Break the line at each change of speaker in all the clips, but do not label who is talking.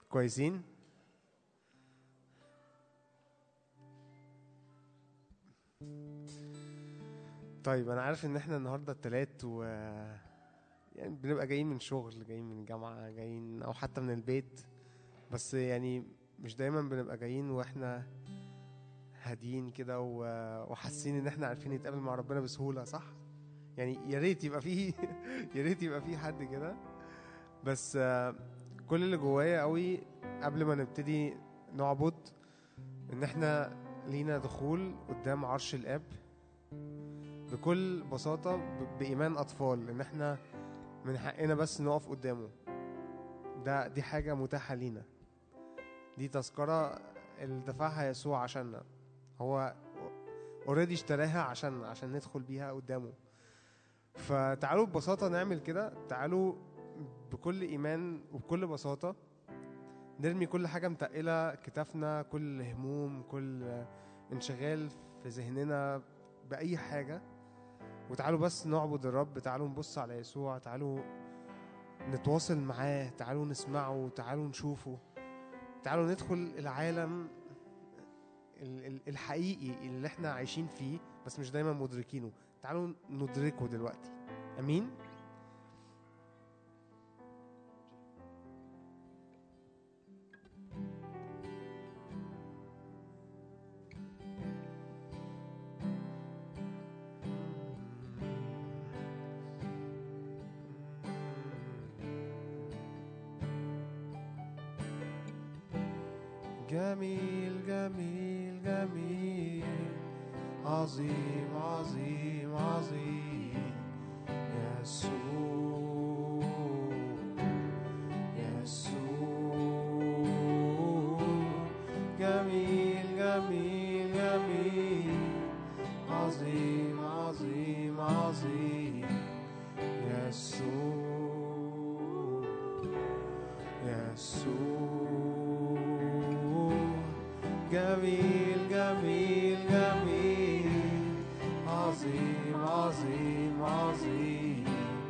كويسين طيب انا عارف ان احنا النهارده التلات و يعني بنبقى جايين من شغل جايين من الجامعة جايين او حتى من البيت بس يعني مش دايما بنبقى جايين واحنا هاديين كده و- وحاسين ان احنا عارفين نتقابل مع ربنا بسهولة صح؟ يعني يا ريت يبقى فيه يا ريت يبقى فيه حد كده بس آه، كل اللي جوايا قوي قبل ما نبتدي نعبد ان احنا لينا دخول قدام عرش الاب بكل بساطة ب- بإيمان أطفال إن إحنا من حقنا بس نقف قدامه ده دي حاجة متاحة لينا دي تذكرة اللي دفعها يسوع عشاننا هو اوريدي اشتراها عشان عشان ندخل بيها قدامه فتعالوا ببساطة نعمل كده تعالوا بكل إيمان وبكل بساطة نرمي كل حاجة متقلة كتافنا كل هموم كل انشغال في ذهننا بأي حاجة وتعالوا بس نعبد الرب تعالوا نبص على يسوع تعالوا نتواصل معاه تعالوا نسمعه تعالوا نشوفه تعالوا ندخل العالم ال- ال- الحقيقي اللي احنا عايشين فيه بس مش دايما مدركينه تعالوا ندركه دلوقتي امين جميل جميل جميل عظيم عظيم عظيم يسوع يسوع جميل جميل جميل عظيم عظيم عظيم يسوع يسوع جميل جميل جميل عظيم عظيم عظيم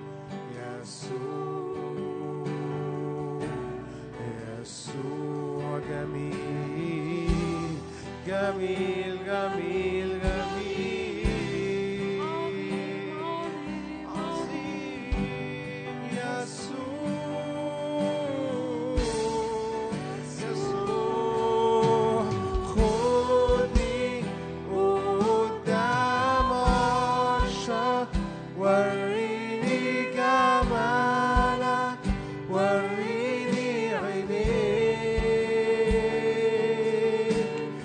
يسوع يسوع جميل جميل جميل جميل عظيم يسوع يسوع خدني قدام عرشك وريني جمالك وريني عينيك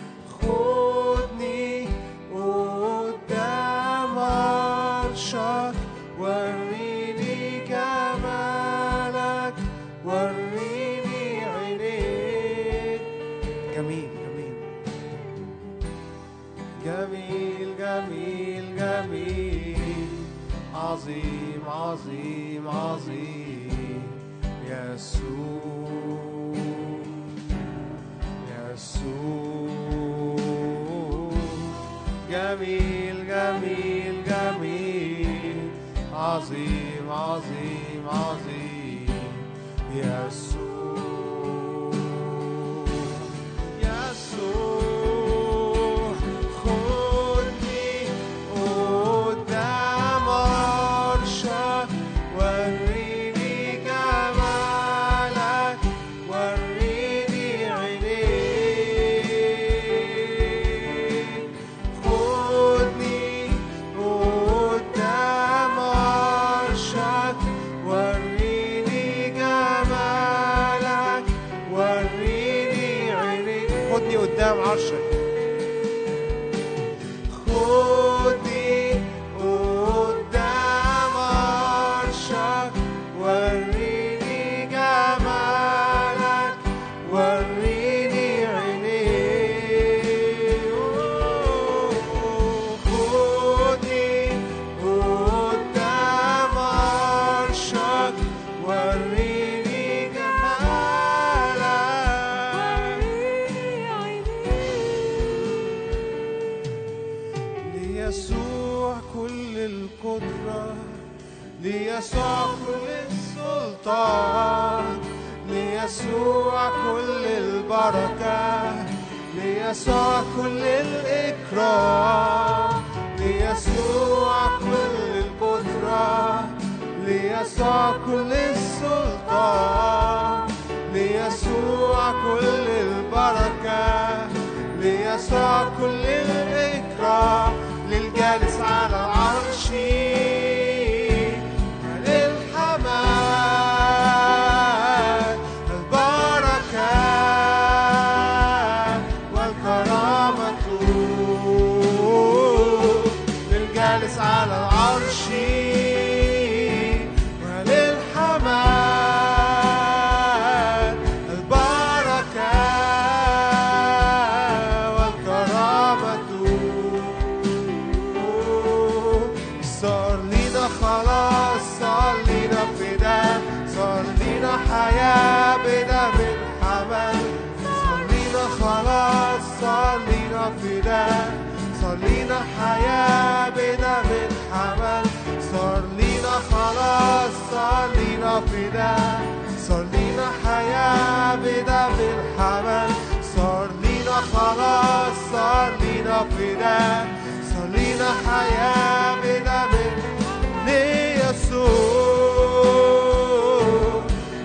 خدني قدام عرشك وريني جمالك وريني عينيك جميل جميل جميل جميل جميل عظيم عظيم عظيم يسوع يسوع جميل جميل جميل عظيم عظيم عظيم يسوع يسوع خدني قدام عرشك وريني جمالك وريني عينيك خدني قدام عرشك وريني جمالك وريني عينيك خدني قدام عرشك خدني قدام عرشك وريني جمالك وريني عينيك خدني قدام عرشك وريني جمالك ليسوع كل القدرة ليسوع كل السلطان ليسوع ليسوع كل البركة ليسوع كل الإكرام ليسوع كل القدرة ليسوع كل السلطان ليسوع كل البركة ليسوع كل الإكرام للجالس على العرش للحمام البركة والكرامة للجالس على العرش وللحمام البركة والكرامة صار لينا خلاص صار لينا فداء صار لينا حياة بدم الحمل صار لينا خلاص صار لينا فداء صار لينا حياة بدم الحمل صار لينا خلاص صار لينا فداء صار لينا حياة بدم الحمل صار لينا خلاص صار لينا فداء صار لينا حياة بدم ليسوع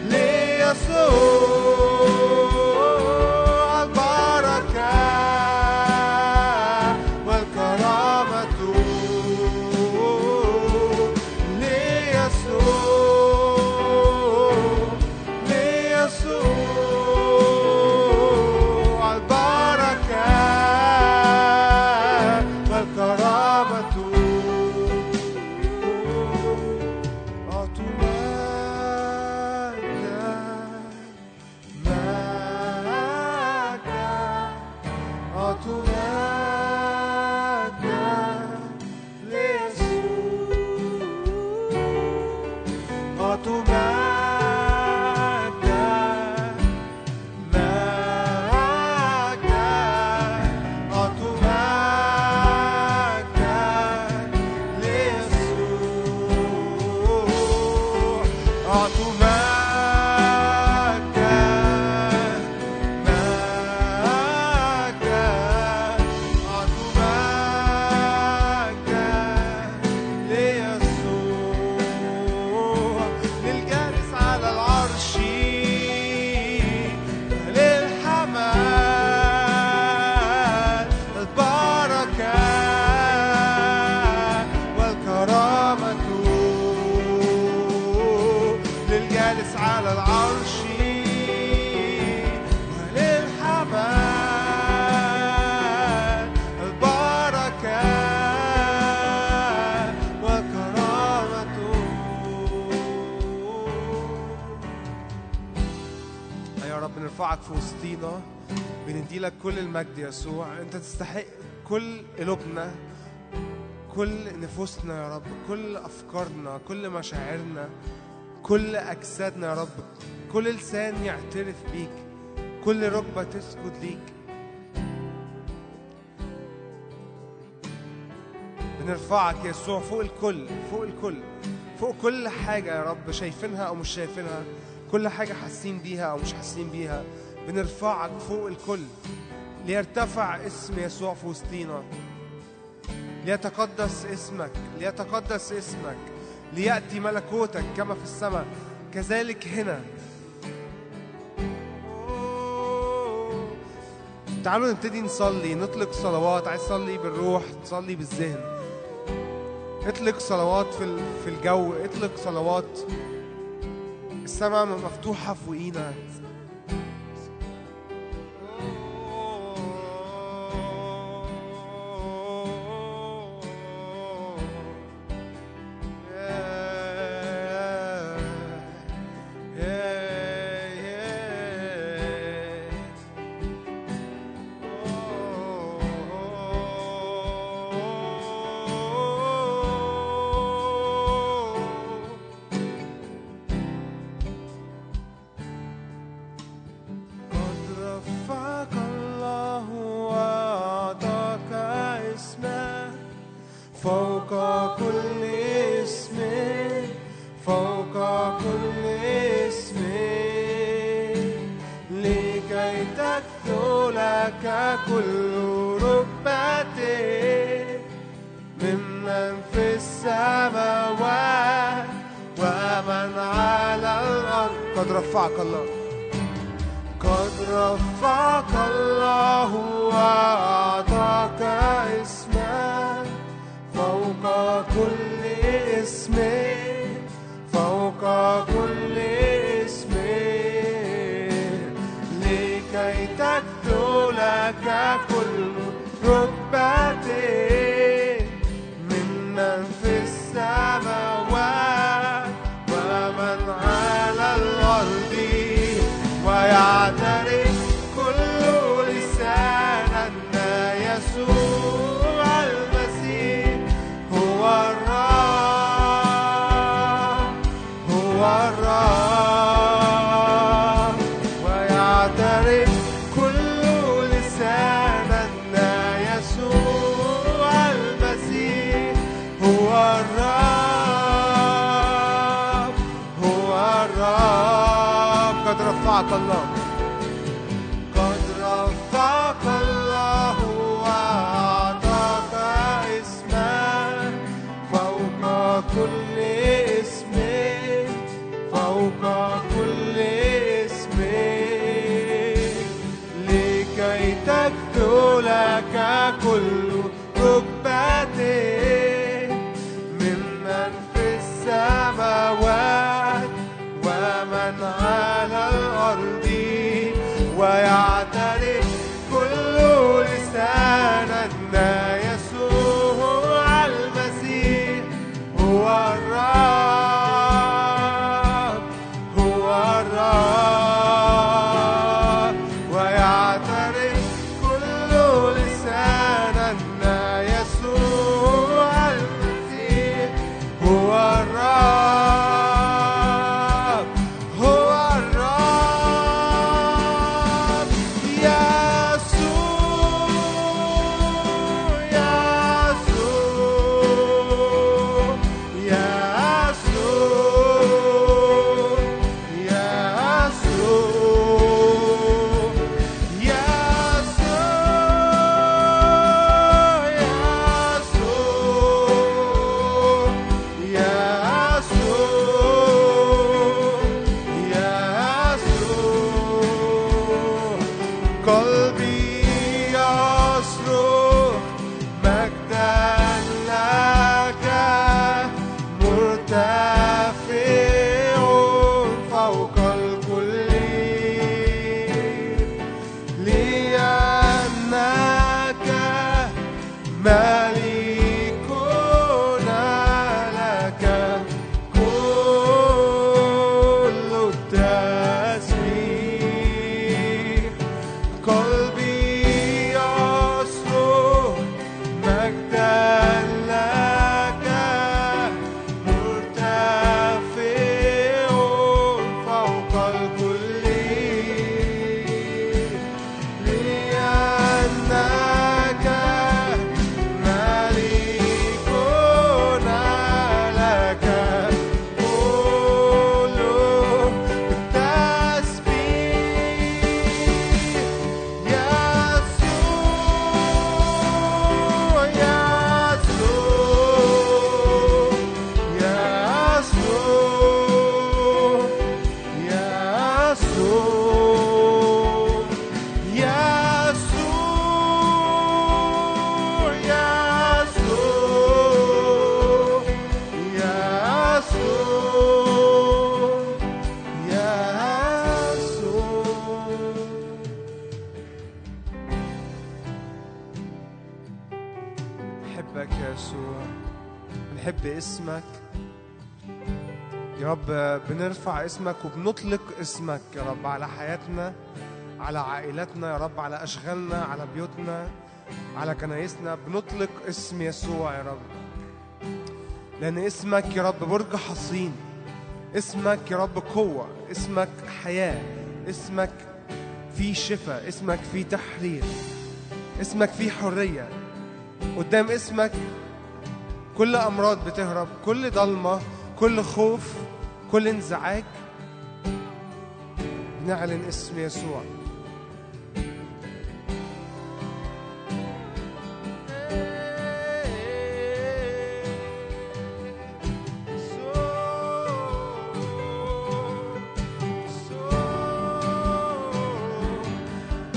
ليسوع البركة والكرامة ليسوع ليسوع البركة والكرامة أعطوا مجدا مجدا أعطوا مجدا ليسوع أعطوا مجدا مجدا أعطوا مجدا ليسوع أعطوا مجدا مجدا أعطوا مجدا ليسوع للجالس على العرش للحمال البركة والكرامة للجالس على العرش وللحمال البركة والكرامة يا رب نرفعك في وسطينا بندي لك كل المجد يا يسوع انت تستحق كل قلوبنا كل نفوسنا يا رب كل افكارنا كل مشاعرنا كل اجسادنا يا رب كل لسان يعترف بيك كل ركبه تسجد ليك بنرفعك يا يسوع فوق الكل فوق الكل فوق كل حاجة يا رب شايفينها أو مش شايفينها كل حاجة حاسين بيها أو مش حاسين بيها بنرفعك فوق الكل ليرتفع اسم يسوع في وسطينا ليتقدس اسمك ليتقدس اسمك ليأتي ملكوتك كما في السماء كذلك هنا تعالوا نبتدي نصلي نطلق صلوات عايز تصلي بالروح تصلي بالذهن اطلق صلوات في ال- في الجو اطلق صلوات السماء مفتوحة فوقينا لك كل ركبة ممن في السماوات ومن على الأرض قد رفعك الله قد رفعك الله وأعطاك اسما فوق كل اسم فوق كل اسم لكي تكتب لك كل ركبة ممن في السماوات ومن على الأرض ويعترف كل لسان أن يسوع المسيح هو الرب هو الرب ويعترف كل لسان أن يسوع المسيح هو الرب هو الرب قد رفعك الله قد رفعك الله وأعطاك اسما فوق كل اسم فوق كل اسم لكي تكتب لك كل ركبة ممن في السماوات ومن على الأرض ويعترف كل لسان أن يسوع المسيح هو الرب هو الرب ويعترف كل لسان أن يسوع المسيح هو الرب هو الرب يسوع يسوع يسوع قلبي يصرخ مجدا لك مرتفع فوق الكل لأنك ملكنا لك كل التسبيح قلبي يصرخ مجدا لك مرتفع فوق الكل لأنك ملكنا لك كل التسبيح يسوع يسوع يسوع يسوع يسوع يسوع بنحبك يا يسوع بنحب اسمك يا رب بنرفع اسمك وبنطلق اسمك يا رب على حياتنا على عائلاتنا يا رب على أشغالنا على بيوتنا على كنايسنا بنطلق اسم يسوع يا رب لأن اسمك يا رب برج حصين اسمك يا رب قوة اسمك حياة اسمك فيه شفاء اسمك فيه تحرير اسمك فيه حرية قدام اسمك كل أمراض بتهرب كل ضلمة كل خوف كل انزعاج نعلن اسم يسوع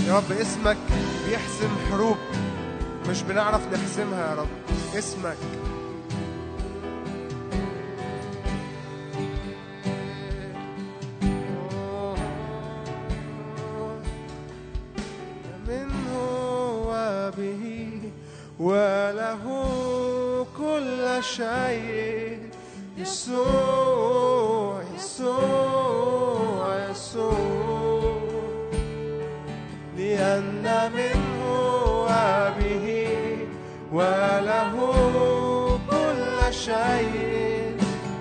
يا رب اسمك بيحسم حروب مش بنعرف نحسمها يا رب اسمك منه وبه وله كل شيء يسوع يسوع يسوع لأن منه وبه وله كل شيء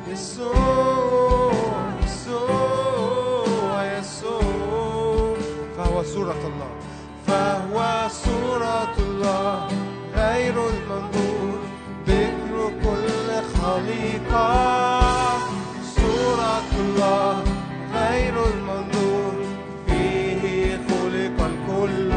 يسوع يسوع يسوع فهو صورة الله فهو صورة الله غير المنظور ذكر كل خليقة صورة الله غير المنظور فيه خلق الكل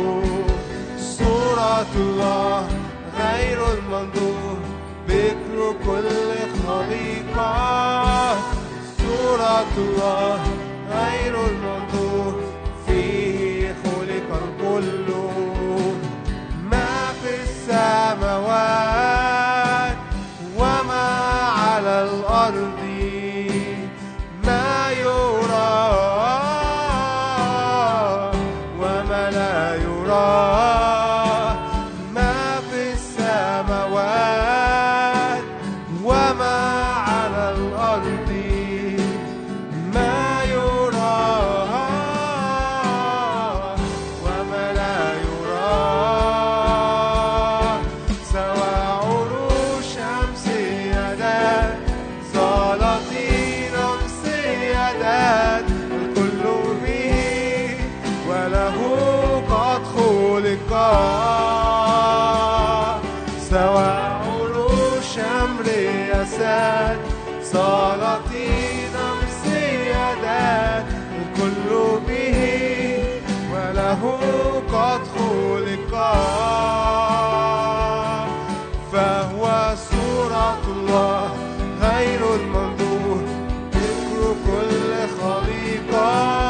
صورة الله غير المنظور ذكر كل خليقة صورة الله غير المنظور فيه خلق الكل ما في السماوات وما على الأرض ما يرى وما لا يرى ما في السماوات وما على الأرض ما يرى وما لا يرى سواء عروش أمس يدات سلاطين أمس يدات الكل به وله قد خلق سواء عروش أمر يسات سلاطين أمس يدات الكل به وله قد خلق فهو صورة الله غير المنظور ذكر كل خليقة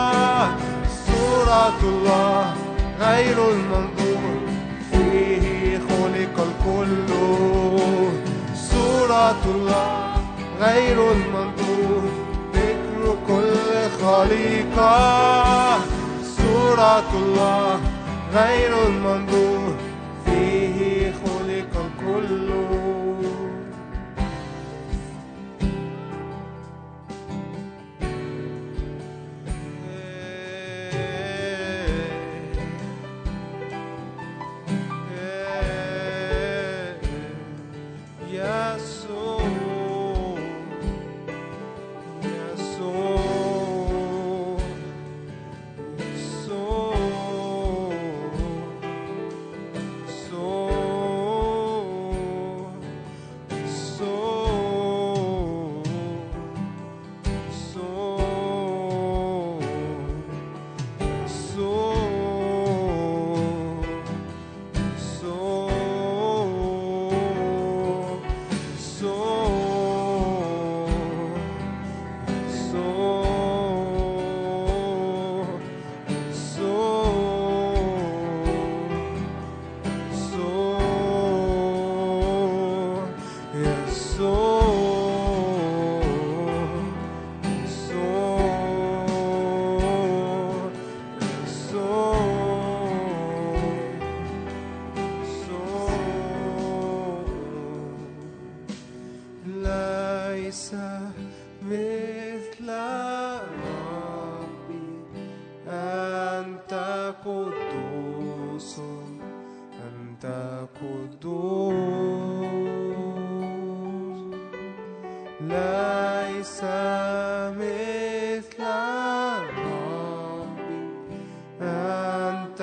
صورة الله غير المنظور فيه خلق الكل صورة الله غير المنظور ذكر كل خليقة صورة الله غير المنظور فيه خلق الكل يسوع يسوع ليس مثل ربي أنت قدوس أنت قدوس ليس مثل ربي أنت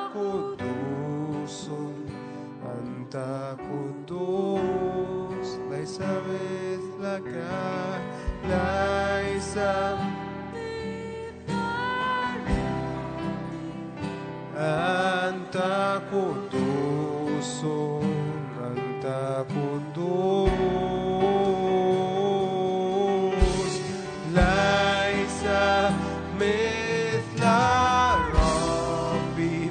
قدوس أنت قدوس ليس مثلك ليس أنت قدوس أنت قدوس ليس مثل ربي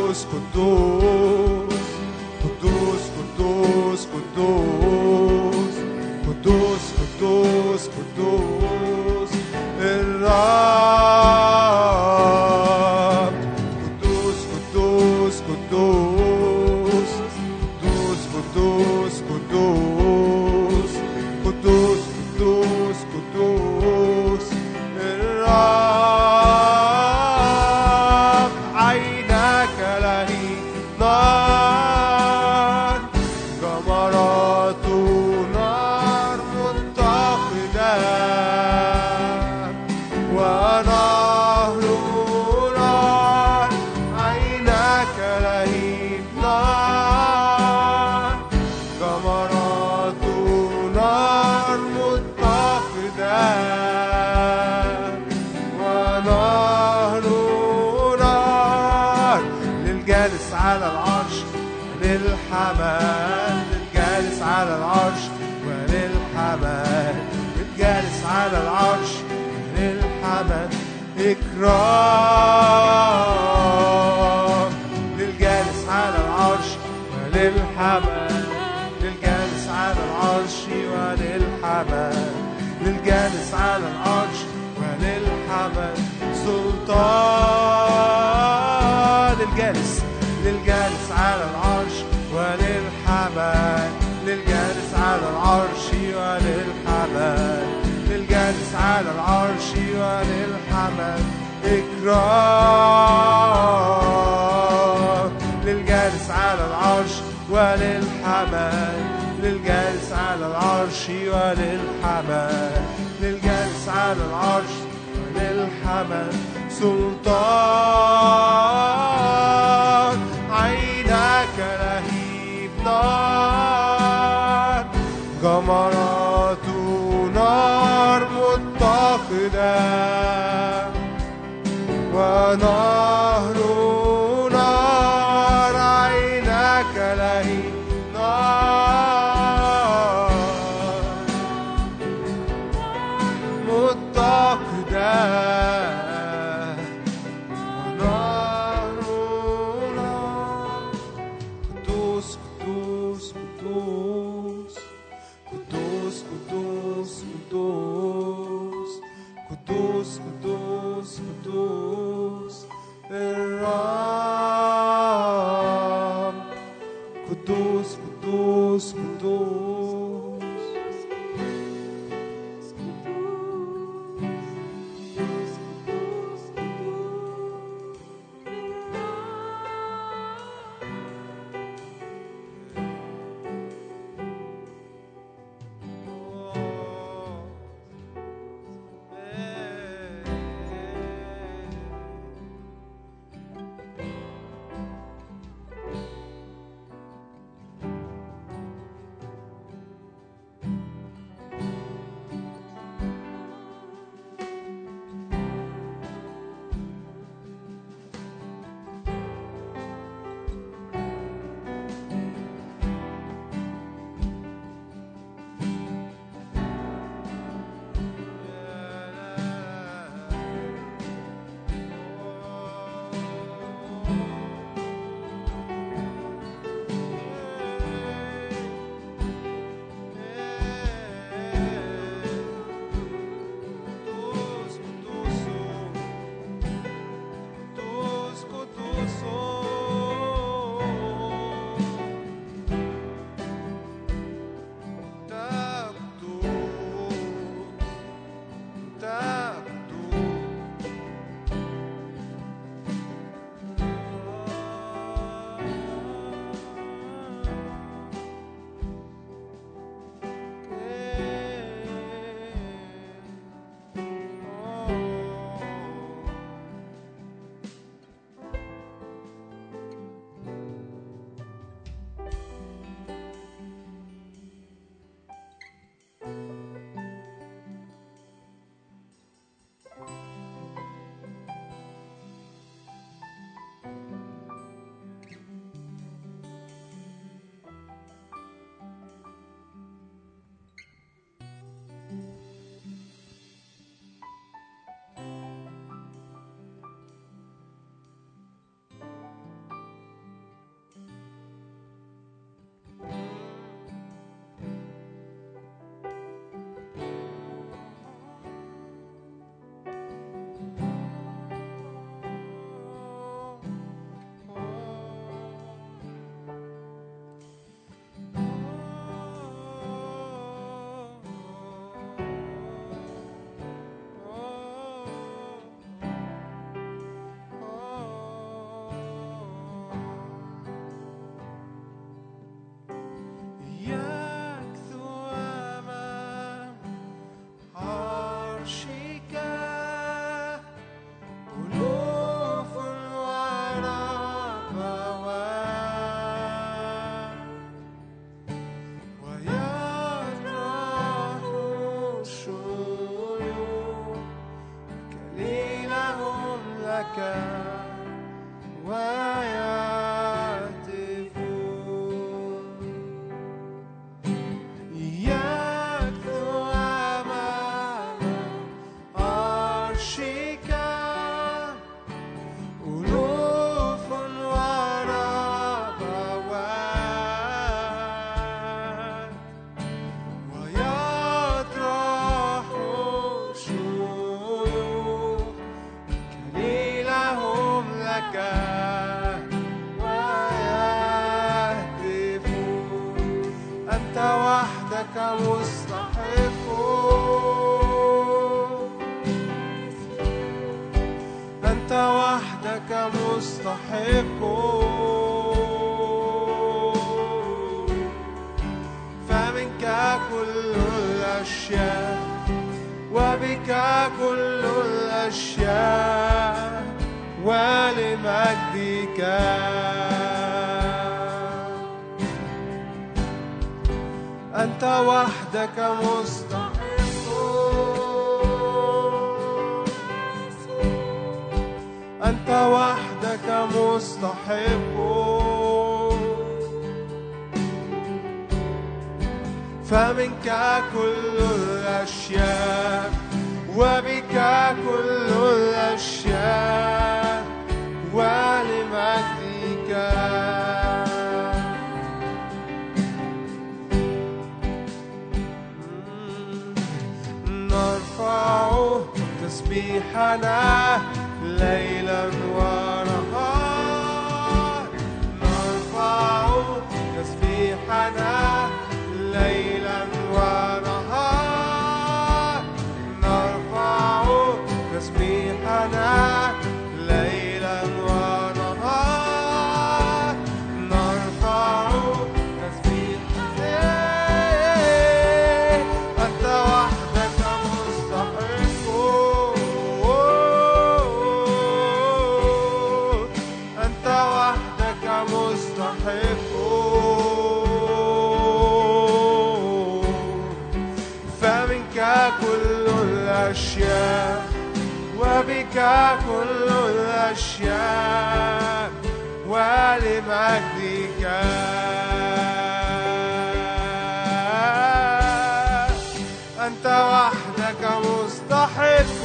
قدوس قدوس قدوس قدوس قدوس قدوس قدوس قدوس الرب قدوس قدوس قدوس قدوس قدوس قدوس قدوس قدوس قدوس الرب عينك لهيب نار جمرات نار متقدة ونهر نار عينك لهيب نار جمرات نار متقدة ونهر نار للجالس على العرش للحمام للجالس على العرش وللحمام للجالس على العرش للحمام إكرام للجالس على العرش وللحمام للجالس على العرش وللحمام للجالس على العرش وللحمام سلطان للجالس للجالس على العرش وللحمام للجالس على العرش وللحمام للجالس على العرش وللحمام إكرام للجالس على العرش وللحمام للجالس على العرش وللحمام للجالس على العرش وللحمام سلطان عينك لهيب نار جمرات نار متقدة ونهر نار عينك لهيب نار متقدة ونهر مستحق أنت وحدك مستحق فمنك كل الأشياء وبك كل الأشياء ولمجدك أنت وحدك مستحق أنت وحدك مستحق فمنك كل الأشياء وبك كل الأشياء ولمجدك نرفع تسبيحنا ليلا ونهار نرفع تسبيحنا ليلا ونهار نرفع تسبيحنا ليلا ونهار نرفع تسبيحنا أنت وحدك مستحق أنت وحدك مستحق فمنك كل الأشياء وبك كل الأشياء ولمجدك أنت وحدك مستحق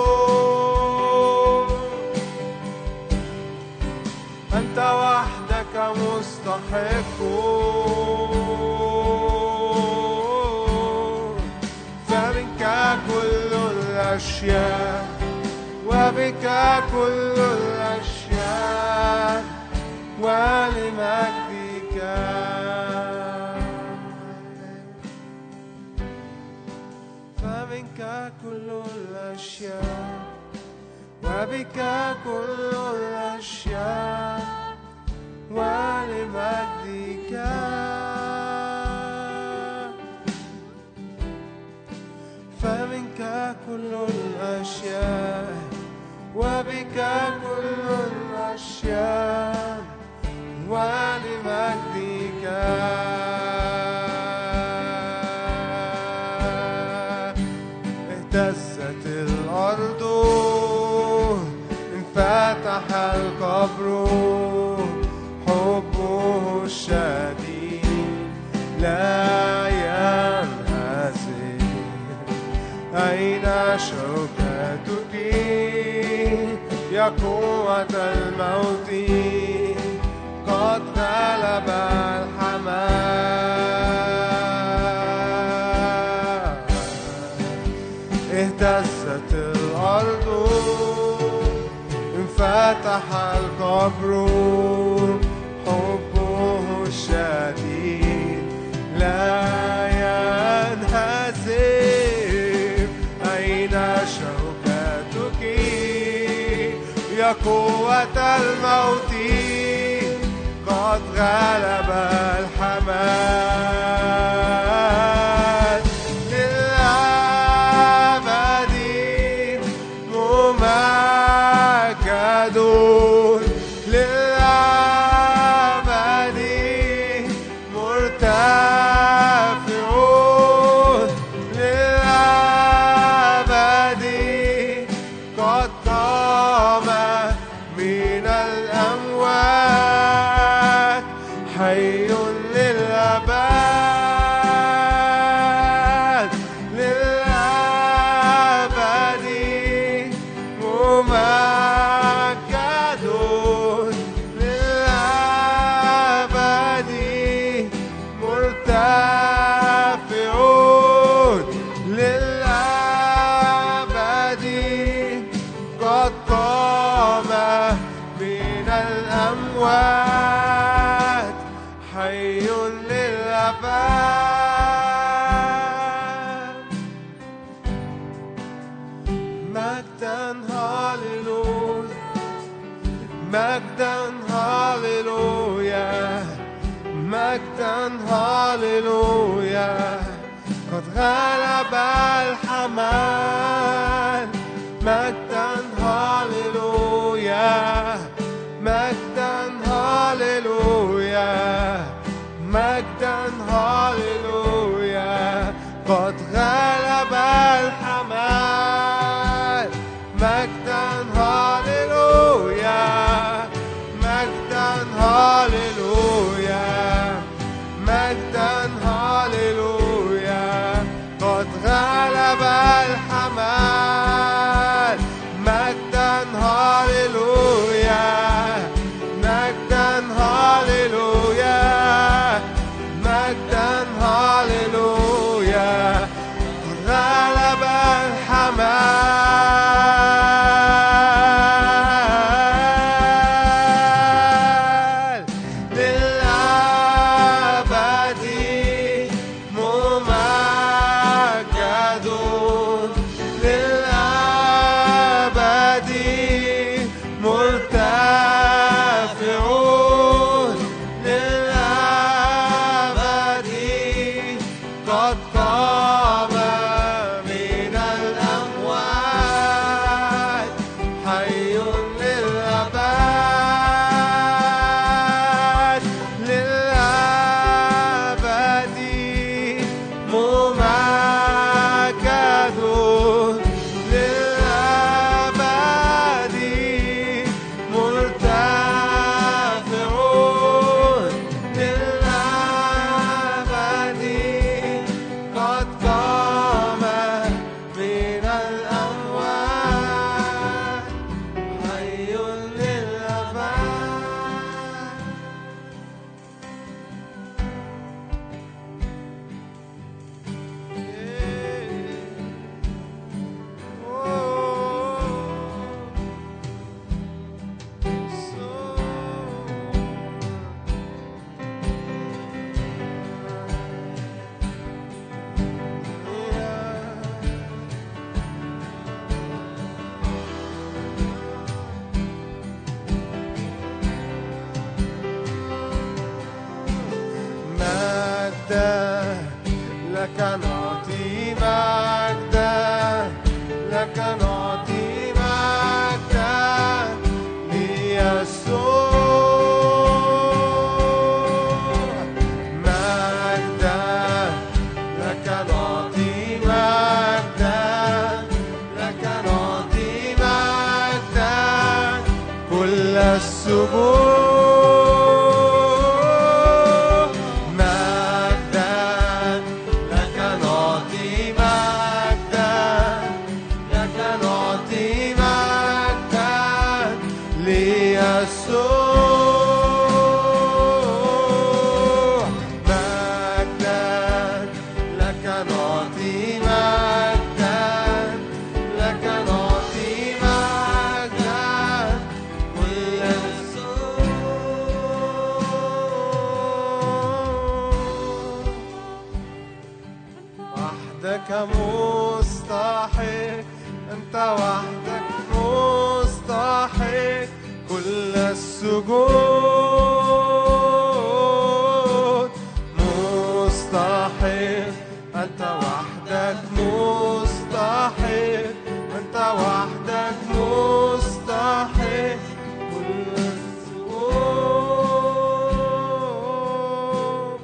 أنت وحدك مستحق فمنك كل الأشياء وبك كل الأشياء ولمجدك فمنك كل الأشياء وبك كل الأشياء ولمجدك فمنك كل الأشياء وبك كل الأشياء ولمجدك اهتزت الأرض انفتح القبر حبه الشديد لا ينهزم أين شوكتك يا قوة الموت قد غلب الحمام اهتزت الأرض انفتح القبر حبه الشديد لا ينهزم أين شوكتك يا قوة الموت قد غلب الحمام للأبد ممجد للأبد مرتفع للأبد قد قام من الأموات حي للأبد للأبد ممجد للأبد مرتفع للأبد قد قام من الأموات حي للأبد مجدا هاليلويا مجدا هاليلويا قد غلب الحمال مجدا هاليلويا مجدا هاليلويا مجدا هاليلويا قد غلب الحمال مجدا هاليلويا مجدا هاليلويا مجدا هاليلويا قد غلب الحمال مجدا هاليلويا مجدا هاليلويا مجدا هاليلويا قد غلب الحمال للأبد ممجد للأبد مرتفع للأبد قد قام من الأموات حي للأبد للأبد ممجد للأبد مرتفع للأبد قد قام من الأموات حي للأبد مجدا لك نعطي مجدا لك نعطي مجدا ليسوع مجدا لك نعطي مجدا لك نعطي مجدا كل السبوع مجدا لك نعطي مجدا لك نعطي مجدا ليسوع مجدا لك نعطي مجدا لك نعطي مجدا كل السوء وحدك مستحق أنت وحدك مستحق كل السجود مستحق أنت وحدك مستحق أنت وحدك مستحق كل السجود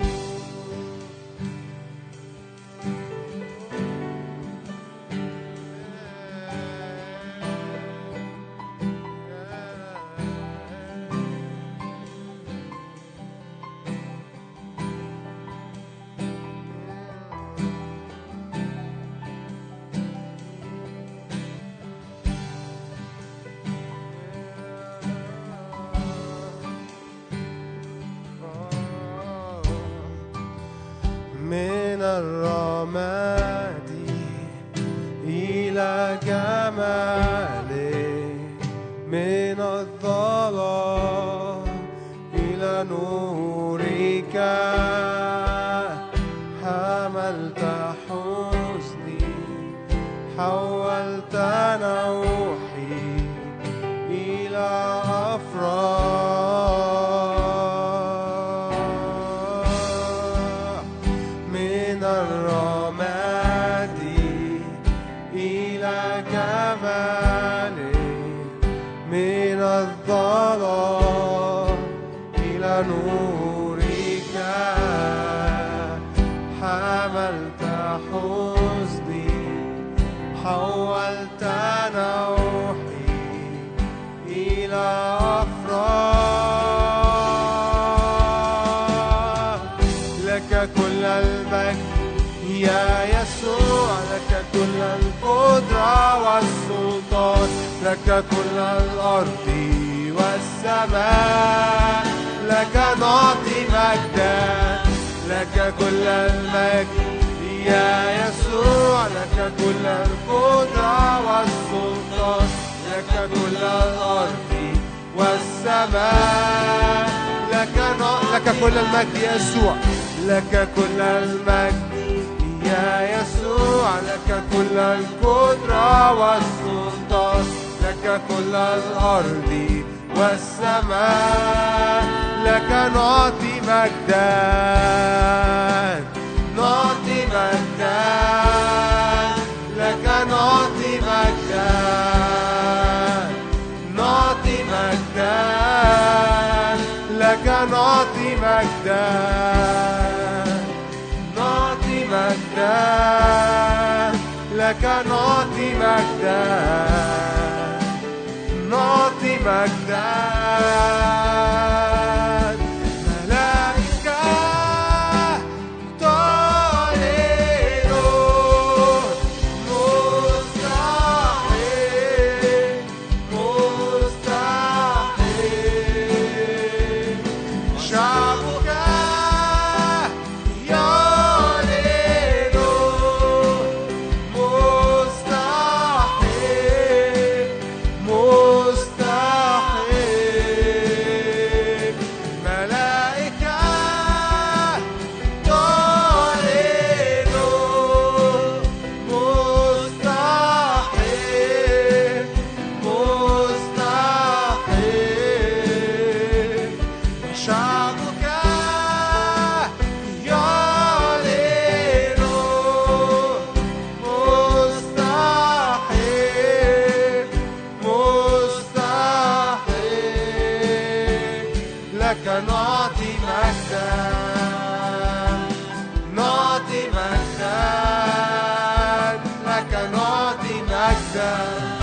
من الرماد إلى جمالك من الظلام إلى نورك حملت حزني حولت نوحي إلى أفراح نورك حملت حزني حولت نوحي إلى أفراح لك كل المجد يا يسوع لك كل القدرة والسلطان لك كل الأرض والسماء لك نعطي مجدا لك كل المجد يا يسوع لك كل القدرة والسلطان لك كل الأرض والسماء لك ن- لك كل المجد يا يسوع لك كل المجد يا يسوع لك كل القدرة والسلطان لك كل الأرض والسماء لك نعطي مجدا نعطي مجدا لك نعطي مجدا نعطي مجدا لك نعطي مجدا نعطي مجدا لك نعطي مجدا نعطي مجدا ملائكة تعلن مستحيل مستحيل شعبك يعلن مستحيل مستحيل ملائكة تعلن مستحيل مستحيل شعبك يعلن مستحيل مستحيل لك نعطي مجدا نعطي مجدا لك نعطي مجدا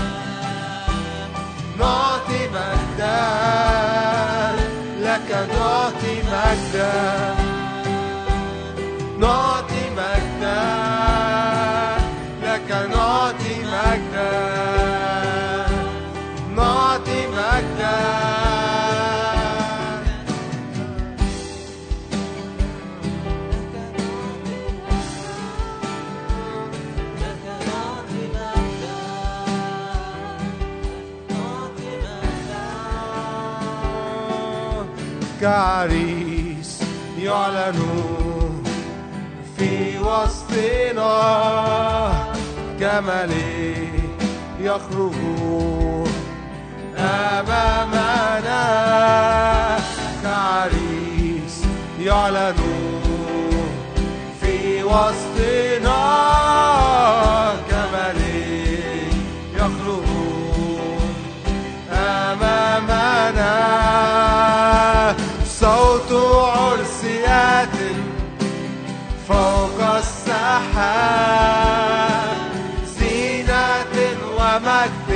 نعطي مجدا لك نعطي مجدا نعطي مجدا لك نعطي مجدا نعطي مجدا كعريس يعلن في وسطنا كملك يخرج أمامنا كعريس يعلن في وسطنا كملك يخرج أمامنا صوت عرسيات فوق السحاب زينة ومجد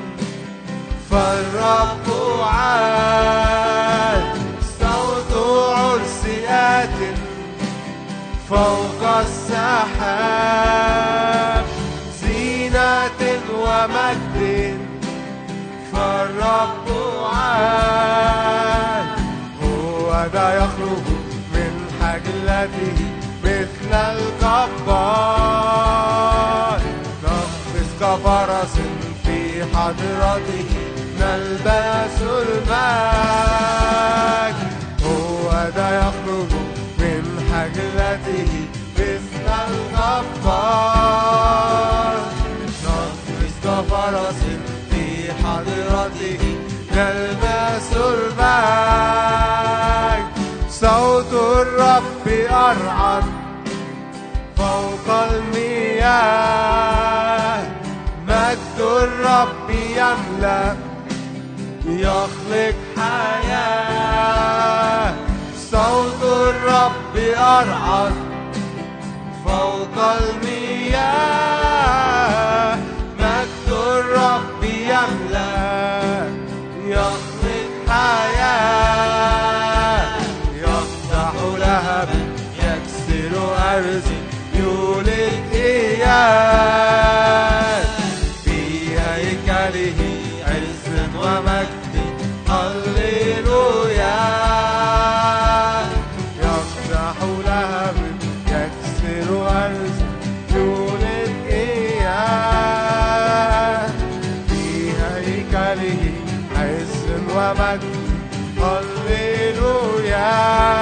فالرب عاد صوت عرسيات فوق السحاب زينة ومجد فالرب عاد هو ذا يخرج من حجلته مثل الجبار نقفز كفرس في حضرته نلبس المجد هو ذا يخرج من حجلته مثل الجبار نقفز كفرس في حضرته نلبس المجد صوت الرب أرعد فوق المياه مجد الرب يملأ يخلق حياة الرب أرعد فوق المياه مجد الرب يملأ يخلق حياة يفتح لهبا يكسر أرزي يولد إياه في هيكله عز ومجد هللويا يفتح لهب يكسر أرز يولد إياه في هيكله عز ومجد هللويا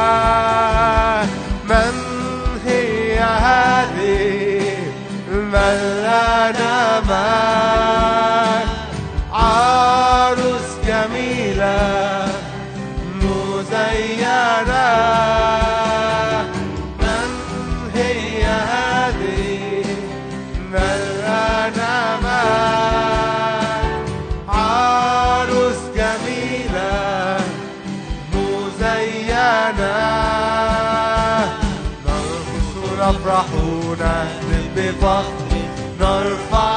من هي هذه من لنا معك عروس جميلة مزينة من هي هذه من لنا معك عروس جميلة مزينة نرقص نفرح نهتف بفخر نرفع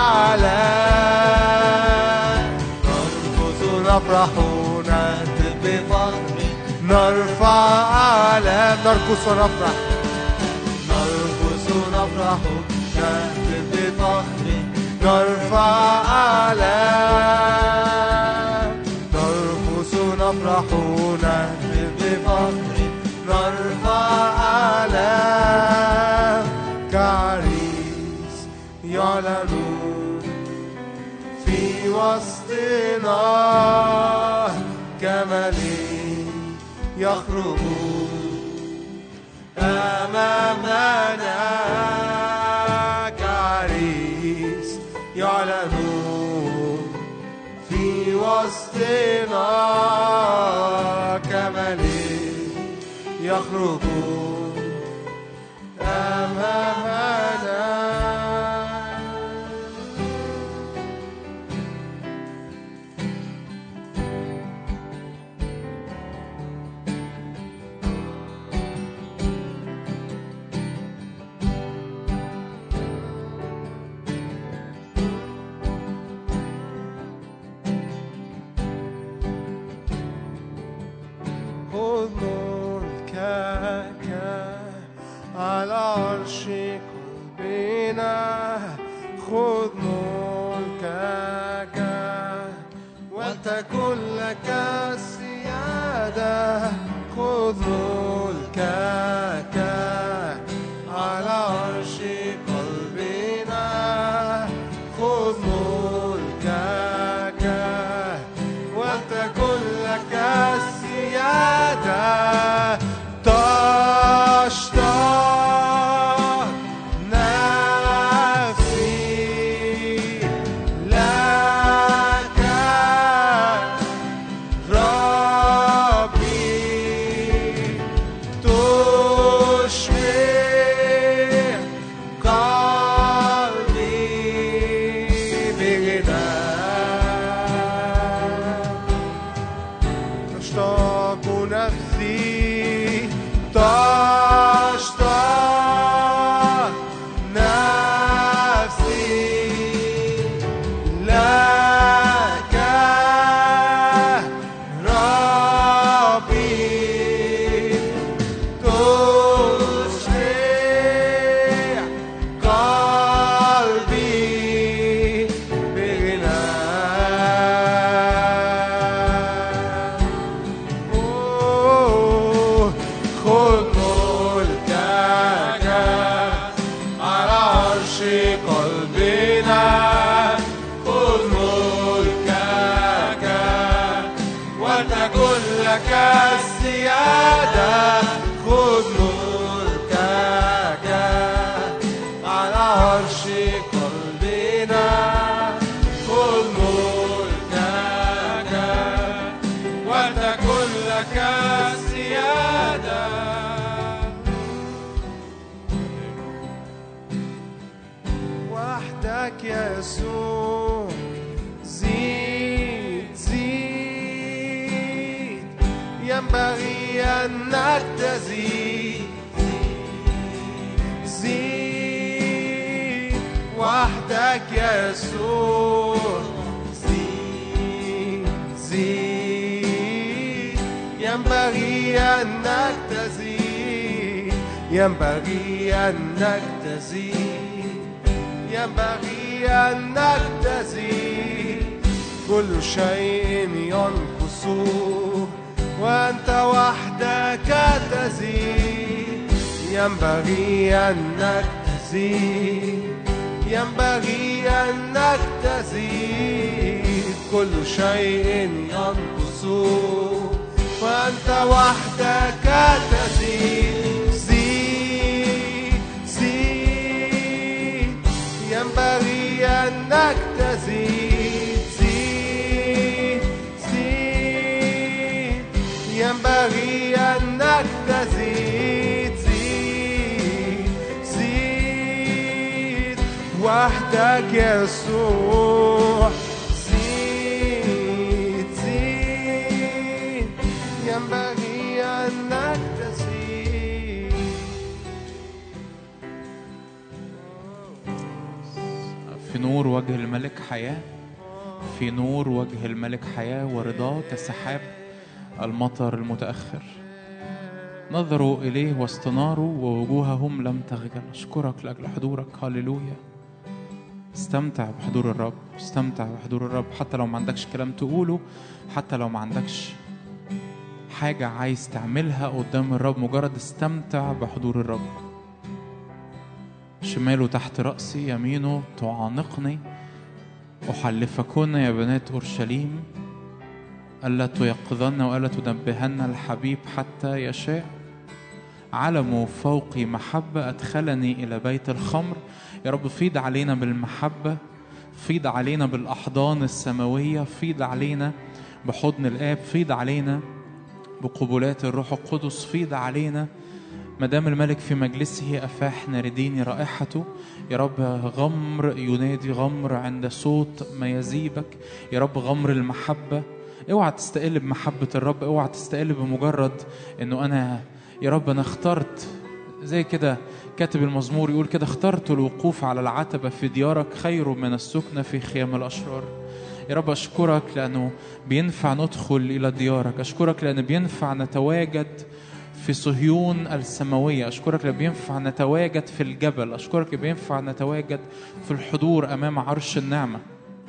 أعلام نرقص نفرح نهتف بفخر نرفع أعلام نرقص ونفرح نرقص نفرح نهتف بفخر نرفع أعلام نرقص نفرح نهتف بفخر نرفع أعلام كعريس يعلن في وسطنا كملك يخرج أمامنا كعريس يعلن في وسطنا كملك يخرج أمامنا خذ ملكك على عرش قلبنا خذ ملكك ولتكن لك السيادة خذ ملكك على عرش قلبنا خذ ملكك ولتكن لك السيادة تشتاق نفسي لك ربي تشبع قلبي بغناك تشتاق نفسي تشتاق نفسي لك ربي تشبع قلبي بغناك أوه، خذ ينبغي أنك تزيد زيد وحدك يا يسوع زيد زيد ينبغي أنك تزيد ينبغي أنك تزيد ينبغي أنك تزيد كل شيء ينقص وأنت وحدك تزيد ينبغي أنك تزيد ينبغي أنك تزيد كل شيء ينقص وأنت وحدك تزيد زيد زيد ينبغي أنك تزيد زيد زيد ينبغي أنك تزيد زيد زيد وحدك يسوع زيد زيد ينبغي أنك تزيد
في نور وجه الملك حياة في نور وجه الملك حياة ورضاه كسحاب المطر المتأخر نظروا إليه واستناروا ووجوههم لم تخجل أشكرك لأجل حضورك هللويا استمتع بحضور الرب استمتع بحضور الرب حتى لو ما عندكش كلام تقوله حتى لو ما عندكش حاجة عايز تعملها قدام الرب مجرد استمتع بحضور الرب شماله تحت رأسي يمينه تعانقني أحلفكن يا بنات أورشليم ألا تيقظن وألا تنبهن الحبيب حتى يشاء علم فوقي محبة أدخلني إلى بيت الخمر يا رب فيض علينا بالمحبة فيض علينا بالأحضان السماوية فيض علينا بحضن الآب فيض علينا بقبلات الروح القدس فيض علينا ما دام الملك في مجلسه أفاح ناردين رائحته يا رب غمر ينادي غمر عند صوت ما يزيبك يا رب غمر المحبة اوعى تستقل بمحبة الرب اوعى تستقل بمجرد انه انا يا رب انا اخترت زي كده كاتب المزمور يقول كده اخترت الوقوف على العتبة في ديارك خير من السكنة في خيام الأشرار يا رب أشكرك لأنه بينفع ندخل إلى ديارك أشكرك لأنه بينفع نتواجد في صهيون السماوية أشكرك لأنه بينفع نتواجد في الجبل أشكرك لأنه بينفع نتواجد في الحضور أمام عرش النعمة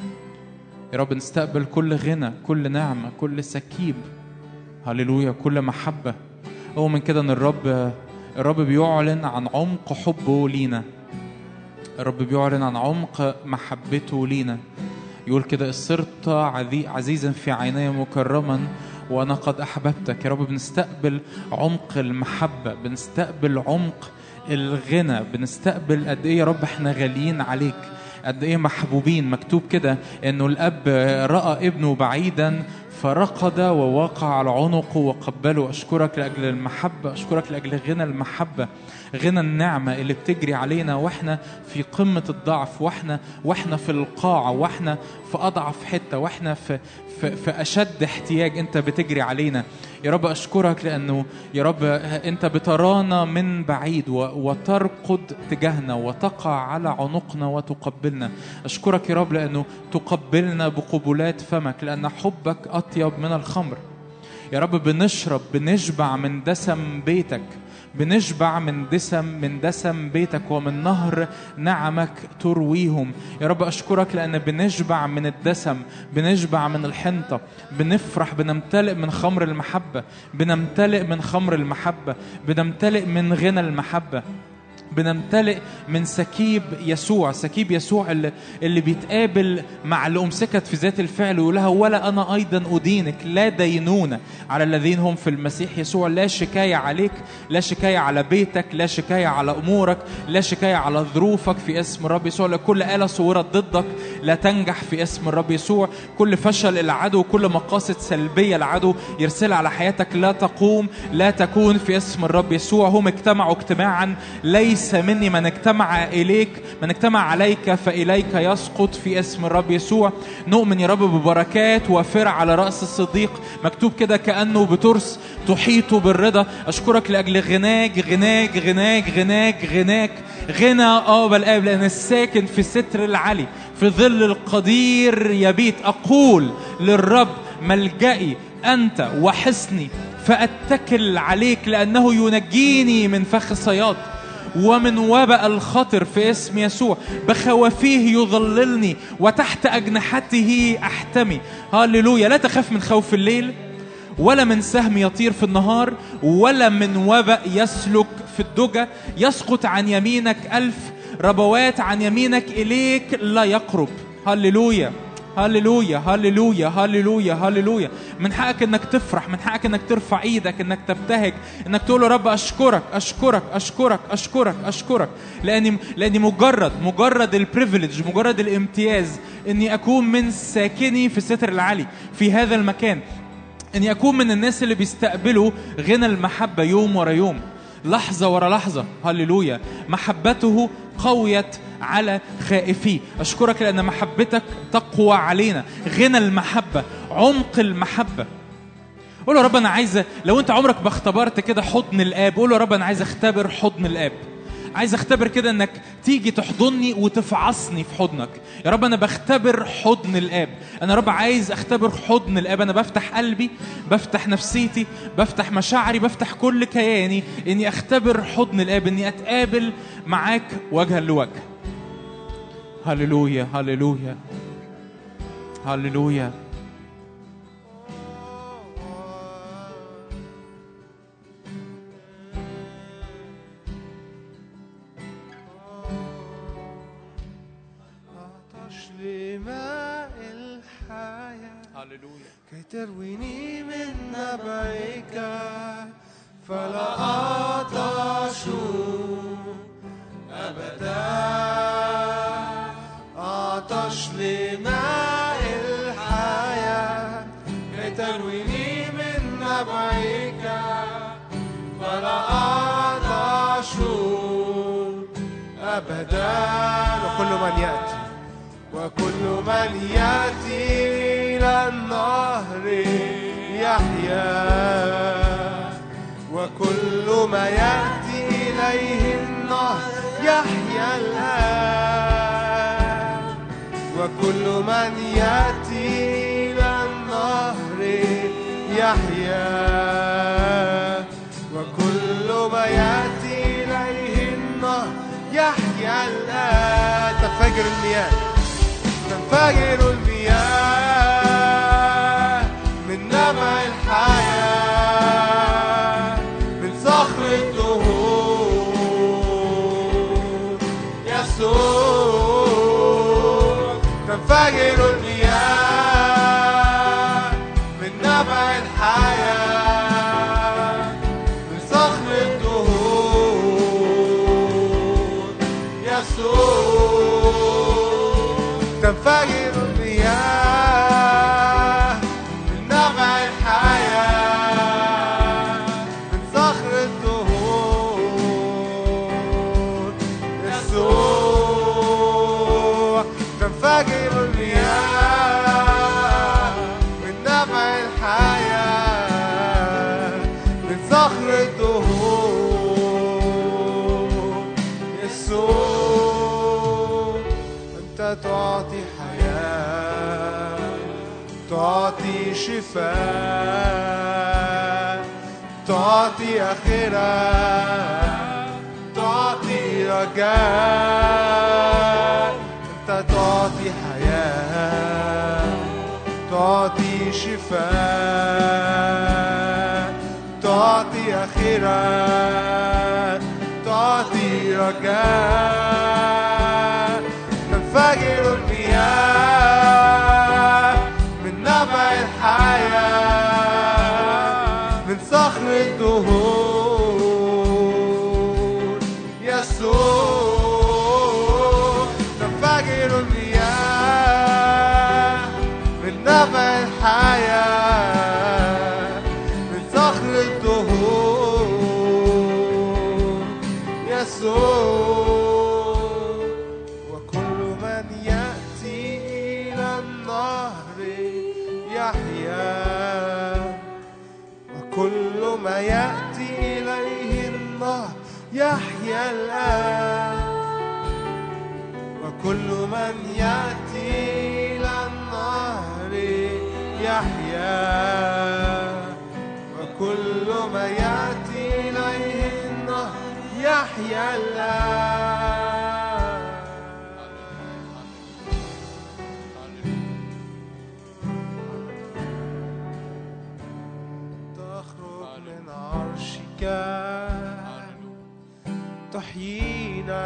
يا رب نستقبل كل غنى كل نعمة كل سكيب هللويا كل محبة هو من كده ان الرب الرب بيعلن عن عمق حبه لينا الرب بيعلن عن عمق محبته لينا يقول كده صرت عذي- عزيزا في عيني مكرما وانا قد احببتك يا رب بنستقبل عمق المحبه بنستقبل عمق الغنى بنستقبل قد ايه يا رب احنا غاليين عليك قد ايه محبوبين مكتوب كده انه الاب راى ابنه بعيدا فرقد ووقع على عنقه وقبله اشكرك لاجل المحبه اشكرك لاجل غنى المحبه غنى النعمه اللي بتجري علينا واحنا في قمه الضعف واحنا واحنا في القاعه واحنا في اضعف حته واحنا في في, في اشد احتياج انت بتجري علينا يا رب اشكرك لانه يا رب انت بترانا من بعيد و- وترقد تجاهنا وتقع على عنقنا وتقبلنا اشكرك يا رب لانه تقبلنا بقبلات فمك لان حبك اطيب من الخمر يا رب بنشرب بنشبع من دسم بيتك بنشبع من دسم من دسم بيتك ومن نهر نعمك ترويهم يا رب اشكرك لان بنشبع من الدسم بنشبع من الحنطه بنفرح بنمتلئ من خمر المحبه بنمتلئ من خمر المحبه بنمتلئ من غنى المحبه بنمتلئ من سكيب يسوع سكيب يسوع اللي, اللي بيتقابل مع اللي أمسكت في ذات الفعل ويقول لها ولا أنا أيضا أدينك لا دينونة على الذين هم في المسيح يسوع لا شكاية عليك لا شكاية على بيتك لا شكاية على أمورك لا شكاية على ظروفك في اسم الرب يسوع كل آلة صورت ضدك لا تنجح في اسم الرب يسوع كل فشل العدو كل مقاصد سلبية العدو يرسلها على حياتك لا تقوم لا تكون في اسم الرب يسوع هم اجتمعوا اجتماعا ليس ليس مني من اجتمع إليك من اجتمع عليك فإليك يسقط في اسم الرب يسوع نؤمن يا رب ببركات وافرة على رأس الصديق مكتوب كده كأنه بترس تحيط بالرضا أشكرك لأجل غناك غناك غناك غناك غناك غنى آب الآب لأن الساكن في ستر العلي في ظل القدير يبيت أقول للرب ملجئي أنت وحصني فأتكل عليك لأنه ينجيني من فخ الصياد ومن وباء الخطر في اسم يسوع بخوافيه يظللني وتحت أجنحته أحتمي هللويا لا تخاف من خوف الليل ولا من سهم يطير في النهار ولا من وباء يسلك في الدجى يسقط عن يمينك ألف ربوات عن يمينك إليك لا يقرب هللويا هللويا هللويا هللويا هللويا من حقك انك تفرح من حقك انك ترفع ايدك انك تبتهج انك تقول له رب اشكرك اشكرك اشكرك اشكرك اشكرك لاني لاني مجرد مجرد البريفليج مجرد الامتياز اني اكون من ساكني في الستر العالي في هذا المكان اني اكون من الناس اللي بيستقبلوا غنى المحبه يوم ورا يوم لحظه ورا لحظه هللويا محبته قويت على خائفيه اشكرك لان محبتك تقوى علينا غنى المحبه عمق المحبه قول له يا رب انا عايز لو انت عمرك ما اختبرت كده حضن الاب قول له يا رب انا عايز اختبر حضن الاب عايز اختبر كده انك تيجي تحضني وتفعصني في حضنك يا رب انا بختبر حضن الاب انا يا رب عايز اختبر حضن الاب انا بفتح قلبي بفتح نفسيتي بفتح مشاعري بفتح كل كياني اني اختبر حضن الاب اني اتقابل معاك وجها لوجه هللويا هللويا هللويا
عطش لماء الحياة
هللويا
كي ترويني من نبعك فلا أعطش أبدا أعطش لماء الحياة كي ترويني من نبعك فلا أعطش أبدا وكل من يأتي وكل من يأتي إلى النهر يحيا وكل ما يأتي إليه النهر يحيا الآن وكل من يأتي إلى النهر يحيا وكل ما يأتي إليه النهر يحيا الآن تنفجر المياه تنفجر المياه من نبع الحياة من صخر الدهور يسوع تنفجر المياه من نبع الحياة من صخر الدهور يسوع تنفجر المياه من نبع الحياة من صخر الدهور يسوع تنفجر المياه من نبع الحياة من صخر الدهور يسوع أنت تعطي حياة تعطي شفاء تعطي آخرة تعطي رجاء أنت تعطي حياة تعطي شفاء تعطي آخرة تعطي رجاء تنفجر المياه من نبع الحياة من صخر الدهور يسوع تنفجر المياه من نبع الحياة من صخر الدهور يسوع يأتي إليه النهر يحيا الآن وكل من يأتي إلى النهر يحيا وكل من يأتي إليه النهر يحيا الآن تخرج من عرشك تحيينا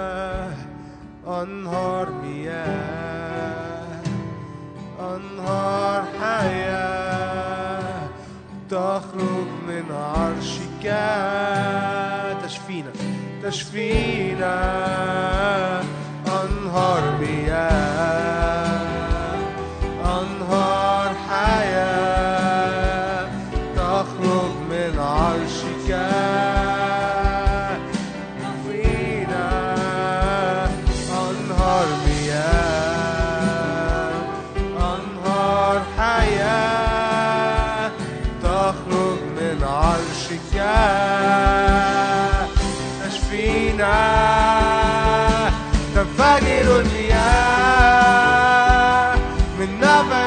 أنهار مياه أنهار حياة تخرج من عرشك تشفينا تشفينا أنهار مياه أنهار حياة تخرج من عرشك فينا أنهار مياه أنهار حياة تخرج من عرشك تشفينا تنفجر المياه من نبع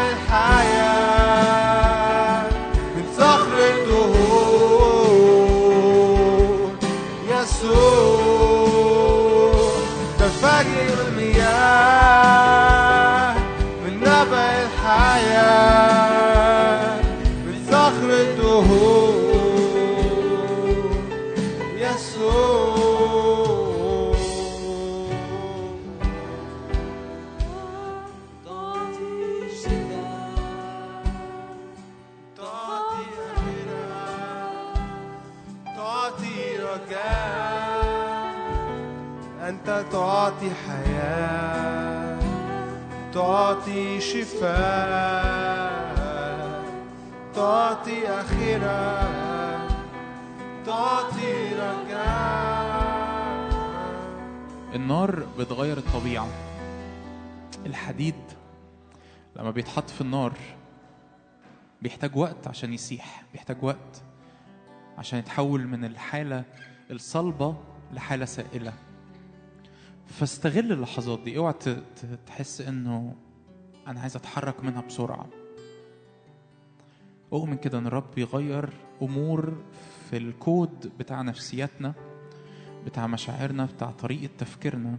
الحياة من صخر الدهور يسوع تنفجر المياه من نبع الحياة من صخر الدهور يسوع
تعطي شفاء
تعطي أمنا تعطي رجاء أنت تعطي حياة تعطي شفاء تعطي آخرة تعطي رجاء
النار بتغير الطبيعة الحديد لما بيتحط في النار بيحتاج وقت عشان يسيح بيحتاج وقت عشان يتحول من الحالة الصلبة لحالة سائلة فاستغل اللحظات دي اوعى ت- ت- تحس انه انا عايز اتحرك منها بسرعة اؤمن كده ان الرب يغير امور في الكود بتاع نفسياتنا بتاع مشاعرنا بتاع طريقة تفكيرنا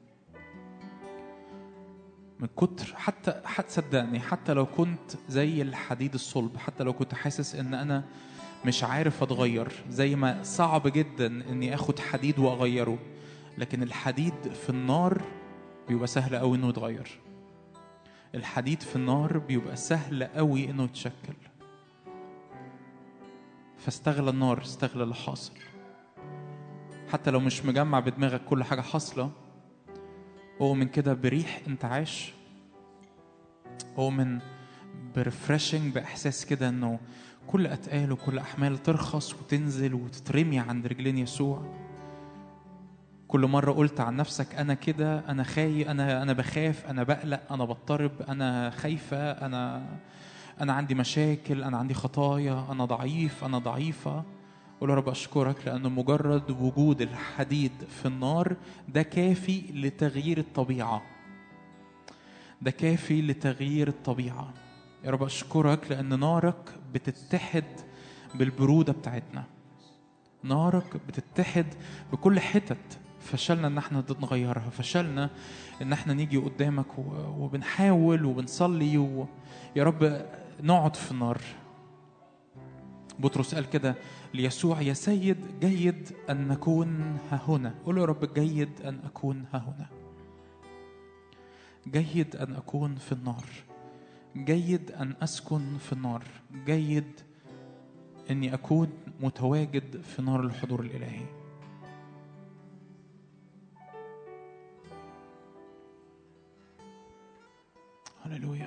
من كتر حتى حتى صدقني حتى لو كنت زي الحديد الصلب حتى لو كنت حاسس ان انا مش عارف اتغير زي ما صعب جدا اني اخد حديد واغيره لكن الحديد في النار بيبقى سهل قوي انه يتغير الحديد في النار بيبقى سهل قوي انه يتشكل فاستغل النار استغل اللي حاصل حتى لو مش مجمع بدماغك كل حاجة حاصلة أؤمن كده بريح انتعاش أؤمن برفرشنج بإحساس كده إنه كل أتقال وكل أحمال ترخص وتنزل وتترمي عند رجلين يسوع كل مرة قلت عن نفسك أنا كده أنا خايف أنا أنا بخاف أنا بقلق أنا بضطرب أنا خايفة أنا أنا عندي مشاكل أنا عندي خطايا أنا ضعيف أنا ضعيفة قول يا رب أشكرك لأنه مجرد وجود الحديد في النار ده كافي لتغيير الطبيعة ده كافي لتغيير الطبيعة يا رب أشكرك لأن نارك بتتحد بالبرودة بتاعتنا نارك بتتحد بكل حتت فشلنا ان احنا نغيرها فشلنا ان احنا نيجي قدامك و- وبنحاول وبنصلي و... يا رب نقعد في النار بطرس قال كده ليسوع يا سيد جيد أن نكون ها هنا قول له يا رب جيد أن أكون ها هنا جيد أن أكون في النار جيد أن أسكن في النار جيد أني أكون متواجد في نار الحضور الإلهي هللويا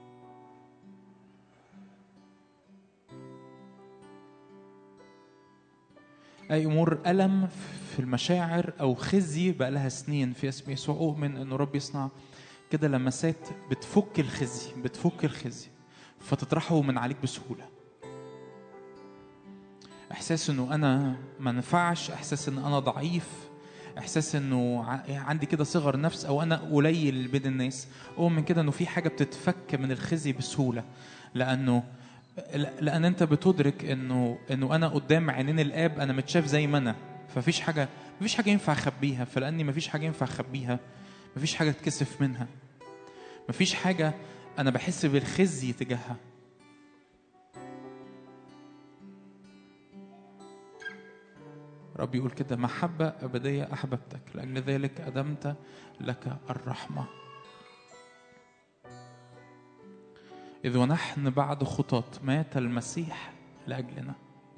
أي أمور ألم في المشاعر أو خزي بقى لها سنين في اسم يسوع أؤمن إنه رب يصنع كده لمسات بتفك الخزي بتفك الخزي فتطرحه من عليك بسهولة احساس انه انا ما نفعش احساس ان انا ضعيف احساس انه ع- عندي كده صغر نفس او انا قليل بين الناس اؤمن من كده انه في حاجه بتتفك من الخزي بسهوله لانه لان انت بتدرك انه انه انا قدام عينين الاب انا متشاف زي ما انا ففيش حاجه مفيش حاجه ينفع اخبيها فلاني مفيش حاجه ينفع اخبيها مفيش حاجه اتكسف منها مفيش حاجه انا بحس بالخزي تجاهها رب يقول كده محبة أبدية أحببتك لأجل ذلك أدمت لك الرحمة إذ ونحن بعد خطاة مات المسيح لأجلنا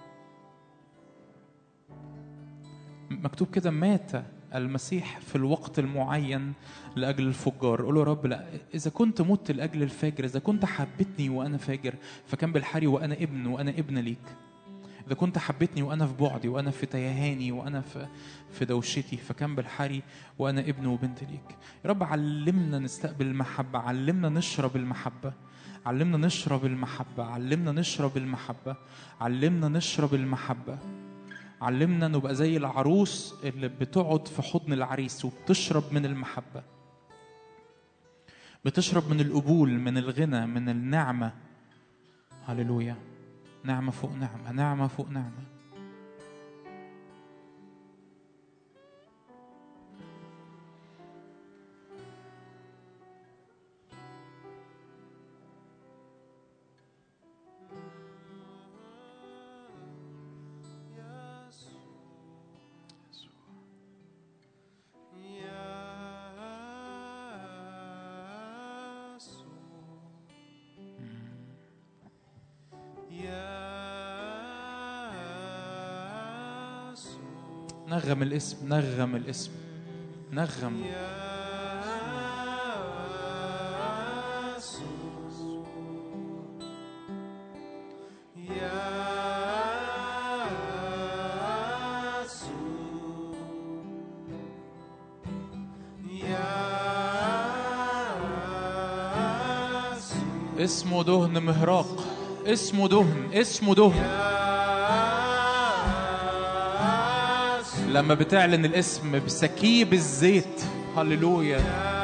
مكتوب كده مات المسيح في الوقت المعين لأجل الفجار قول له يا رب لا إذا كنت مت لأجل الفاجر إذا كنت حبتني وأنا فاجر فكان بالحري وأنا ابن وأنا ابن ليك إذا كنت حبتني وأنا في بعدي وأنا في تيهاني وأنا في في دوشتي فكان بالحري وأنا ابن وبنت ليك يا رب علمنا نستقبل المحبة علمنا نشرب المحبة علمنا نشرب المحبة علمنا نشرب المحبة علمنا نشرب المحبة علمنا نبقى زي العروس اللي بتقعد في حضن العريس وبتشرب من المحبة بتشرب من القبول من الغنى من النعمة هللويا نعمة فوق نعمة نعمة فوق نعمة نغم الاسم نغم الاسم نغم اسمه دهن مهراق اسمه دهن اسمه دهن لما بتعلن الاسم بسكيب الزيت هللويا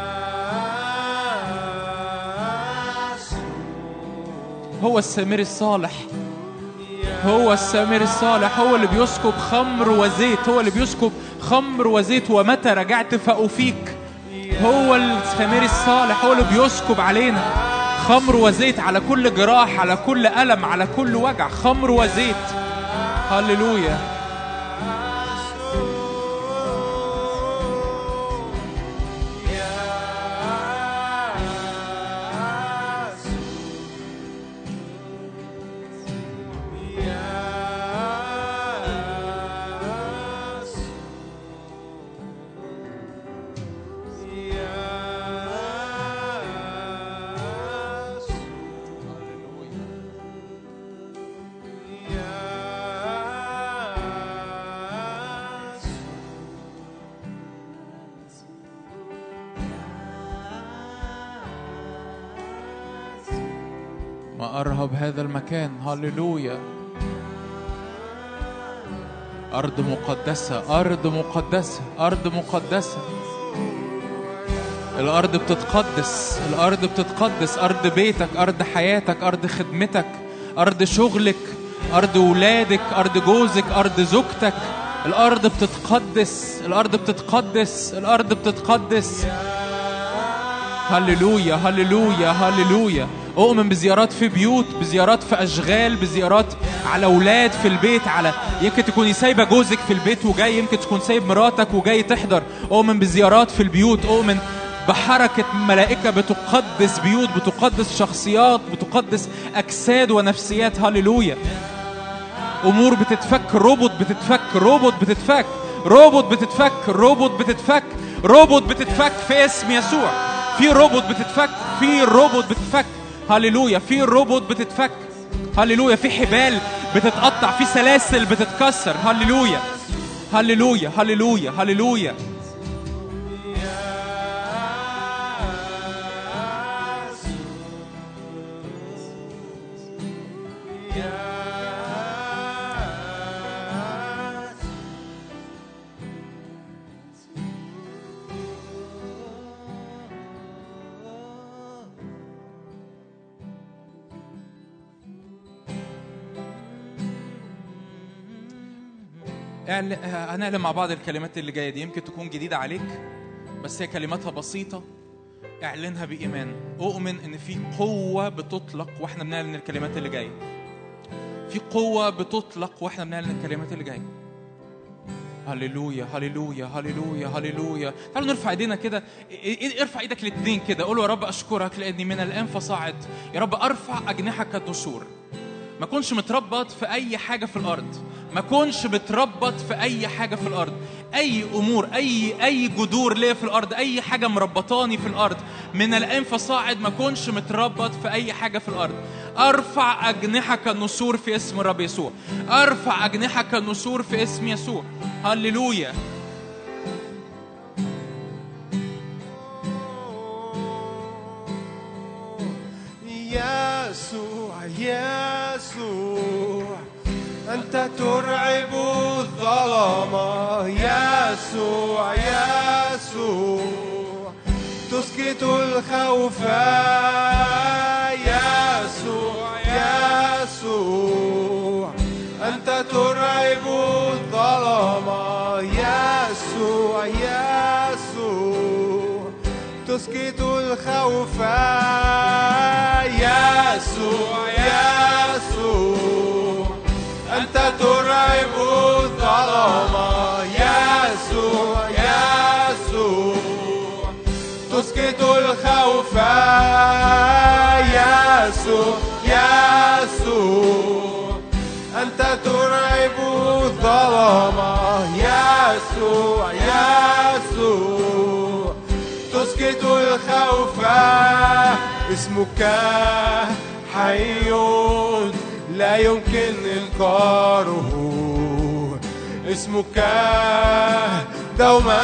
هو السامري الصالح هو السامري الصالح هو اللي بيسكب خمر وزيت هو اللي بيسكب خمر وزيت ومتى رجعت فأفيك هو السامري الصالح هو اللي بيسكب علينا خمر وزيت على كل جراح على كل ألم على كل وجع خمر وزيت هللويا ما أرهب هذا المكان هللويا أرض مقدسة أرض مقدسة أرض مقدسة الأرض بتتقدس الأرض بتتقدس أرض بيتك أرض حياتك أرض خدمتك أرض شغلك أرض ولادك أرض جوزك أرض زوجتك الأرض بتتقدس الأرض بتتقدس الأرض بتتقدس هللويا هللويا هللويا اؤمن بزيارات في بيوت بزيارات في اشغال بزيارات على اولاد في البيت على يمكن تكوني سايبه جوزك في البيت وجاي يمكن تكون سايب مراتك وجاي تحضر اؤمن بزيارات في البيوت اؤمن بحركة ملائكة بتقدس بيوت بتقدس شخصيات بتقدس أجساد ونفسيات هللويا أمور بتتفك روبوت بتتفك روبوت بتتفك روبوت بتتفك روبوت بتتفك روبوت بتتفك في اسم يسوع في روبوت بتتفك في روبوت بتتفك هللويا في روبوت بتتفك هللويا في حبال بتتقطع في سلاسل بتتكسر هللويا هللويا هللويا هللويا اعل- هنعلم مع بعض الكلمات اللي جايه دي يمكن تكون جديده عليك بس هي كلماتها بسيطه اعلنها بايمان اؤمن ان في قوه بتطلق واحنا بنعلن الكلمات اللي جايه في قوه بتطلق واحنا بنعلن الكلمات اللي جايه هللويا هللويا هللويا هللويا تعالوا نرفع ايدينا كده إيه- إيه- ارفع ايدك الاثنين كده قول له يا رب اشكرك لاني من الان فصاعد يا رب ارفع اجنحك النسور ما كونش متربط في اي حاجه في الارض ما كونش متربط في اي حاجه في الارض اي امور اي اي جذور ليا في الارض اي حاجه مربطاني في الارض من الان فصاعد ما كونش متربط في اي حاجه في الارض ارفع اجنحك النسور في اسم الرب يسوع ارفع اجنحك النسور في اسم يسوع هللويا
يسوع يسوع أنت ترعب الظلمة يسوع يسوع تسكت الخوف يسوع يسوع أنت ترعب الظلمة يسوع يسوع تسكت الخوف يسوع يسوع أنت ترعب الظلمة يسوع يسوع تسكت الخوف يسوع يسوع أنت ترعب الظلمة يسوع يسوع تسكت الخوف اسمك حي لا يمكن إنكاره اسمك دوما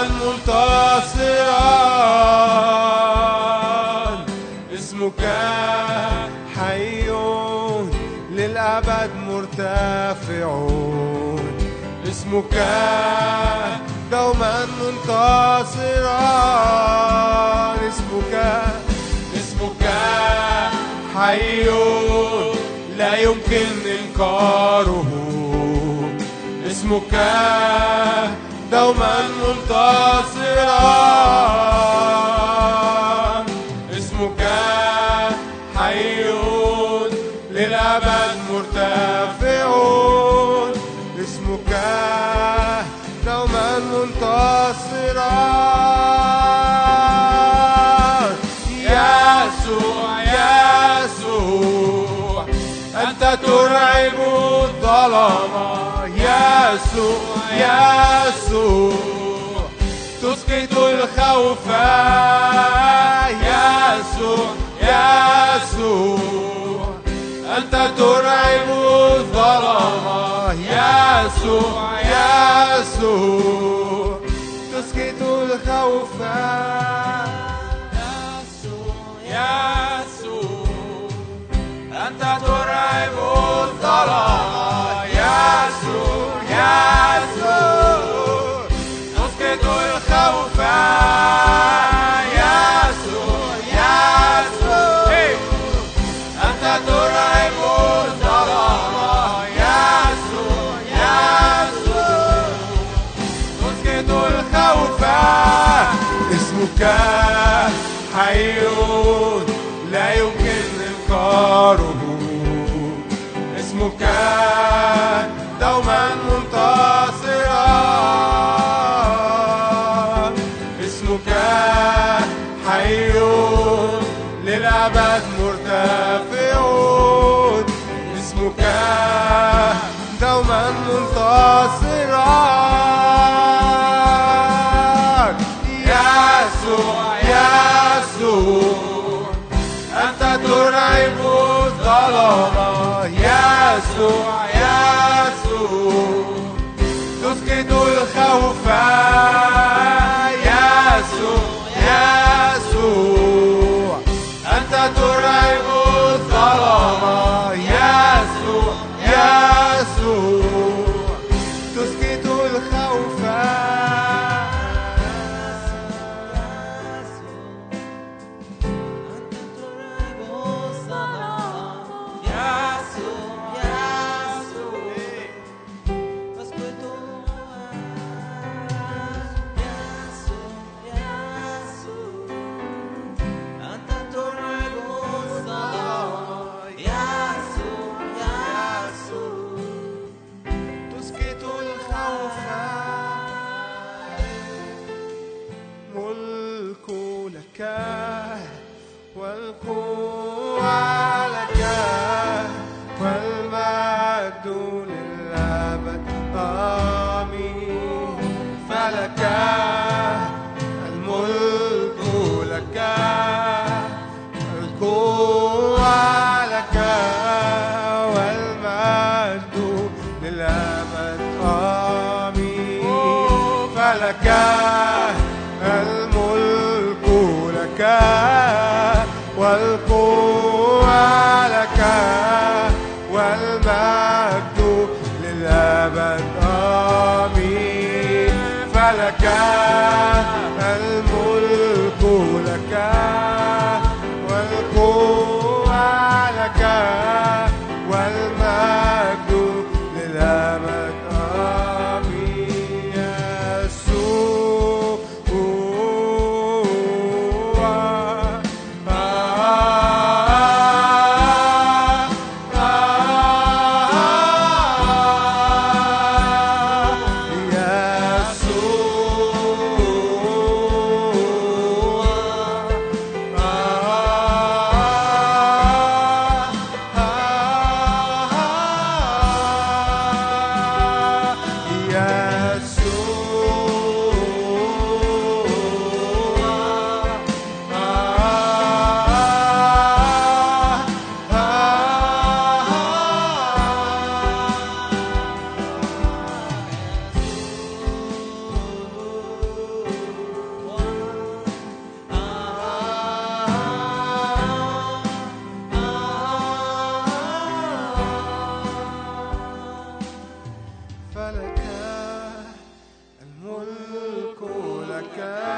منتصرا اسمك حي للأبد مرتفع اسمك دوما منتصرا اسمك اسمك حي لا يمكن إنكاره اسمك دوما منتصرا اسمك حي للأبد مرتفع اسمك دوما منتصرا يسوع يسوع أنت ترعب الظلمة يسوع يسوع تسكت الخوف يسوع يسوع أنت ترعب الظلمة يسوع يسوع تسكت الخوف يسوع أنت ترعب الظلمة يسوع يسوع تسكت الخوف يسوع يسوع أنت ترعب الظلمة يسوع يسوع تسكت الخوف اسمك حي لا يمكن إنكاره اسمك دوما منتصرا اسمك حي للأبد مرتفع اسمك دوما منتصرا يسوع يسوع أنت ترعب الظلمة يسوع يسوع تسكت الخوف يسوع يسوع أنت ترعب الظلمة يسوع يسوع تسكت الخوف
أنت ترعب الظلام يسوع
والقوة لك والمجد للأبد آمين فلك الملك لك القوة لك والمجد للأبد آمين فلك الملك لك والقوة لك والمجد للأبد آمين فلك الملك لك والقوة لك والمجد للأبد آمين فلك الملك لك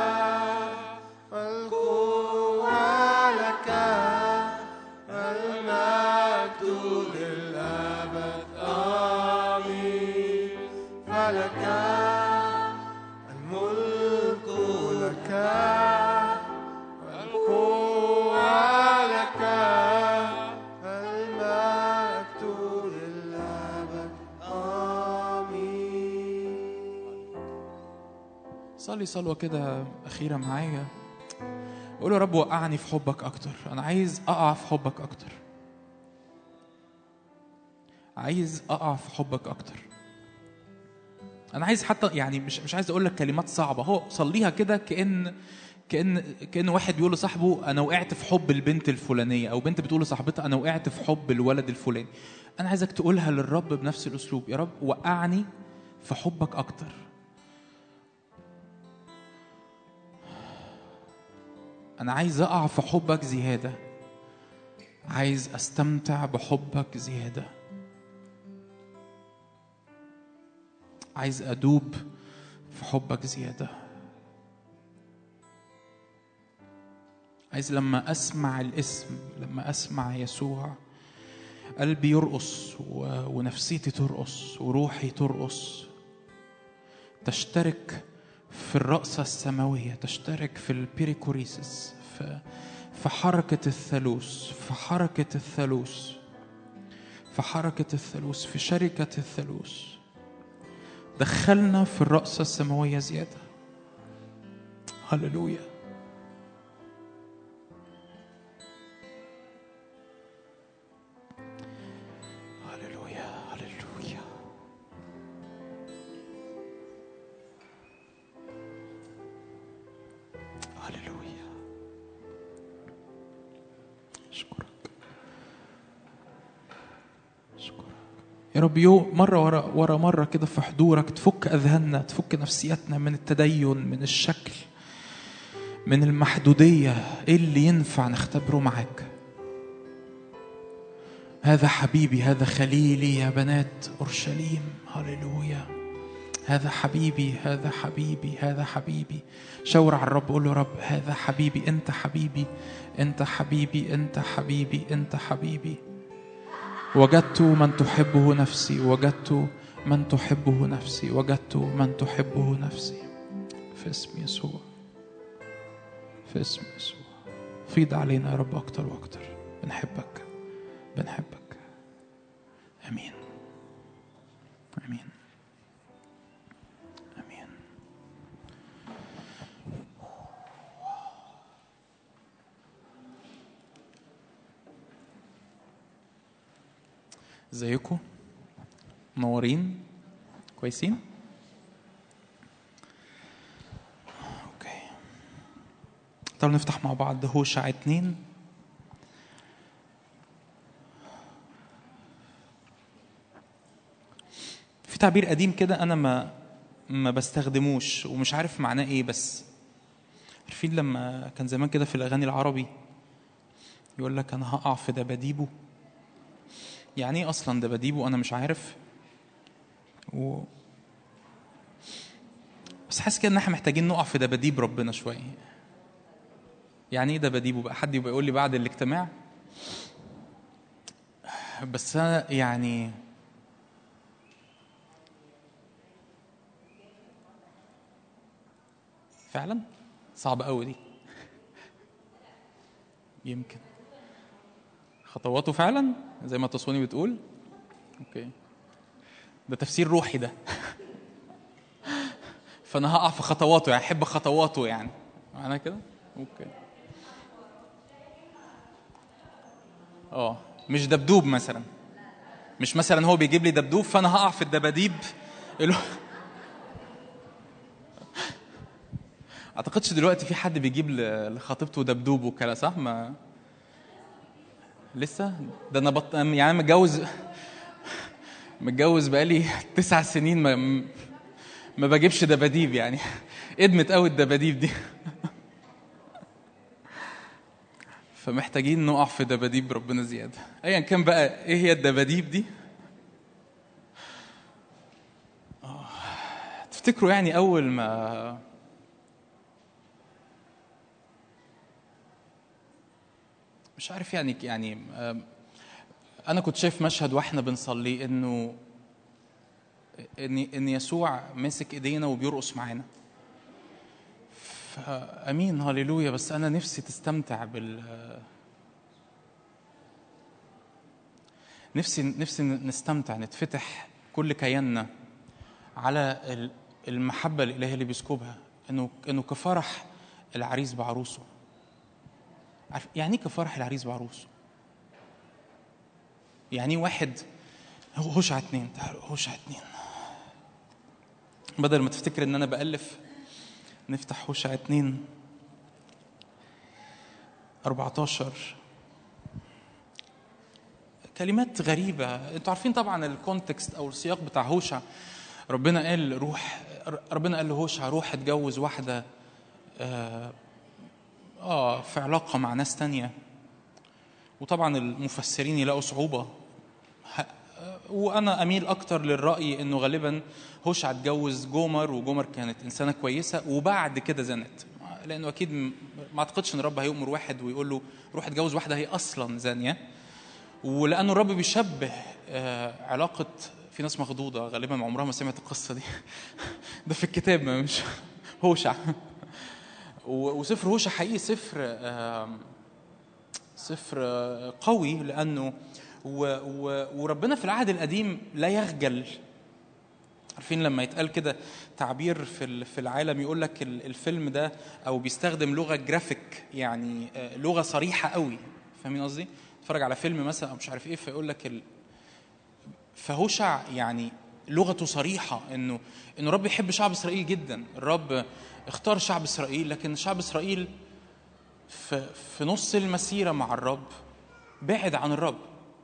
والقوة لك المجد للأبد آمين فلك الملك لك والقوة لك المجد للأبد آمين
صلي صلوة كده أخيرة معايا قول يا رب وقعني في حبك أكتر أنا عايز أقع في حبك أكتر عايز أقع في حبك أكتر أنا عايز حتى يعني مش مش عايز أقول لك كلمات صعبة هو صليها كده كأن كأن كأن واحد بيقول لصاحبه أنا وقعت في حب البنت الفلانية أو بنت بتقول لصاحبتها أنا وقعت في حب الولد الفلاني أنا عايزك تقولها للرب بنفس الأسلوب يا رب وقعني في حبك أكتر أنا عايز أقع في حبك زيادة عايز أستمتع بحبك زيادة عايز أدوب في حبك زيادة عايز لما أسمع الاسم لما أسمع يسوع قلبي يرقص و- ونفسيتي ترقص وروحي ترقص تشترك في الرقصة السماوية تشترك في البيريكوريسس في في حركة الثالوث في حركة الثالوث في حركة الثالوث في شركة الثالوث دخلنا في الرقصة السماوية زيادة هللويا هللويا هللويا هللويا اشكرك اشكرك يا رب يوم مرة ورا ورا مرة كده في حضورك تفك أذهاننا تفك نفسيتنا من التدين من الشكل من المحدودية إيه اللي ينفع نختبره معاك هذا حبيبي هذا خليلي يا بنات أورشليم هللويا هذا حبيبي هذا حبيبي هذا حبيبي شاور على الرب قول له يا رب هذا حبيبي انت حبيبي انت حبيبي انت حبيبي انت حبيبي وجدت من تحبه نفسي وجدت من تحبه نفسي وجدت من تحبه نفسي في اسم يسوع في اسم يسوع فيض علينا يا رب اكتر واكتر بنحبك بنحبك امين امين امين ازيكم منورين كويسين اوكي تعالوا نفتح مع بعض هوشع اتنين في تعبير قديم كده انا ما ما بستخدموش ومش عارف معناه ايه بس عارفين لما كان زمان كده في الاغاني العربي يقول لك انا هقع في دباديبه يعني ايه اصلا دباديبه انا مش عارف و... بس حاسس كده ان احنا محتاجين نقع في دباديب ربنا شويه يعني ايه دباديبه بقى حد يبقى يقول لي بعد الاجتماع بس انا يعني فعلا صعب قوي دي يمكن خطواته فعلا زي ما تصوني بتقول اوكي ده تفسير روحي ده فانا هقع في خطواته يعني احب خطواته يعني معنى كده اوكي اه مش دبدوب مثلا مش مثلا هو بيجيب لي دبدوب فانا هقع في الدباديب اللي هو- اعتقدش دلوقتي في حد بيجيب ل- لخطيبته دبدوب وكده صح ما لسه ده انا بط... يعني أنا متجوز متجوز بقالي تسع سنين ما ما بجيبش دباديب يعني ادمت قوي الدباديب دي فمحتاجين نقع في دباديب ربنا زياده ايا كان بقى ايه هي الدباديب دي آه، تفتكروا يعني اول ما مش عارف يعني يعني آم، انا كنت شايف مشهد واحنا بنصلي انه ان ان يسوع ماسك ايدينا وبيرقص معانا فامين هللويا بس انا نفسي تستمتع بال نفسي نفسي نستمتع نتفتح كل كياننا على ال- المحبه الالهيه اللي بيسكبها انه انه كفرح العريس بعروسه عارف يعني ايه كفرح العريس بعروسه يعني واحد هو هوشع اتنين تعالوا هوشع اتنين بدل ما تفتكر ان انا بألف نفتح هوشع اتنين 14 كلمات غريبة انتوا عارفين طبعا الكونتكست او السياق بتاع هوشع ربنا قال روح ربنا قال لهوشع روح اتجوز واحدة آه, اه في علاقة مع ناس تانية وطبعا المفسرين يلاقوا صعوبة ه- وانا اميل اكتر للراي انه غالبا هوشع اتجوز جومر وجومر كانت انسانه كويسه وبعد كده زنت لانه اكيد م- ما اعتقدش ان الرب هيؤمر واحد ويقول له روح اتجوز واحده هي اصلا زانيه ولانه الرب بيشبه آه، علاقه في ناس مخضوضه غالبا عمرها ما سمعت القصه دي ده في الكتاب ما مش هوشع و- وسفر هوشع حقيقي سفر آم، سفر آه، قوي لانه و و وربنا في العهد القديم لا يخجل عارفين لما يتقال كده تعبير في ال- في العالم يقول لك ال- الفيلم ده او بيستخدم لغه جرافيك يعني آه، لغه صريحه قوي فاهمين قصدي؟ اتفرج على فيلم مثلا او مش عارف ايه فيقول لك ال... فهوشع يعني لغته صريحه انه انه الرب يحب شعب اسرائيل جدا الرب اختار شعب اسرائيل لكن شعب اسرائيل في في نص المسيره مع الرب بعد عن الرب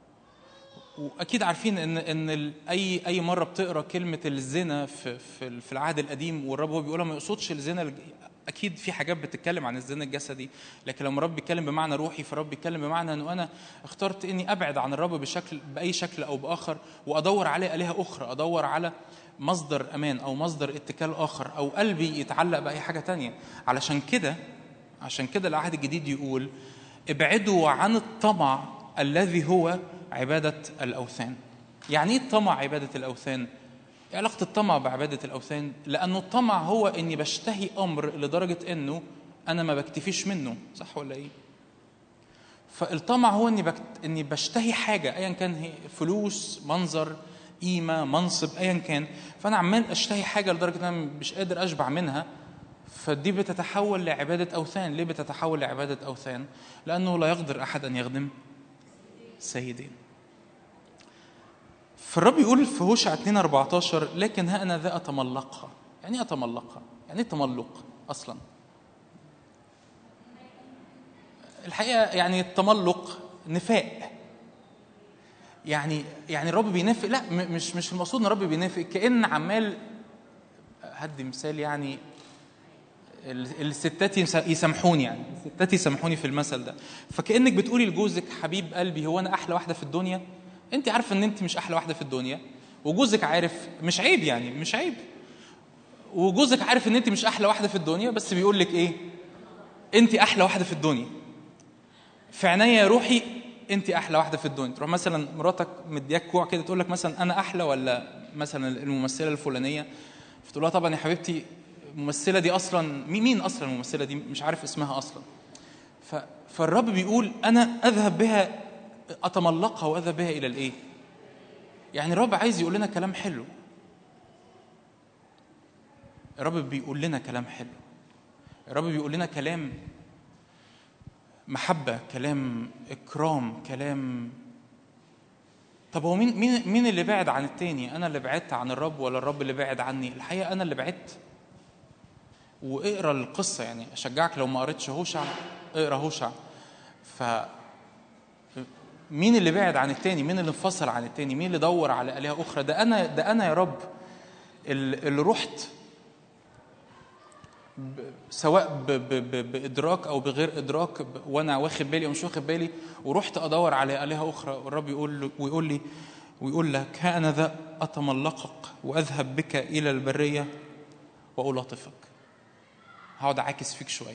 واكيد عارفين ان ان ال- اي اي مره بتقرا كلمه الزنا في في في العهد القديم والرب هو بيقولها ما يقصدش الزنا الج- اكيد في حاجات بتتكلم عن الزنا الجسدي لكن لما الرب بيتكلم بمعنى روحي فالرب بيتكلم بمعنى انه انا اخترت اني ابعد عن الرب بشكل باي شكل او باخر وادور على الهه اخرى ادور على مصدر امان او مصدر اتكال اخر او قلبي يتعلق باي حاجه تانية علشان كده عشان كده العهد الجديد يقول ابعدوا عن الطمع الذي هو عبادة الأوثان يعني ايه الطمع عبادة الأوثان؟ إيه علاقة الطمع بعبادة الأوثان؟ لأنه الطمع هو إني بشتهي أمر لدرجة إنه أنا ما بكتفيش منه صح ولا إيه؟ فالطمع هو إني بكت... إني بشتهي حاجة أيا كان هي فلوس منظر قيمة منصب أيا كان فأنا عمال أشتهي حاجة لدرجة إن أنا مش قادر أشبع منها فدي بتتحول لعبادة أوثان ليه بتتحول لعبادة أوثان لأنه لا يقدر أحد أن يخدم سيدين فالرب يقول في هوشع 2 14 لكن ها انا ذا اتملقها يعني ايه اتملقها يعني ايه تملق اصلا الحقيقه يعني التملق نفاق يعني يعني الرب بينافق لا م- مش مش المقصود ان الرب بينافق كان عمال هدي مثال يعني ال- الستات يس- يسامحوني يعني الستات يسامحوني في المثل ده فكانك بتقولي لجوزك حبيب قلبي هو انا احلى واحده في الدنيا انت عارفه ان انت مش احلى واحده في الدنيا وجوزك عارف مش عيب يعني مش عيب وجوزك عارف ان انت مش احلى واحده في الدنيا بس بيقول لك ايه انت احلى واحده في الدنيا في عينيا يا روحي انت احلى واحده في الدنيا تروح مثلا مراتك مدياك كوع كده تقول لك مثلا انا احلى ولا مثلا الممثله الفلانيه فتقول لها طبعا يا حبيبتي الممثله دي اصلا مين مين اصلا الممثله دي مش عارف اسمها اصلا ف فالرب بيقول انا اذهب بها اتملقها واذهب بها الى الايه يعني الرب عايز يقول لنا كلام حلو الرب بيقول لنا كلام حلو الرب بيقول لنا كلام محبة كلام إكرام كلام طب هو مين مين مين اللي بعد عن التاني؟ أنا اللي بعدت عن الرب ولا الرب اللي بعد عني؟ الحقيقة أنا اللي بعدت. واقرا القصة يعني أشجعك لو ما قريتش هوشع اقرا هوشع. ف مين اللي بعد عن التاني؟ مين اللي انفصل عن التاني؟ مين اللي دور على آلهة أخرى؟ ده أنا ده أنا يا رب ال- اللي رحت سواء ب ب ب بادراك او بغير ادراك ب- وانا واخد بالي او مش واخد بالي ورحت ادور على الهه اخرى والرب يقول له- ويقول لي ويقول لك ها انا ذا اتملقك واذهب بك الى البريه والاطفك هقعد اعاكس فيك شويه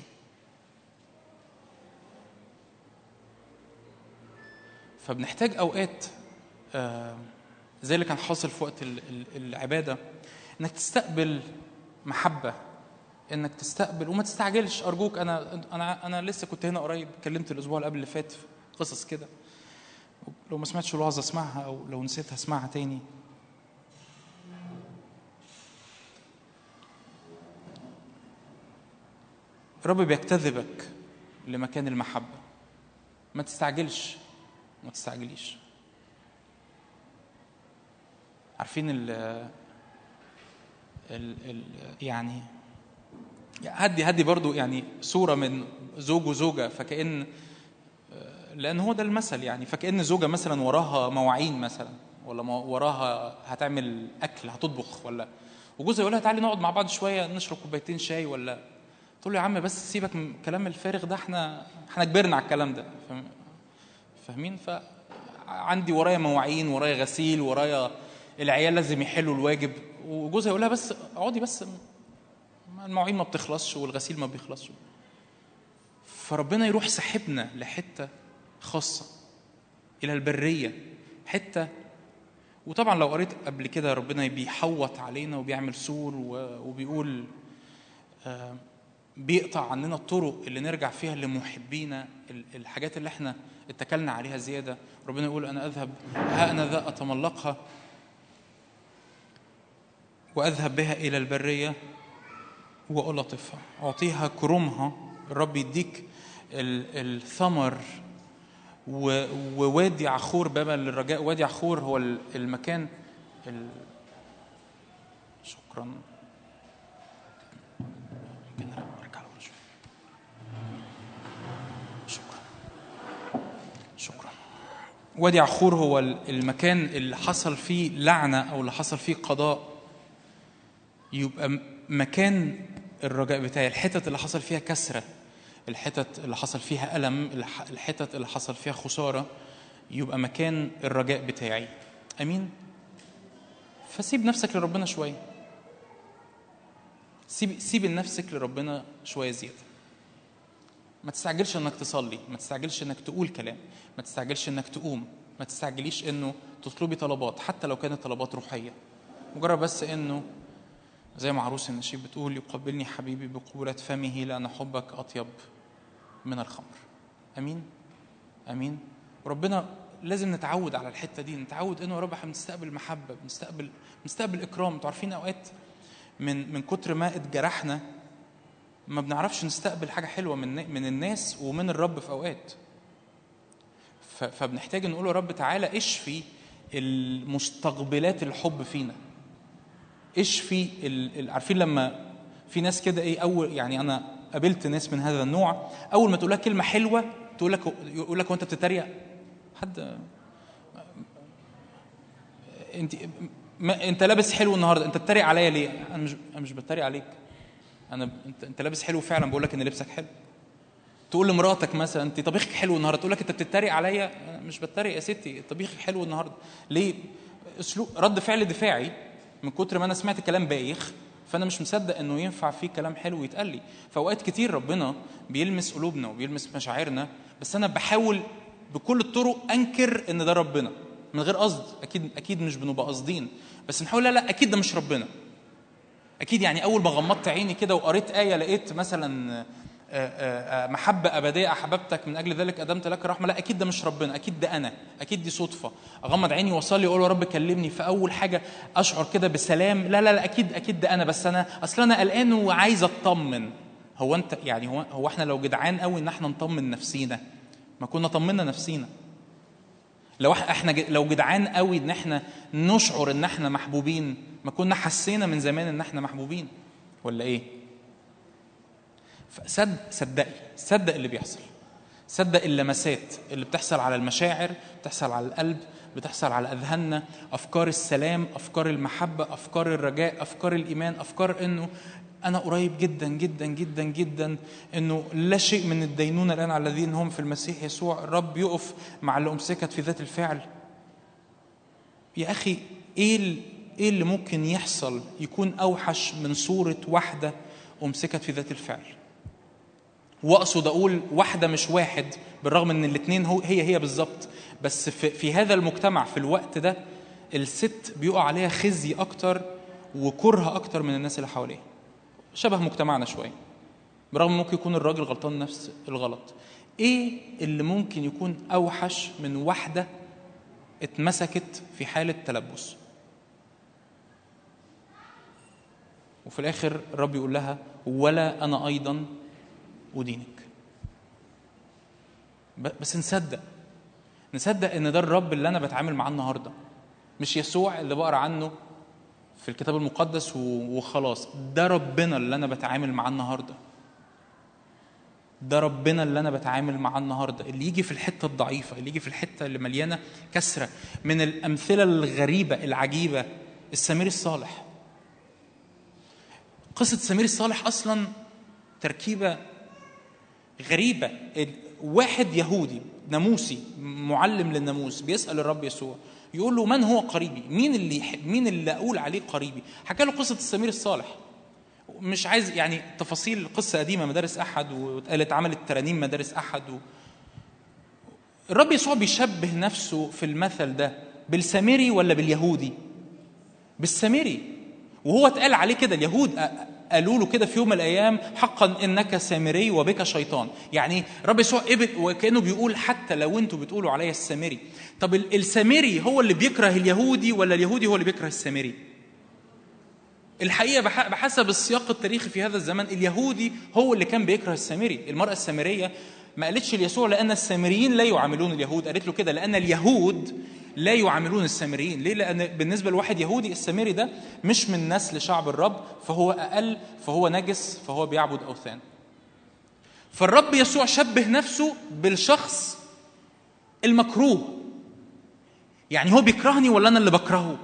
فبنحتاج اوقات آه، زي اللي كان حاصل في وقت ال- ال- العباده انك تستقبل محبه انك تستقبل وما تستعجلش ارجوك انا انا انا لسه كنت هنا قريب اتكلمت الاسبوع اللي قبل اللي فات في قصص كده لو ما سمعتش الوعظه اسمعها او لو نسيتها اسمعها تاني الرب بيجتذبك لمكان المحبه ما تستعجلش ما تستعجليش عارفين ال ال ال يعني هدي هدي برضو يعني صورة من زوج وزوجة فكأن لأن هو ده المثل يعني فكأن زوجة مثلا وراها مواعين مثلا ولا مو- وراها هتعمل أكل هتطبخ ولا وجوزها يقول لها تعالي نقعد مع بعض شوية نشرب كوبايتين شاي ولا تقول له يا عم بس سيبك من الكلام الفارغ ده احنا احنا كبرنا على الكلام ده فاهم- فاهمين فعندي ورايا مواعين ورايا غسيل ورايا العيال لازم يحلوا الواجب وجوزها يقول لها بس اقعدي بس المواعين ما بتخلصش والغسيل ما بيخلصش فربنا يروح سحبنا لحته خاصه الى البريه حته وطبعا لو قريت قبل كده ربنا بيحوط علينا وبيعمل سور و- وبيقول آه، بيقطع عننا الطرق اللي نرجع فيها لمحبينا ال- الحاجات اللي احنا اتكلنا عليها زياده ربنا يقول انا اذهب ها انا ذا اتملقها واذهب بها الى البريه وألطفها أعطيها كرمها الرب يديك ال- الثمر و- ووادي عخور بابا للرجاء وادي عخور هو ال- المكان ال... شكرا ممكن نرجع لورا شوية. شكرا شكرا وادي عخور هو ال- المكان اللي حصل فيه لعنة أو اللي حصل فيه قضاء يبقى م- مكان الرجاء بتاعي الحتت اللي حصل فيها كسرة الحتت اللي حصل فيها ألم الح- الحتت اللي حصل فيها خسارة يبقى مكان الرجاء بتاعي أمين فسيب نفسك لربنا شوية سيب سيب نفسك لربنا شوية زيادة ما تستعجلش انك تصلي ما تستعجلش انك تقول كلام ما تستعجلش انك تقوم ما تستعجليش انه تطلبي طلبات حتى لو كانت طلبات روحيه مجرد بس انه زي ما عروس النشيد بتقول يقبلني حبيبي بقبلة فمه لأن حبك أطيب من الخمر أمين أمين وربنا لازم نتعود على الحتة دي نتعود إنه يا رب احنا بنستقبل محبة بنستقبل بنستقبل إكرام أنتوا عارفين أوقات من من كتر ما اتجرحنا ما بنعرفش نستقبل حاجة حلوة من من الناس ومن الرب في أوقات ف- فبنحتاج نقول يا رب تعالى اشفي المستقبلات الحب فينا ايش في ال... ال- عارفين لما في ناس كده ايه اول يعني انا قابلت ناس من هذا النوع اول ما تقول لك كلمه حلوه تقول لك يقول لك وانت بتتريق حد انت ما انت لابس حلو النهارده انت بتتريق عليا ليه انا مش انا مش بتريق عليك انا انت انت لابس حلو فعلا بقول لك ان لبسك حلو تقول لمراتك مثلا انت طبيخك حلو النهارده تقول لك انت بتتريق عليا أنا مش بتريق يا ستي طبيخك حلو النهارده ليه اسلوب رد فعل دفاعي من كتر ما انا سمعت كلام بايخ فانا مش مصدق انه ينفع فيه كلام حلو يتقال لي فاوقات كتير ربنا بيلمس قلوبنا وبيلمس مشاعرنا بس انا بحاول بكل الطرق انكر ان ده ربنا من غير قصد اكيد اكيد مش بنبقى قاصدين بس نحاول لا لا اكيد ده مش ربنا اكيد يعني اول ما غمضت عيني كده وقريت ايه لقيت مثلا آه، آه، آه، محبة أبدية أحببتك من أجل ذلك أدمت لك الرحمة لا أكيد ده مش ربنا أكيد ده أنا أكيد دي صدفة أغمض عيني وأصلي وأقول يا رب كلمني فأول حاجة أشعر كده بسلام لا لا لا أكيد أكيد ده أنا بس أنا أصل أنا قلقان وعايز أطمن هو أنت يعني هو هو إحنا لو جدعان قوي إن إحنا نطمن نفسينا ما كنا طمنا نفسينا لو إح- احنا ج- لو جدعان قوي ان احنا نشعر ان احنا محبوبين ما كنا حسينا من زمان ان احنا محبوبين ولا ايه فصد صدقي صدق اللي بيحصل صدق اللمسات اللي بتحصل على المشاعر بتحصل على القلب بتحصل على اذهاننا افكار السلام افكار المحبه افكار الرجاء افكار الايمان افكار انه انا قريب جدا جدا جدا جدا انه لا شيء من الدينونه الان على الذين هم في المسيح يسوع الرب يقف مع اللي امسكت في ذات الفعل يا اخي ايه ال- ايه اللي ممكن يحصل يكون اوحش من صوره واحده امسكت في ذات الفعل واقصد اقول واحده مش واحد بالرغم ان الاثنين هو هي هي بالظبط بس في, في هذا المجتمع في الوقت ده الست بيقع عليها خزي اكتر وكره اكتر من الناس اللي حواليها شبه مجتمعنا شويه برغم إن ممكن يكون الراجل غلطان نفس الغلط ايه اللي ممكن يكون اوحش من واحده اتمسكت في حاله تلبس وفي الاخر الرب يقول لها ولا انا ايضا ودينك ب- بس نصدق نصدق ان ده الرب اللي انا بتعامل معاه النهارده مش يسوع اللي بقرا عنه في الكتاب المقدس و- وخلاص ده ربنا اللي انا بتعامل معاه النهارده ده ربنا اللي انا بتعامل معاه النهارده اللي يجي في الحته الضعيفه اللي يجي في الحته اللي مليانه كسره من الامثله الغريبه العجيبه السمير الصالح قصه سمير الصالح اصلا تركيبه غريبة واحد يهودي ناموسي معلم للناموس بيسأل الرب يسوع يقول له من هو قريبي مين اللي يحب مين اللي أقول عليه قريبي حكى له قصة السمير الصالح مش عايز يعني تفاصيل قصة قديمة مدارس أحد واتقالت عملت ترانيم مدارس أحد و... الرب يسوع بيشبه نفسه في المثل ده بالسامري ولا باليهودي بالسامري وهو اتقال عليه كده اليهود أ- قالوا له كده في يوم من الايام حقا انك سامري وبك شيطان يعني رب يسوع قبل وكانه بيقول حتى لو انتوا بتقولوا عليا السامري طب ال- السامري هو اللي بيكره اليهودي ولا اليهودي هو اللي بيكره السامري الحقيقه بح- بحسب السياق التاريخي في هذا الزمن اليهودي هو اللي كان بيكره السامري المراه السامريه ما قالتش ليسوع لان السامريين لا يعاملون اليهود قالت له كده لان اليهود لا يعاملون السامريين ليه لان بالنسبه لواحد يهودي السامري ده مش من نسل شعب الرب فهو اقل فهو نجس فهو بيعبد اوثان فالرب يسوع شبه نفسه بالشخص المكروه يعني هو بيكرهني ولا انا اللي بكرهه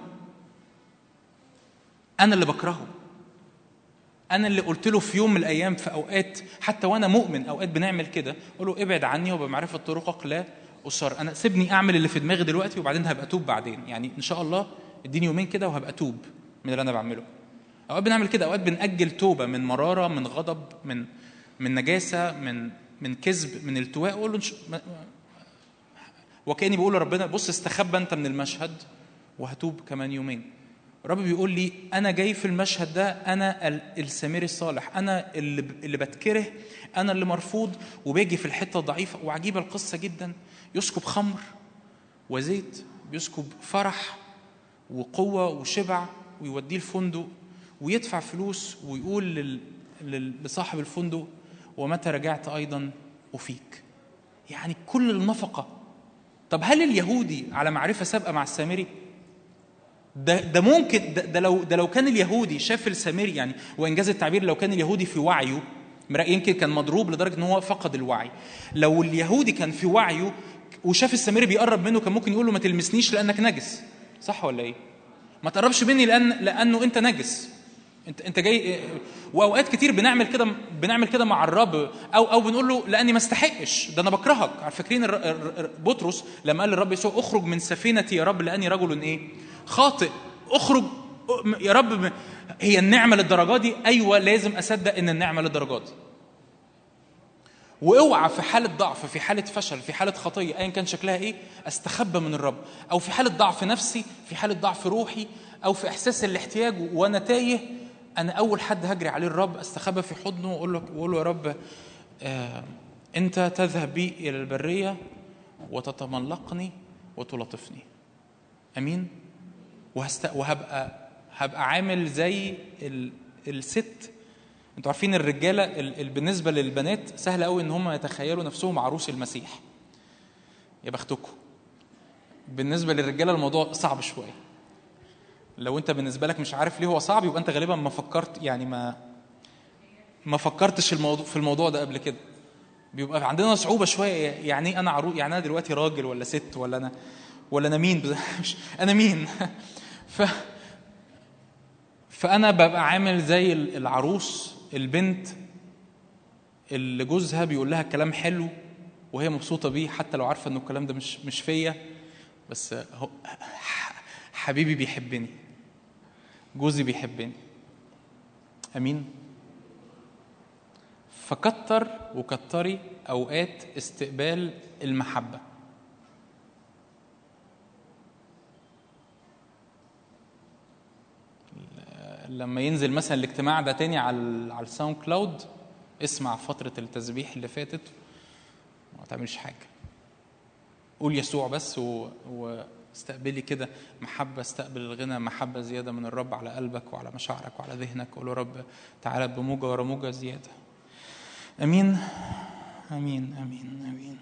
انا اللي بكرهه انا اللي قلت له في يوم من الايام في اوقات حتى وانا مؤمن اوقات بنعمل كده اقول له ابعد عني وبمعرفه طرقك لا اصر انا سيبني اعمل اللي في دماغي دلوقتي وبعدين هبقى توب بعدين يعني ان شاء الله اديني يومين كده وهبقى توب من اللي انا بعمله اوقات بنعمل كده اوقات بنأجل توبه من مراره من غضب من من نجاسه من من كذب من التواء اقول له إن شاء- ما- وكاني بقول لربنا بص استخبى انت من المشهد وهتوب كمان يومين الرب بيقول لي انا جاي في المشهد ده انا ال- السمير الصالح انا اللي ب- اللي بتكره انا اللي مرفوض وباجي في الحته الضعيفه وعجيبه القصه جدا يسكب خمر وزيت بيسكب فرح وقوه وشبع ويوديه الفندق ويدفع فلوس ويقول لل... لل... لصاحب الفندق ومتى رجعت ايضا افيك يعني كل النفقه
طب هل اليهودي على معرفه سابقه مع السامري ده ده ممكن ده, ده لو ده لو كان اليهودي شاف السامري يعني وانجاز التعبير لو كان اليهودي في وعيه مرا- يمكن كان مضروب لدرجه ان هو فقد الوعي لو اليهودي كان في وعيه وشاف السامري بيقرب منه كان ممكن يقول له ما تلمسنيش لانك نجس صح ولا ايه ما تقربش مني لان لانه انت نجس انت انت جاي واوقات كتير بنعمل كده بنعمل كده مع الرب او او بنقول له لاني ما استحقش ده انا بكرهك فاكرين الر- الر- الر- بطرس لما قال للرب يسوع اخرج من سفينتي يا رب لاني رجل ايه خاطئ اخرج يا رب م- هي النعمه للدرجه دي ايوه لازم اصدق ان النعمه للدرجه دي واوعى في حالة ضعف في حالة فشل في حالة خطية ايا كان شكلها ايه استخبى من الرب او في حالة ضعف نفسي في حالة ضعف روحي او في احساس الاحتياج وانا تايه انا اول حد هجري عليه الرب استخبى في حضنه واقول له واقول له يا رب آه انت تذهب بي الى البرية وتتملقني وتلطفني امين وهست... وهبقى هبقى عامل زي ال... الست انتوا عارفين الرجاله ال... ال... بالنسبه للبنات سهل قوي ان هم يتخيلوا نفسهم عروس المسيح يا بختكم بالنسبه للرجاله الموضوع صعب شويه لو انت بالنسبه لك مش عارف ليه هو صعب يبقى انت غالبا ما فكرت يعني ما ما فكرتش الموضوع في الموضوع ده قبل كده بيبقى عندنا صعوبه شويه يعني ايه انا عروس يعني انا دلوقتي راجل ولا ست ولا انا ولا انا مين مش انا مين ف فانا ببقى عامل زي العروس البنت اللي جوزها بيقول لها كلام حلو وهي مبسوطه بيه حتى لو عارفه انه الكلام ده مش مش فيا بس هو حبيبي بيحبني جوزي بيحبني امين فكتر وكتري اوقات استقبال المحبه لما ينزل مثلا الاجتماع ده تاني على على الساوند كلاود اسمع فترة التسبيح اللي فاتت ما تعملش حاجة قول يسوع بس و... واستقبلي كده محبة استقبل الغنى محبة زيادة من الرب على قلبك وعلى مشاعرك وعلى ذهنك قول يا رب تعالى بموجة ورا موجة زيادة أمين أمين أمين أمين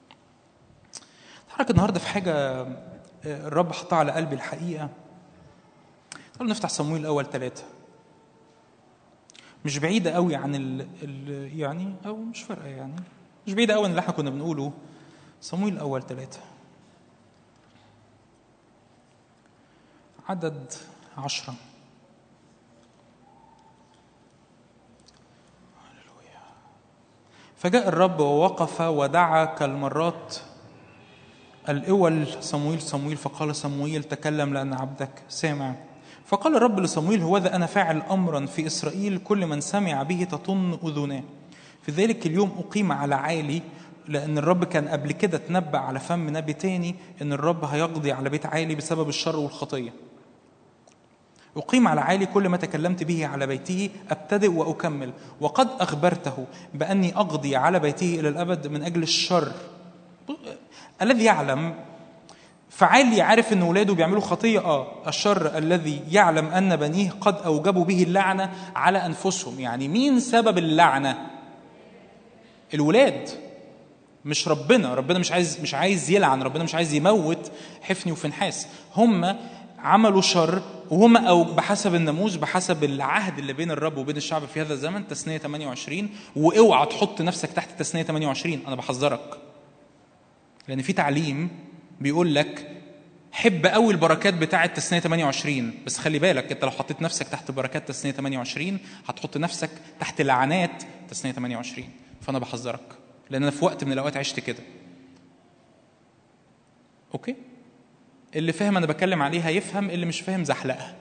اتحرك النهاردة في حاجة الرب حطها على قلبي الحقيقة تعالوا نفتح صمويل الأول ثلاثة مش بعيدة قوي عن ال ال يعني أو مش فارقة يعني مش بعيدة قوي عن اللي احنا كنا بنقوله صمويل الأول ثلاثة عدد عشرة فجاء الرب ووقف ودعا كالمرات الأول صمويل صمويل فقال صمويل تكلم لأن عبدك سامع فقال الرب لصمويل هوذا أنا فاعل أمرا في إسرائيل كل من سمع به تطن أذناه في ذلك اليوم أقيم على عالي لأن الرب كان قبل كده تنبأ على فم نبي تاني إن الرب هيقضي على بيت عالي بسبب الشر والخطية أقيم على عالي كل ما تكلمت به على بيته أبتدئ وأكمل وقد أخبرته بأني أقضي على بيته إلى الأبد من أجل الشر الذي يعلم فعالي عارف ان ولاده بيعملوا خطيه اه الشر الذي يعلم ان بنيه قد اوجبوا به اللعنه على انفسهم يعني مين سبب اللعنه الولاد مش ربنا ربنا مش عايز مش عايز يلعن ربنا مش عايز يموت حفني وفنحاس هم عملوا شر وهم او بحسب الناموس بحسب العهد اللي بين الرب وبين الشعب في هذا الزمن تثنيه 28 واوعى تحط نفسك تحت تثنيه 28 انا بحذرك لان في تعليم بيقول لك حب قوي البركات بتاعه تثنيه 28 بس خلي بالك انت لو حطيت نفسك تحت بركات تثنيه 28 هتحط نفسك تحت لعنات تثنيه 28 فانا بحذرك لان انا في وقت من الاوقات عشت كده اوكي اللي فاهم انا بتكلم عليه هيفهم اللي مش فاهم زحلقها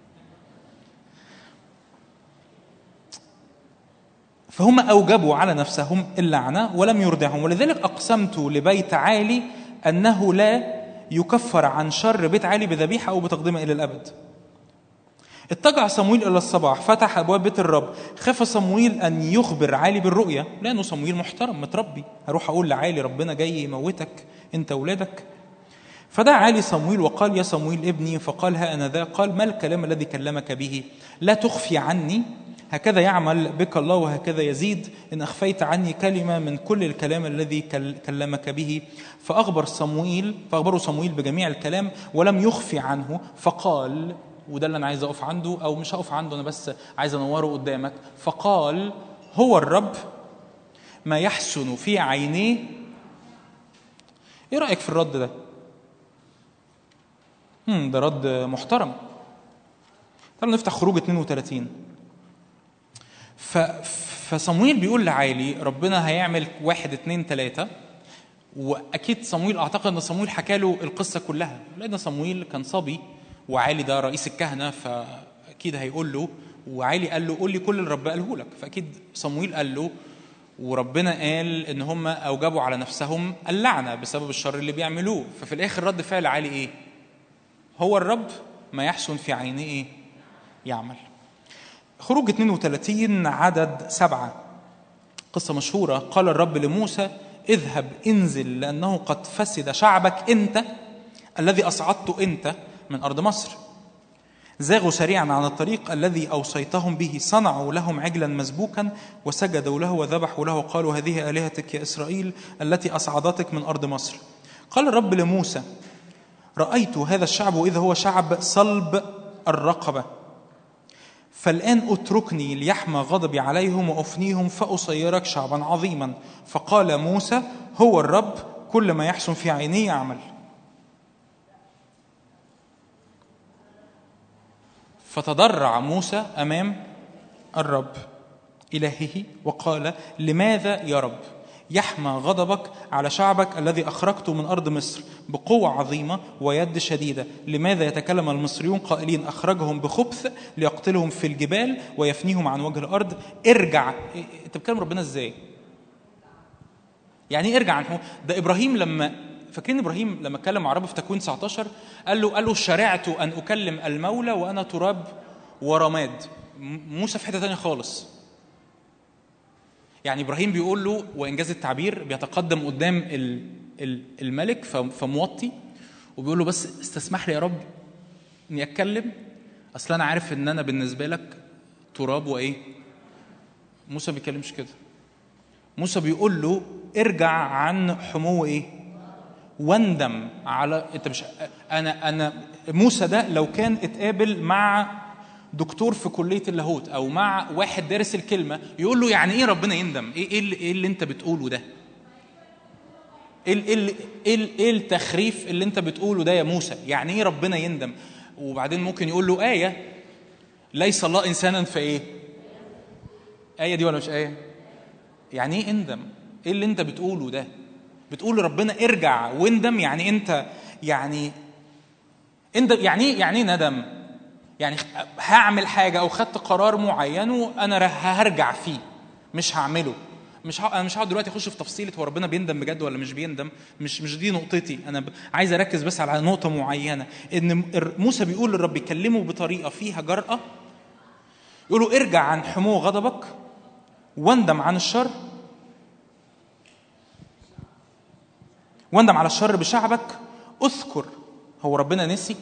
فهم اوجبوا على نفسهم اللعنه ولم يرضعهم ولذلك اقسمت لبيت عالي انه لا يكفر عن شر بيت عالي بذبيحه او بتقدمه الى الابد. اتجع صمويل الى الصباح فتح ابواب بيت الرب خاف صمويل ان يخبر عالي بالرؤيا لانه صمويل محترم متربي هروح اقول لعالي ربنا جاي يموتك انت ولادك فدعا عالي صمويل وقال يا صمويل ابني فقال ها انا ذا قال ما الكلام الذي كلمك به لا تخفي عني هكذا يعمل بك الله وهكذا يزيد إن أخفيت عني كلمة من كل الكلام الذي كل- كلمك به فأخبر صموئيل فأخبره صموئيل بجميع الكلام ولم يخفي عنه فقال وده اللي أنا عايز أقف عنده أو مش هقف عنده أنا بس عايز أنوره قدامك فقال هو الرب ما يحسن في عينيه إيه رأيك في الرد ده؟ هم ده رد محترم تعالوا نفتح خروج 32 ف... فصمويل بيقول لعالي ربنا هيعمل واحد اتنين تلاتة واكيد صمويل اعتقد ان صمويل حكى له القصه كلها لان صمويل كان صبي وعالي ده رئيس الكهنه فاكيد هيقول له وعالي قال له قول لي كل اللي رب قاله لك فاكيد صمويل قال له وربنا قال ان هم اوجبوا على نفسهم اللعنه بسبب الشر اللي بيعملوه ففي الاخر رد فعل عالي ايه هو الرب ما يحسن في عينيه ايه يعمل خروج 32 عدد سبعة قصة مشهورة قال الرب لموسى اذهب انزل لأنه قد فسد شعبك أنت الذي أصعدت أنت من أرض مصر زاغوا سريعا عن الطريق الذي أوصيتهم به صنعوا لهم عجلا مسبوكا وسجدوا له وذبحوا له قالوا هذه آلهتك يا إسرائيل التي أصعدتك من أرض مصر قال الرب لموسى رأيت هذا الشعب إذا هو شعب صلب الرقبة فالآن اتركني ليحمى غضبي عليهم وأفنيهم فأصيرك شعبا عظيما فقال موسى هو الرب كل ما يحسن في عينيه يعمل فتضرع موسى أمام الرب إلهه وقال لماذا يا رب يحمى غضبك على شعبك الذي أخرجته من أرض مصر بقوة عظيمة ويد شديدة لماذا يتكلم المصريون قائلين أخرجهم بخبث ليقتلهم في الجبال ويفنيهم عن وجه الأرض ارجع إيه- أنت بتكلم ربنا إزاي يعني ايه ارجع عنه ده إبراهيم لما فاكرين إبراهيم لما اتكلم مع رب في تكوين 19 قال له قال له شرعت أن أكلم المولى وأنا تراب ورماد م- موسى في حتة تانية خالص يعني ابراهيم بيقول له وانجاز التعبير بيتقدم قدام ال- ال- الملك ف- فموطي وبيقول له بس استسمح لي يا رب اني اتكلم اصل انا عارف ان انا بالنسبه لك تراب وايه موسى ما بيتكلمش كده موسى بيقول له ارجع عن حمو ايه واندم على انت مش انا انا موسى ده لو كان اتقابل مع دكتور في كليه اللاهوت او مع واحد دارس الكلمه يقول له يعني ايه ربنا يندم ايه ايه اللي, إيه اللي انت بتقوله ده ايه ال- ايه ال- ايه ال- ايه التخريف اللي انت بتقوله ده يا موسى يعني ايه ربنا يندم وبعدين ممكن يقول له ايه ليس الله انسانا فايه ايه دي ولا مش ايه يعني ايه اندم ايه اللي انت بتقوله ده بتقول لربنا ارجع واندم يعني انت يعني اندم يعني ايه يعني ايه ندم يعني هعمل حاجه او خدت قرار معين وانا ره- هرجع فيه مش هعمله مش ه... انا مش هقعد دلوقتي اخش في تفصيله هو ربنا بيندم بجد ولا مش بيندم مش مش دي نقطتي انا ب... عايز اركز بس على نقطه معينه ان م- موسى بيقول للرب يكلمه بطريقه فيها جرأه يقول له ارجع عن حمو غضبك واندم عن الشر واندم على الشر بشعبك اذكر هو ربنا نسي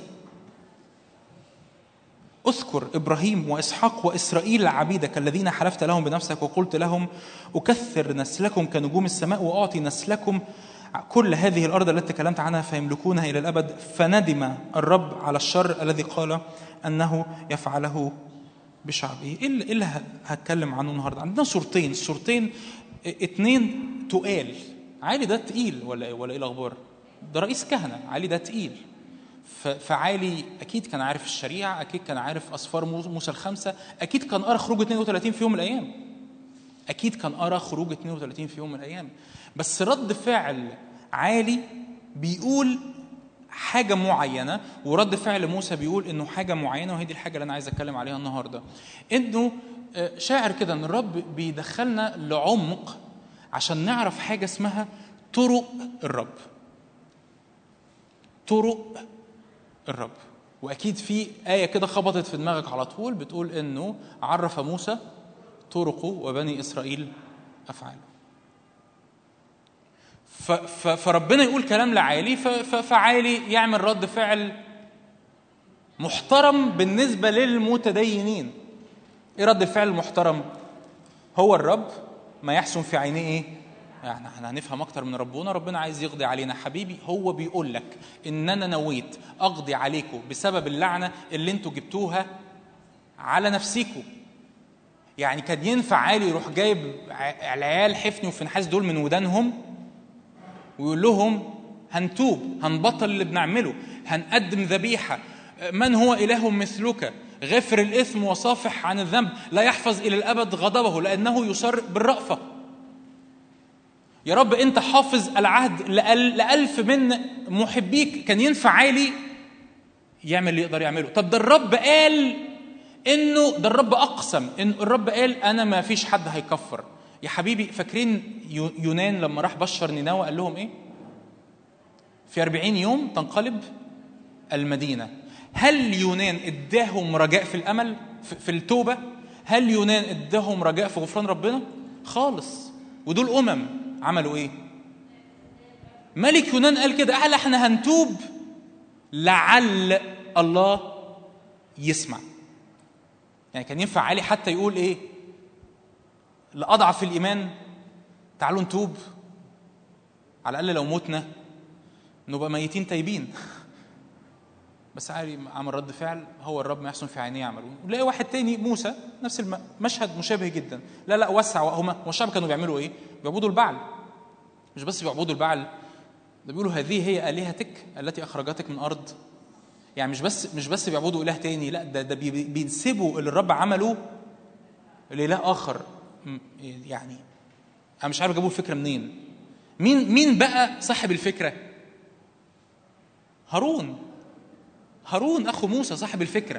اذكر ابراهيم واسحاق واسرائيل عبيدك الذين حلفت لهم بنفسك وقلت لهم اكثر نسلكم كنجوم السماء واعطي نسلكم كل هذه الارض التي تكلمت عنها فيملكونها الى الابد فندم الرب على الشر الذي قال انه يفعله بشعبه ايه اللي, إيه اللي ه- هتكلم عنه النهارده عندنا صورتين صورتين اتنين تقال عالي ده تقيل ولا ولا ايه الاخبار ده رئيس كهنه علي ده تقيل ف- فعالي اكيد كان عارف الشريعه اكيد كان عارف اسفار مو- موسى الخمسه اكيد كان قرا خروج 32 في يوم من الايام اكيد كان قرا خروج 32 في يوم من الايام بس رد فعل عالي بيقول حاجة معينة ورد فعل موسى بيقول انه حاجة معينة وهي دي الحاجة اللي انا عايز اتكلم عليها النهاردة انه آه، شاعر كده ان الرب بيدخلنا لعمق عشان نعرف حاجة اسمها طرق الرب طرق الرب واكيد في ايه كده خبطت في دماغك على طول بتقول انه عرف موسى طرقه وبني اسرائيل افعاله ف- ف- فربنا يقول كلام لعالي ف- ف- فعالي يعمل رد فعل محترم بالنسبه للمتدينين ايه رد الفعل المحترم هو الرب ما يحسن في عينيه ايه يعني احنا هنفهم اكتر من ربنا ربنا عايز يقضي علينا حبيبي هو بيقول لك ان انا نويت اقضي عليكم بسبب اللعنه اللي انتوا جبتوها على نفسيكم يعني كان ينفع عالي يروح جايب ع- العيال حفني وفنحاس دول من ودانهم ويقول لهم هنتوب هنبطل اللي بنعمله هنقدم ذبيحة من هو إله مثلك غفر الإثم وصافح عن الذنب لا يحفظ إلى الأبد غضبه لأنه يصر بالرأفة يا رب أنت حافظ العهد لأل- لألف من محبيك كان ينفع عالي يعمل اللي يقدر يعمله طب ده الرب قال انه ده الرب اقسم ان الرب قال انا ما فيش حد هيكفر يا حبيبي فاكرين يو- يونان لما راح بشر نينوى قال لهم ايه في أربعين يوم تنقلب المدينة هل يونان اداهم رجاء في الأمل في- في التوبة هل يونان اداهم رجاء في غفران ربنا خالص ودول أمم عملوا ايه ملك يونان قال كده قال احنا هنتوب لعل الله يسمع يعني كان ينفع علي حتى يقول ايه لأضعف الإيمان تعالوا نتوب على الأقل لو متنا نبقى ميتين تايبين بس علي عمل رد فعل هو الرب ما يحسن في عينيه يعمل ونلاقي واحد تاني موسى نفس المشهد مشابه جدا لا لا وسع وهم هو الشعب كانوا بيعملوا ايه؟ بيعبدوا البعل مش بس بيعبدوا البعل ده بيقولوا هذه هي آلهتك التي أخرجتك من أرض يعني مش بس مش بس بيعبدوا إله تاني لا ده ده بي- بينسبوا اللي الرب عمله لإله آخر م- يعني أنا مش عارف جابوا الفكرة منين مين مين بقى صاحب الفكرة؟ هارون هارون أخو موسى صاحب الفكرة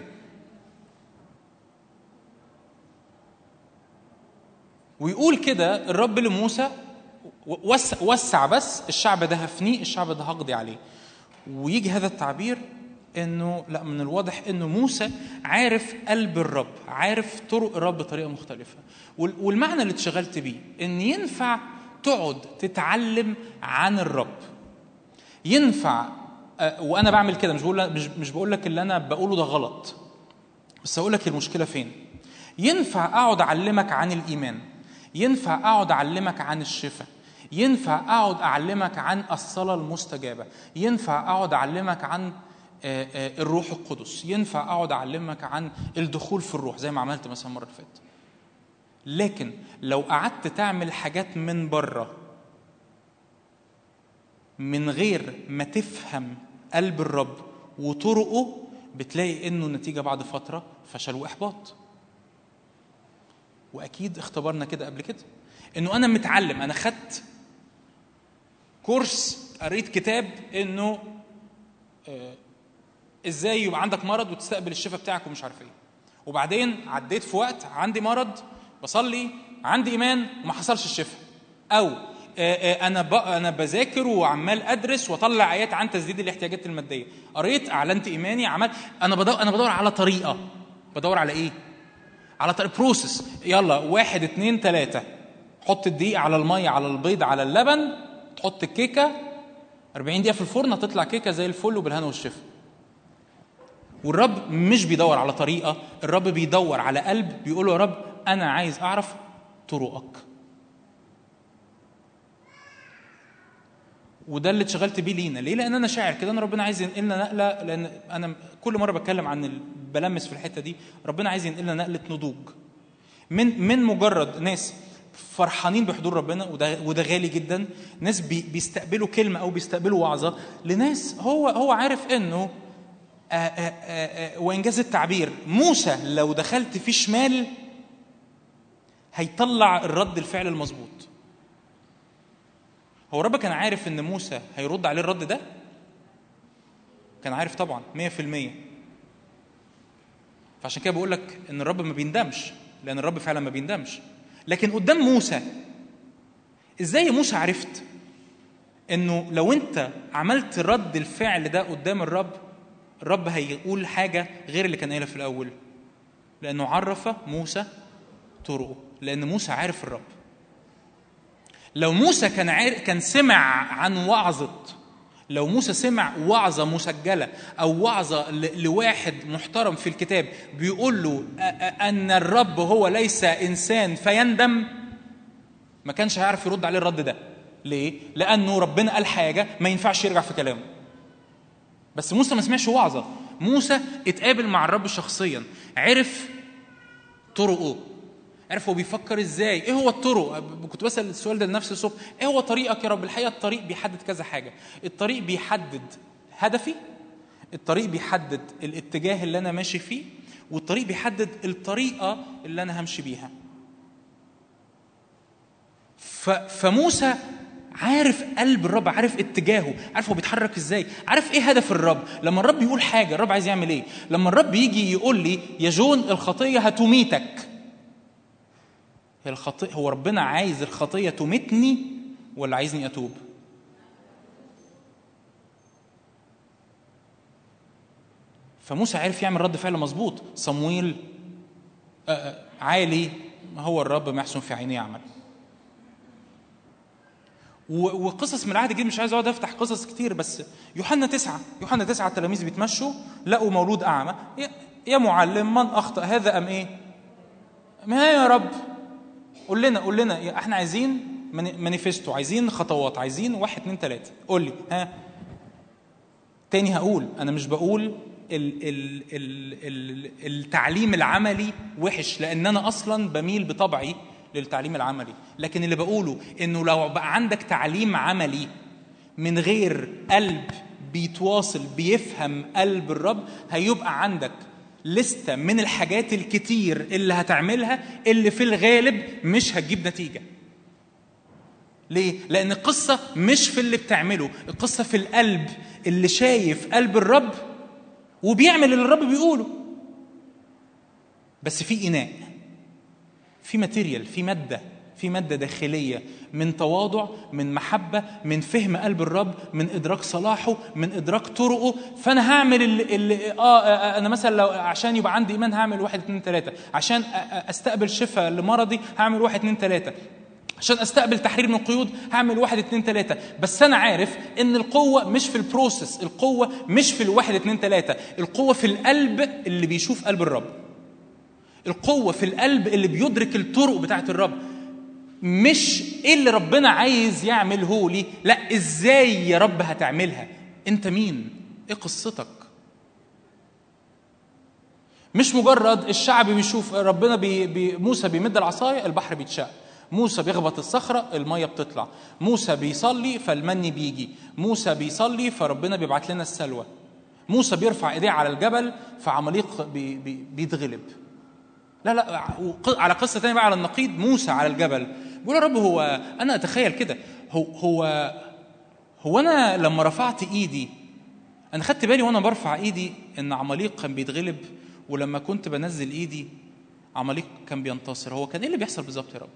ويقول كده الرب لموسى وسع, وسع بس الشعب ده هفنيه الشعب ده هقضي عليه ويجي هذا التعبير انه لا من الواضح انه موسى عارف قلب الرب عارف طرق الرب بطريقه مختلفه وال- والمعنى اللي اتشغلت بيه ان ينفع تقعد تتعلم عن الرب ينفع آه، وانا بعمل كده مش بقول مش, مش بقول لك اللي انا بقوله ده غلط بس اقول لك المشكله فين ينفع اقعد اعلمك عن الايمان ينفع اقعد اعلمك عن الشفاء ينفع اقعد اعلمك عن الصلاه المستجابه ينفع اقعد اعلمك عن آه، آه، الروح القدس ينفع اقعد اعلمك عن الدخول في الروح زي ما عملت مثلا المره اللي فاتت لكن لو قعدت تعمل حاجات من بره من غير ما تفهم قلب الرب وطرقه بتلاقي انه النتيجه بعد فتره فشل واحباط واكيد اختبرنا كده قبل كده انه انا متعلم انا خدت كورس قريت كتاب انه آه، ازاي يبقى عندك مرض وتستقبل الشفاء بتاعك ومش عارف ايه وبعدين عديت في وقت عندي مرض بصلي عندي ايمان وما حصلش الشفاء او آه، آه، انا ب- انا بذاكر وعمال ادرس واطلع ايات عن تسديد الاحتياجات الماديه قريت اعلنت ايماني عمل انا بدور انا بدور على طريقه بدور على ايه على طريق بروسس يلا واحد اتنين تلاته حط الدقيق على الميه على البيض على اللبن تحط الكيكه 40 دقيقه في الفرن هتطلع كيكه زي الفل وبالهنا والشفا والرب مش بيدور على طريقه الرب بيدور على قلب بيقول له يا رب انا عايز اعرف طرقك وده اللي اتشغلت بيه لينا ليه لان انا شاعر كده ان ربنا عايز ينقلنا نقله لان انا كل مره بتكلم عن ال- بلمس في الحته دي ربنا عايز ينقلنا نقله نضوج من من مجرد ناس فرحانين بحضور ربنا وده وده غالي جدا ناس بي بيستقبلوا كلمه او بيستقبلوا وعظه لناس هو هو عارف انه آآ آآ آآ وانجاز التعبير موسى لو دخلت فيه شمال هيطلع الرد الفعل المظبوط هو الرب كان عارف ان موسى هيرد عليه الرد ده كان عارف طبعا 100% فعشان كده بقول لك ان الرب ما بيندمش لان الرب فعلا ما بيندمش لكن قدام موسى ازاي يا موسى عرفت انه لو انت عملت رد الفعل ده قدام الرب الرب هيقول حاجه غير اللي كان قايلها في الاول لانه عرف موسى طرقه لان موسى عارف الرب لو موسى كان عارف كان سمع عن وعظة لو موسى سمع وعظة مسجلة أو وعظة ل- لواحد محترم في الكتاب بيقول له أ- أ- أن الرب هو ليس إنسان فيندم ما كانش هيعرف يرد عليه الرد ده ليه؟ لأنه ربنا قال حاجة ما ينفعش يرجع في كلامه بس موسى ما سمعش وعظة موسى اتقابل مع الرب شخصيا عرف طرقه عرف هو بيفكر ازاي ايه هو الطرق كنت بسال السؤال ده لنفسي الصبح ايه هو طريقك يا رب الحقيقه الطريق بيحدد كذا حاجه الطريق بيحدد هدفي الطريق بيحدد الاتجاه اللي انا ماشي فيه والطريق بيحدد الطريقه اللي انا همشي بيها ف- فموسى عارف قلب الرب عارف اتجاهه عارف هو بيتحرك ازاي عارف ايه هدف الرب لما الرب يقول حاجه الرب عايز يعمل ايه لما الرب يجي يقول لي يا جون الخطيه هتميتك هي الخطيئة هو ربنا عايز الخطية تمتني ولا عايزني أتوب؟ فموسى عرف يعمل رد فعل مظبوط صمويل آه، آه، عالي هو الرب ما يحسن في عينيه يعمل و- وقصص من العهد الجديد مش عايز اقعد افتح قصص كتير بس يوحنا تسعة يوحنا تسعة التلاميذ بيتمشوا لقوا مولود اعمى يا- يا معلم من اخطا هذا ام ايه؟ ما يا رب قول لنا قول لنا يا- احنا عايزين ماني- مانيفستو عايزين خطوات عايزين واحد اتنين تلاته قول لي ها تاني هقول انا مش بقول ال ال ال ال التعليم العملي وحش لان انا اصلا بميل بطبعي للتعليم العملي لكن اللي بقوله انه لو بقى عندك تعليم عملي من غير قلب بيتواصل بيفهم قلب الرب هيبقى عندك لستة من الحاجات الكتير اللي هتعملها اللي في الغالب مش هتجيب نتيجة ليه؟ لأن القصة مش في اللي بتعمله القصة في القلب اللي شايف قلب الرب وبيعمل اللي الرب بيقوله بس في إناء في ماتيريال في مادة في مادة داخلية من تواضع من محبة من فهم قلب الرب من إدراك صلاحه من إدراك طرقه فأنا هعمل اللي, اللي آه, آه أنا مثلا لو عشان يبقى عندي إيمان هعمل واحد اتنين تلاتة عشان أ- أ- أستقبل شفاء لمرضي هعمل واحد اتنين تلاتة عشان استقبل تحرير من القيود هعمل واحد اتنين تلاتة بس انا عارف ان القوة مش في البروسيس القوة مش في الواحد اتنين تلاتة القوة في القلب اللي بيشوف قلب الرب القوة في القلب اللي بيدرك الطرق بتاعت الرب مش ايه اللي ربنا عايز يعمله لي لا ازاي يا رب هتعملها انت مين ايه قصتك مش مجرد الشعب بيشوف ربنا بي بي موسى بيمد العصايه البحر بيتشق موسى بيخبط الصخره الميه بتطلع موسى بيصلي فالمن بيجي موسى بيصلي فربنا بيبعت لنا السلوى موسى بيرفع ايديه على الجبل فعماليق بي بي بيتغلب لا لا وق- على قصه تانية بقى على النقيض موسى على الجبل بيقول يا رب هو انا اتخيل كده هو هو هو انا لما رفعت ايدي انا خدت بالي وانا برفع ايدي ان عماليق كان بيتغلب ولما كنت بنزل ايدي عماليق كان بينتصر هو كان ايه اللي بيحصل بالظبط يا رب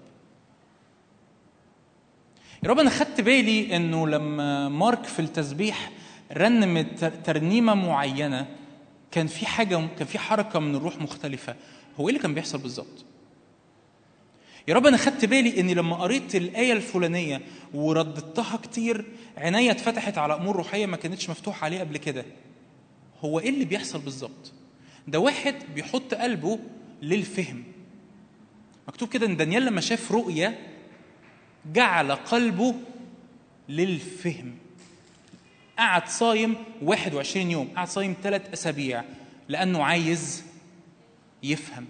يا رب انا خدت بالي انه لما مارك في التسبيح رنم تر- ترنيمه معينه كان في حاجه كان في حركه من الروح مختلفه هو ايه اللي كان بيحصل بالظبط يا رب انا خدت بالي اني لما قريت الايه الفلانيه ورددتها كتير عينيا اتفتحت على امور روحيه ما كانتش مفتوحه عليه قبل كده هو ايه اللي بيحصل بالظبط ده واحد بيحط قلبه للفهم مكتوب كده ان دانيال لما شاف رؤيه جعل قلبه للفهم قعد صايم 21 يوم قعد صايم ثلاث اسابيع لانه عايز يفهم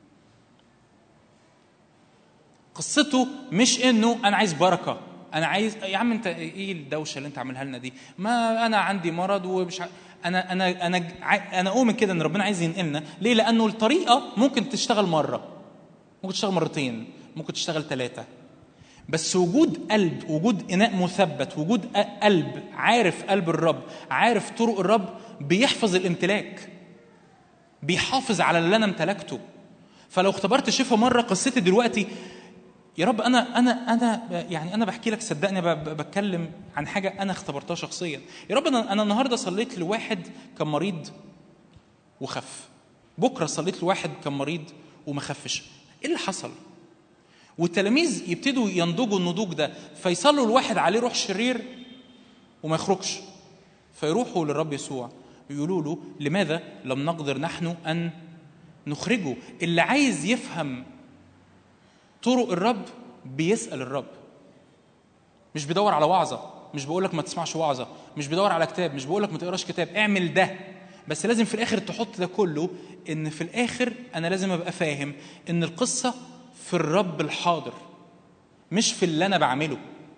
قصته مش انه انا عايز بركه انا عايز يا عم انت ايه الدوشه اللي انت عاملها لنا دي ما انا عندي مرض ومش ع... انا انا انا ع- انا اؤمن كده ان ربنا عايز ينقلنا ليه لانه الطريقه ممكن تشتغل مره ممكن تشتغل مرتين ممكن تشتغل ثلاثه بس وجود قلب وجود اناء مثبت وجود أ- قلب عارف قلب الرب عارف طرق الرب بيحفظ الامتلاك بيحافظ على اللي انا امتلكته فلو اختبرت شفا مره قصتي دلوقتي يا رب انا انا انا يعني انا بحكي لك صدقني ب- ب- بتكلم عن حاجه انا اختبرتها شخصيا يا رب انا انا النهارده صليت لواحد كان مريض وخف بكره صليت لواحد كان مريض وما خفش ايه اللي حصل والتلاميذ يبتدوا ينضجوا النضوج ده فيصلوا الواحد عليه روح شرير وما يخرجش فيروحوا للرب يسوع يقولوا له لماذا لم نقدر نحن ان نخرجه اللي عايز يفهم طرق الرب بيسال الرب مش بيدور على وعظه مش بقول لك ما تسمعش وعظه مش بيدور على كتاب مش بقول لك ما تقراش كتاب اعمل ده بس لازم في الاخر تحط ده كله ان في الاخر انا لازم ابقى فاهم ان القصه في الرب الحاضر مش في اللي انا بعمله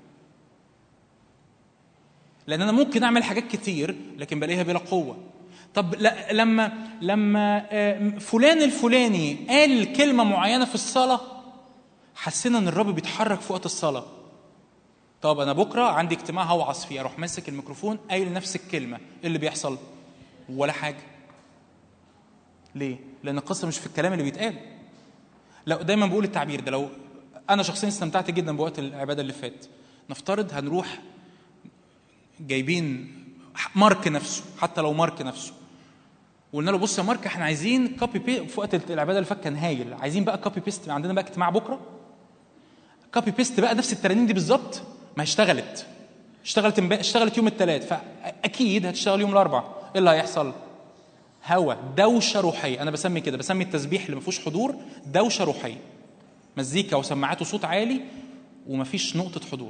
لان انا ممكن اعمل حاجات كتير لكن بلاقيها بلا قوه طب لا لما لما آه، فلان الفلاني قال كلمه معينه في الصلاه حسينا ان الرب بيتحرك في وقت الصلاه طب انا بكره عندي اجتماع هوعظ فيه اروح ماسك الميكروفون قايل نفس الكلمه ايه اللي بيحصل ولا حاجه ليه لان القصه مش في الكلام اللي بيتقال لا دايما بقول التعبير ده لو انا شخصيا استمتعت جدا بوقت العباده اللي فات نفترض هنروح جايبين مارك نفسه حتى لو مارك نفسه وقلنا له بص يا مارك احنا عايزين كوبي بي في وقت العباده اللي فات كان هايل عايزين بقى كوبي بيست عندنا بقى اجتماع بكره كوبي بيست بقى نفس الترانيم دي بالظبط ما اشتغلت اشتغلت امبارح اشتغلت يوم الثلاث فاكيد هتشتغل يوم الاربعاء ايه اللي هيحصل؟ هوا دوشه روحيه انا بسمي كده بسمي التسبيح اللي ما فيهوش حضور دوشه روحيه مزيكا وسماعات وصوت عالي ومفيش نقطه حضور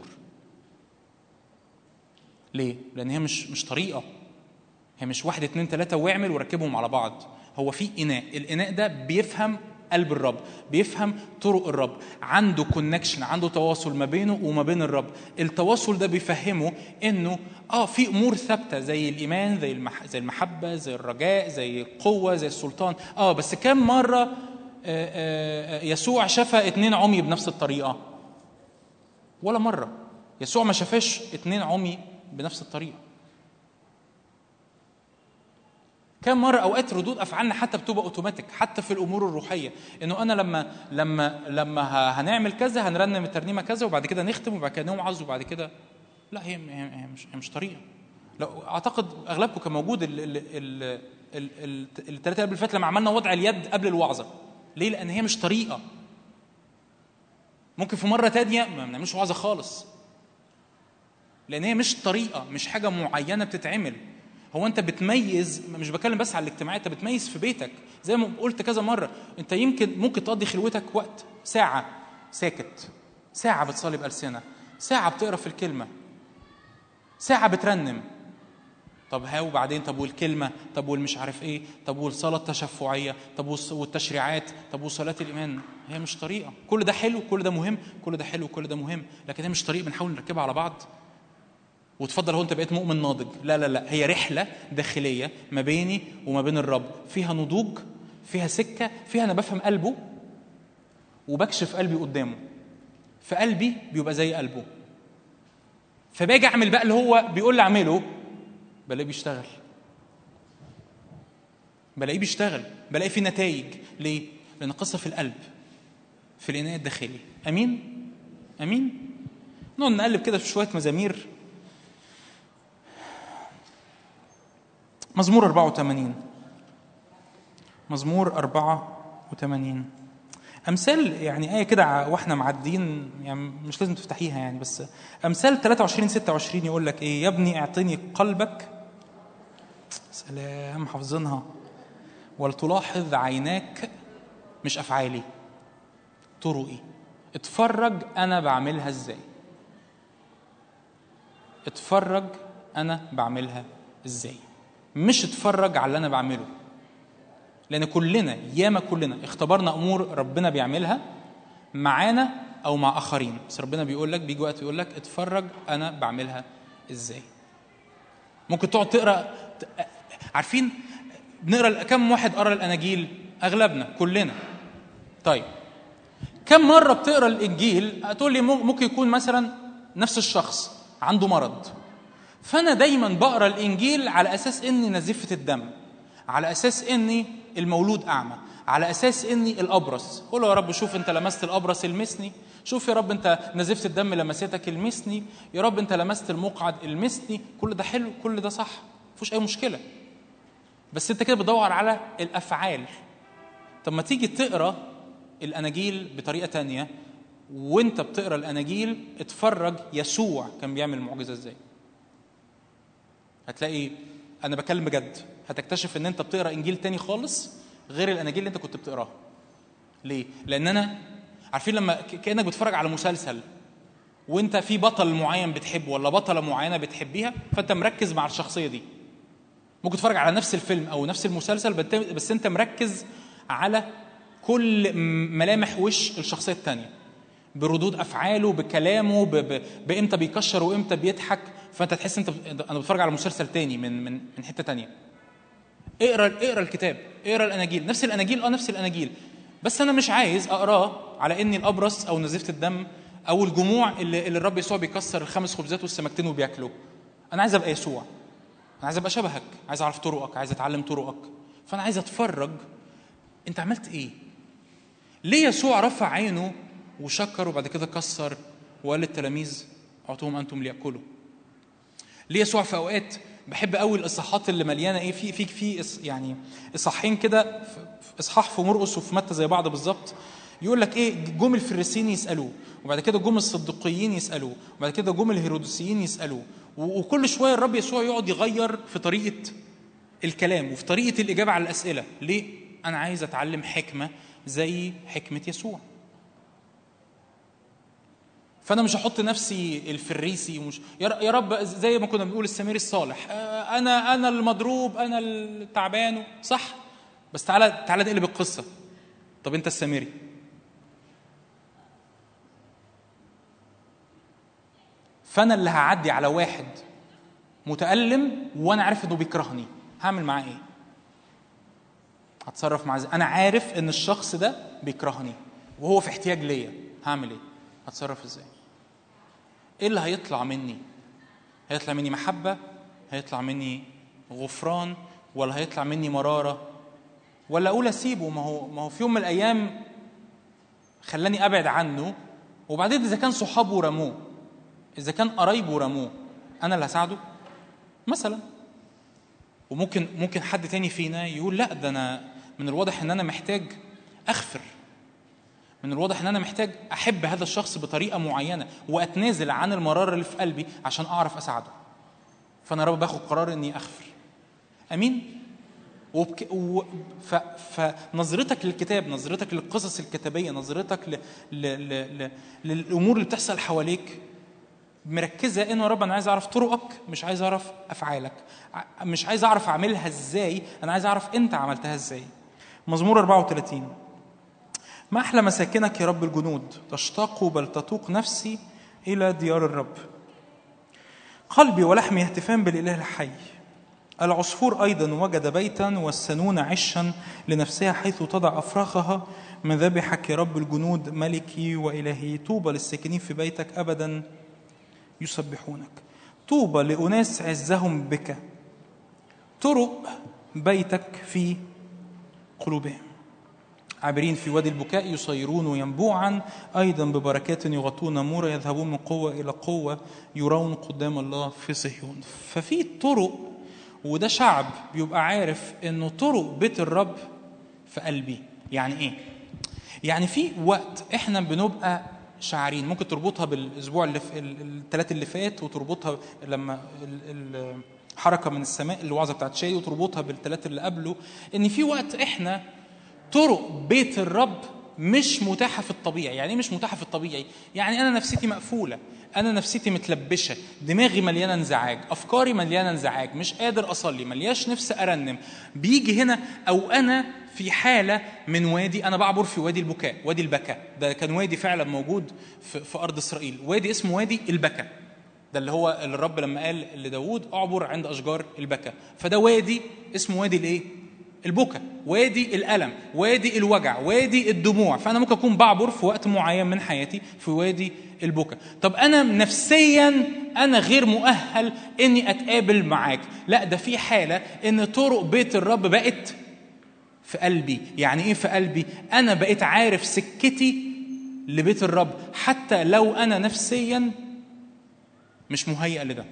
ليه؟ لأن هي مش مش طريقة هي مش واحد اتنين تلاتة واعمل وركبهم على بعض هو في إناء الإناء ده بيفهم قلب الرب بيفهم طرق الرب عنده كونكشن عنده تواصل ما بينه وما بين الرب التواصل ده بيفهمه انه اه في امور ثابته زي الايمان زي المح... زي المحبه زي الرجاء زي القوه زي السلطان اه بس كم مره آه، آه، آه، يسوع شفى اتنين عمي بنفس الطريقه ولا مره يسوع ما شافاش اتنين عمي بنفس الطريقه كم مره اوقات ردود افعالنا حتى بتبقى اوتوماتيك حتى في الامور الروحيه انه انا لما لما لما ه- هنعمل كذا هنرنم الترنيمه كذا وبعد كده نختم وبعد كده نوعظ وبعد كده لا هي هي هي مش هي مش طريقه لو اعتقد اغلبكم كان موجود ال- ال- ال- ال- ال- الثلاثه قبل اللي فات لما عملنا وضع اليد قبل الوعظه ليه لان هي مش طريقه ممكن في مره تانية ما بنعملش وعظه خالص لان هي مش طريقه مش حاجه معينه بتتعمل هو انت بتميز مش بتكلم بس على الاجتماعات انت بتميز في بيتك زي ما قلت كذا مره انت يمكن ممكن تقضي خلوتك وقت ساعه ساكت ساعه بتصلي بالسنه ساعه بتقرا في الكلمه ساعه بترنم طب ها وبعدين طب والكلمه طب والمش عارف ايه طب والصلاه التشفعيه طب والص- والتشريعات طب وصلاه الايمان هي مش طريقه كل ده حلو كل ده مهم كل ده حلو كل ده مهم لكن هي مش طريقه بنحاول نركبها على بعض وتفضل هو انت بقيت مؤمن ناضج لا لا لا هي رحله داخليه ما بيني وما بين الرب فيها نضوج فيها سكه فيها انا بفهم قلبه وبكشف قلبي قدامه فقلبي بيبقى زي قلبه فباجي اعمل بقى اللي هو بيقول لي اعمله بلاقيه بيشتغل بلاقيه بيشتغل بلاقي فيه نتائج ليه؟ لان القصه في القلب في الاناء الداخلي امين؟ امين؟ نقعد نقلب كده في شويه مزامير مزمور 84 مزمور 84 امثال يعني ايه كده ع- واحنا معديين يعني مش لازم تفتحيها يعني بس امثال 23 26 يقول لك ايه يا ابني اعطني قلبك سلام حافظينها ولتلاحظ عيناك مش افعالي طرقي اتفرج انا بعملها ازاي اتفرج انا بعملها ازاي مش اتفرج على اللي انا بعمله لان كلنا ياما كلنا اختبرنا امور ربنا بيعملها معانا او مع اخرين بس ربنا بيقول لك بيجي وقت يقول لك اتفرج انا بعملها ازاي ممكن تقعد تقرا ت- عارفين بنقرا كم واحد قرا الاناجيل اغلبنا كلنا طيب كم مره بتقرا الانجيل هتقول لي مم- ممكن يكون مثلا نفس الشخص عنده مرض فانا دايما بقرا الانجيل على اساس اني نزفه الدم على اساس اني المولود اعمى على اساس اني الابرص قول له يا رب شوف انت لمست الابرص المسني شوف يا رب انت نزفت الدم لمستك المسني يا رب انت لمست المقعد المسني كل ده حلو كل ده صح مفيش اي مشكله بس انت كده بتدور على الافعال طب ما تيجي تقرا الاناجيل بطريقه تانية وانت بتقرا الاناجيل اتفرج يسوع كان بيعمل المعجزه ازاي هتلاقي انا بكلم بجد هتكتشف ان انت بتقرا انجيل تاني خالص غير الاناجيل اللي انت كنت بتقراها ليه لان انا عارفين لما ك- كانك بتتفرج على مسلسل وانت في بطل معين بتحبه ولا بطله معينه بتحبيها فانت مركز مع الشخصيه دي ممكن تتفرج على نفس الفيلم او نفس المسلسل بت- بس انت مركز على كل م- ملامح وش الشخصيه الثانيه بردود افعاله بكلامه ب... ب... بامتى بيكشر وامتى بيضحك فانت تحس انت انا بتفرج على مسلسل تاني من من من حته تانيه اقرا اقرا الكتاب اقرا الاناجيل نفس الاناجيل اه نفس الاناجيل بس انا مش عايز اقراه على اني الابرص او نزيفه الدم او الجموع اللي, اللي الرب يسوع بيكسر الخمس خبزات والسمكتين وبياكله انا عايز ابقى يسوع انا عايز ابقى شبهك عايز اعرف طرقك عايز اتعلم طرقك فانا عايز اتفرج انت عملت ايه ليه يسوع رفع عينه وشكر وبعد كده كسر وقال للتلاميذ اعطوهم انتم ليأكلوا ليه يسوع في اوقات بحب قوي الاصحاحات اللي مليانه ايه في في في إص- يعني اصحاحين كده في- في اصحاح في مرقس وفي متى زي بعض بالظبط يقول لك ايه جم الفريسيين يسالوه وبعد كده جم الصدقيين يسالوه وبعد كده جم الهيروديسيين يسالوه و- وكل شويه الرب يسوع يقعد يغير في طريقه الكلام وفي طريقه الاجابه على الاسئله ليه انا عايز اتعلم حكمه زي حكمه يسوع فانا مش هحط نفسي الفريسي ومش يا ر- يا رب زي ما كنا بنقول السمير الصالح آه، انا انا المضروب انا التعبان صح بس تعالى تعالى نقلب القصه طب انت السامري فانا اللي هعدي على واحد متألم وانا عارف انه بيكرهني هعمل معاه ايه هتصرف معاه ازاي انا عارف ان الشخص ده بيكرهني وهو في احتياج ليا هعمل ايه هتصرف ازاي ايه اللي هيطلع مني هيطلع مني محبه هيطلع مني غفران ولا هيطلع مني مراره ولا اقول اسيبه ما هو ما هو في يوم من الايام خلاني ابعد عنه وبعدين اذا كان صحابه رموه اذا كان قرايبه رموه انا اللي هساعده مثلا وممكن ممكن حد تاني فينا يقول لا ده انا من الواضح ان انا محتاج اغفر من الواضح ان انا محتاج احب هذا الشخص بطريقه معينه واتنازل عن المراره اللي في قلبي عشان اعرف اساعده فانا يا رب باخد قرار اني اغفر امين وبك... و... ف... فنظرتك للكتاب نظرتك للقصص الكتابيه نظرتك ل... ل... ل... ل... للامور اللي بتحصل حواليك مركزه انه يا رب انا عايز اعرف طرقك مش عايز اعرف افعالك ع- مش عايز اعرف اعملها ازاي انا عايز اعرف انت عملتها ازاي مزمور 34 ما احلى مساكنك يا رب الجنود تشتاق بل تتوق نفسي الى ديار الرب قلبي ولحمي يهتفان بالاله الحي العصفور ايضا وجد بيتا والسنون عشا لنفسها حيث تضع افراخها مذابحك يا رب الجنود ملكي والهي طوبى للساكنين في بيتك ابدا يسبحونك طوبى لاناس عزهم بك طرق بيتك في قلوبهم عابرين في وادي البكاء يصيرون ينبوعا ايضا ببركات يغطون نمورا يذهبون من قوه الى قوه يرون قدام الله في صهيون ففي طرق وده شعب بيبقى عارف انه طرق بيت الرب في قلبي يعني ايه يعني في وقت احنا بنبقى شاعرين ممكن تربطها بالاسبوع اللي في الثلاث اللي فات وتربطها لما ال- ال- حركه من السماء الوعظه بتاعت شاي وتربطها بالثلاث اللي قبله ان في وقت احنا طرق بيت الرب مش متاحه في الطبيعي يعني ايه مش متاحه في الطبيعي يعني انا نفسيتي مقفوله انا نفسيتي متلبشه دماغي مليانه انزعاج افكاري مليانه انزعاج مش قادر اصلي ملياش نفس ارنم بيجي هنا او انا في حاله من وادي انا بعبر في وادي البكاء وادي البكا ده كان وادي فعلا موجود في, في ارض اسرائيل وادي اسمه وادي البكا ده اللي هو اللي الرب لما قال لداود اعبر عند اشجار البكا فده وادي اسمه وادي الايه البكا وادي الالم وادي الوجع وادي الدموع فانا ممكن اكون بعبر في وقت معين من حياتي في وادي البكا طب انا نفسيا انا غير مؤهل اني اتقابل معاك لا ده في حاله ان طرق بيت الرب بقت في قلبي يعني ايه في قلبي انا بقيت عارف سكتي لبيت الرب حتى لو انا نفسيا مش مهيئ لده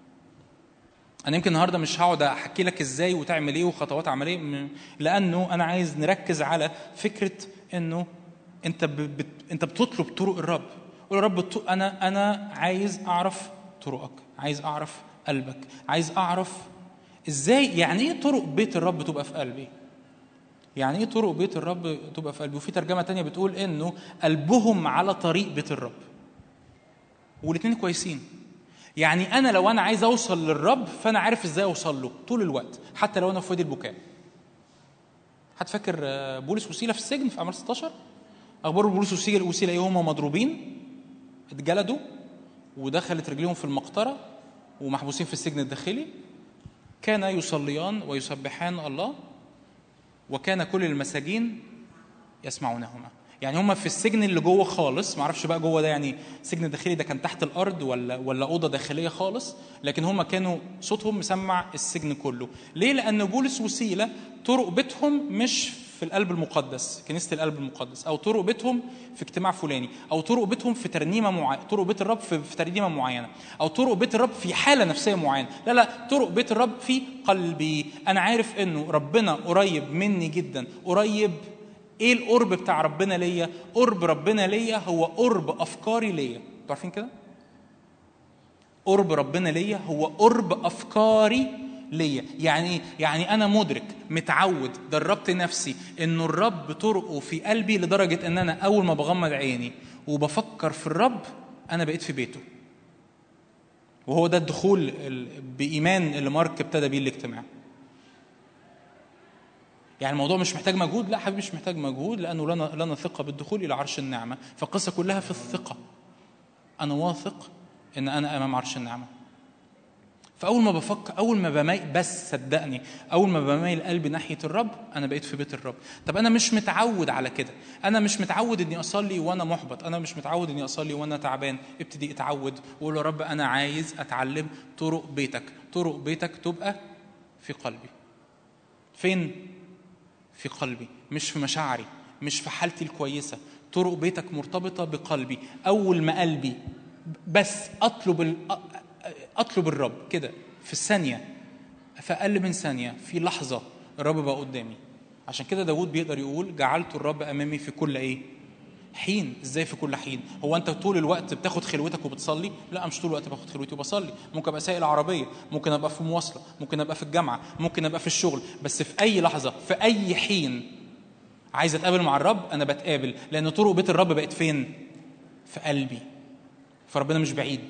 انا يمكن النهارده مش هقعد احكي لك ازاي وتعمل ايه وخطوات عمليه م- لانه انا عايز نركز على فكره انه انت ب... بت... انت بتطلب طرق الرب قول يا رب الط- انا انا عايز اعرف طرقك عايز اعرف قلبك عايز اعرف ازاي يعني ايه طرق بيت الرب تبقى في قلبي يعني ايه طرق بيت الرب تبقى في قلبي وفي ترجمه تانية بتقول انه قلبهم على طريق بيت الرب والاثنين كويسين يعني انا لو انا عايز اوصل للرب فانا عارف ازاي اوصل له طول الوقت حتى لو انا في وادي البكاء حد فاكر آه، بولس وسيله في السجن في اعمال 16 اخبار بولس وسيله وسيله ايه هم مضروبين اتجلدوا ودخلت رجليهم في المقطره ومحبوسين في السجن الداخلي كان يصليان ويسبحان الله وكان كل المساجين يسمعونهما يعني هم في السجن اللي جوه خالص ما اعرفش بقى جوه ده يعني السجن الداخلي ده كان تحت الارض ولا ولا اوضه داخليه خالص لكن هم كانوا صوتهم مسمع السجن كله ليه لان بولس وسيله طرق بيتهم مش في القلب المقدس كنيسه القلب المقدس او طرق بيتهم في اجتماع فلاني او طرق بيتهم في ترنيمه معينه طرق بيت الرب في, في ترنيمه معينه او طرق بيت الرب في حاله نفسيه معينه لا لا طرق بيت الرب في قلبي انا عارف انه ربنا قريب مني جدا قريب ايه القرب بتاع ربنا ليا قرب ربنا ليا هو قرب افكاري ليا انتوا عارفين كده قرب ربنا ليا هو قرب افكاري ليا يعني ايه يعني انا مدرك متعود دربت نفسي انه الرب طرقه في قلبي لدرجه ان انا اول ما بغمض عيني وبفكر في الرب انا بقيت في بيته وهو ده الدخول ال- بايمان اللي مارك ابتدى بيه الاجتماع يعني الموضوع مش محتاج مجهود لا حبيبي مش محتاج مجهود لانه لنا لنا ثقه بالدخول الى عرش النعمه فالقصه كلها في الثقه انا واثق ان انا امام عرش النعمه فاول ما بفكر اول ما بميل بس صدقني اول ما بميل قلبي ناحيه الرب انا بقيت في بيت الرب طب انا مش متعود على كده انا مش متعود اني اصلي وانا محبط انا مش متعود اني اصلي وانا تعبان ابتدي اتعود وقول يا رب انا عايز اتعلم طرق بيتك طرق بيتك تبقى في قلبي فين في قلبي مش في مشاعري مش في حالتي الكويسة طرق بيتك مرتبطة بقلبي أول ما قلبي بس أطلب ال... أطلب الرب كده في الثانية في أقل من ثانية في لحظة الرب بقى قدامي عشان كده داود بيقدر يقول جعلت الرب أمامي في كل إيه حين ازاي في كل حين هو انت طول الوقت بتاخد خلوتك وبتصلي لا مش طول الوقت باخد خلوتي وبصلي ممكن ابقى سايق العربيه ممكن ابقى في مواصله ممكن ابقى في الجامعه ممكن ابقى في الشغل بس في اي لحظه في اي حين عايز اتقابل مع الرب انا بتقابل لان طرق بيت الرب بقت فين في قلبي فربنا مش بعيد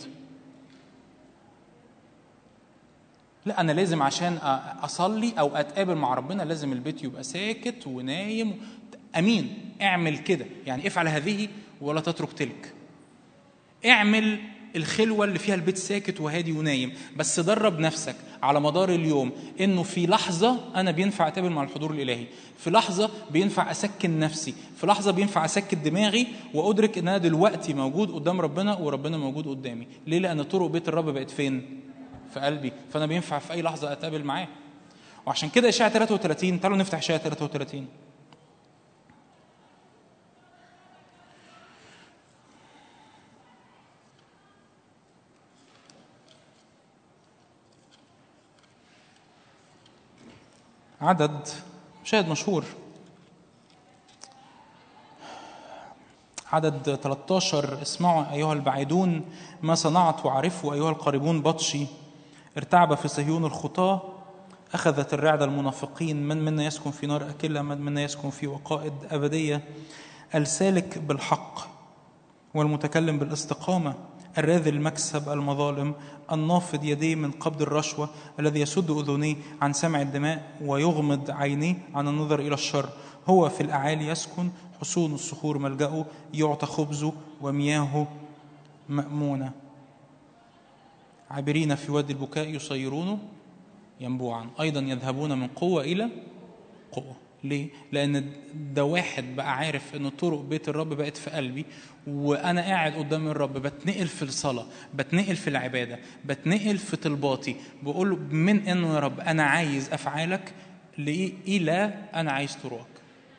لا انا لازم عشان أ- اصلي او اتقابل مع ربنا لازم البيت يبقى ساكت ونايم امين اعمل كده يعني افعل هذه ولا تترك تلك اعمل الخلوة اللي فيها البيت ساكت وهادي ونايم بس درب نفسك على مدار اليوم انه في لحظة انا بينفع اتقابل مع الحضور الالهي في لحظة بينفع اسكن نفسي في لحظة بينفع اسكت دماغي وادرك ان انا دلوقتي موجود قدام ربنا وربنا موجود قدامي ليه لان طرق بيت الرب بقت فين في قلبي فانا بينفع في اي لحظة اتقابل معاه وعشان كده اشعياء 33 تعالوا نفتح اشعياء 33 عدد مشاهد مشهور عدد 13 اسمعوا أيها البعيدون ما صنعت وعرفوا أيها القريبون بطشي ارتعب في صهيون الخطاة أخذت الرعدة المنافقين من منا يسكن في نار أكلة من منا يسكن في وقائد أبدية السالك بالحق والمتكلم بالاستقامة الراذل المكسب المظالم النافض يديه من قبض الرشوة الذي يسد أذنيه عن سمع الدماء ويغمض عينيه عن النظر إلى الشر هو في الأعالي يسكن حصون الصخور ملجأه يعطى خبزه ومياهه مأمونة عابرين في وادي البكاء يصيرونه ينبوعا أيضا يذهبون من قوة إلى قوة ليه؟ لأن ده واحد بقى عارف إن طرق بيت الرب بقت في قلبي وأنا قاعد قدام الرب بتنقل في الصلاة بتنقل في العبادة بتنقل في طلباتي بقول له من إنه يا رب أنا عايز أفعالك لإيه؟ إلى أنا عايز طرقك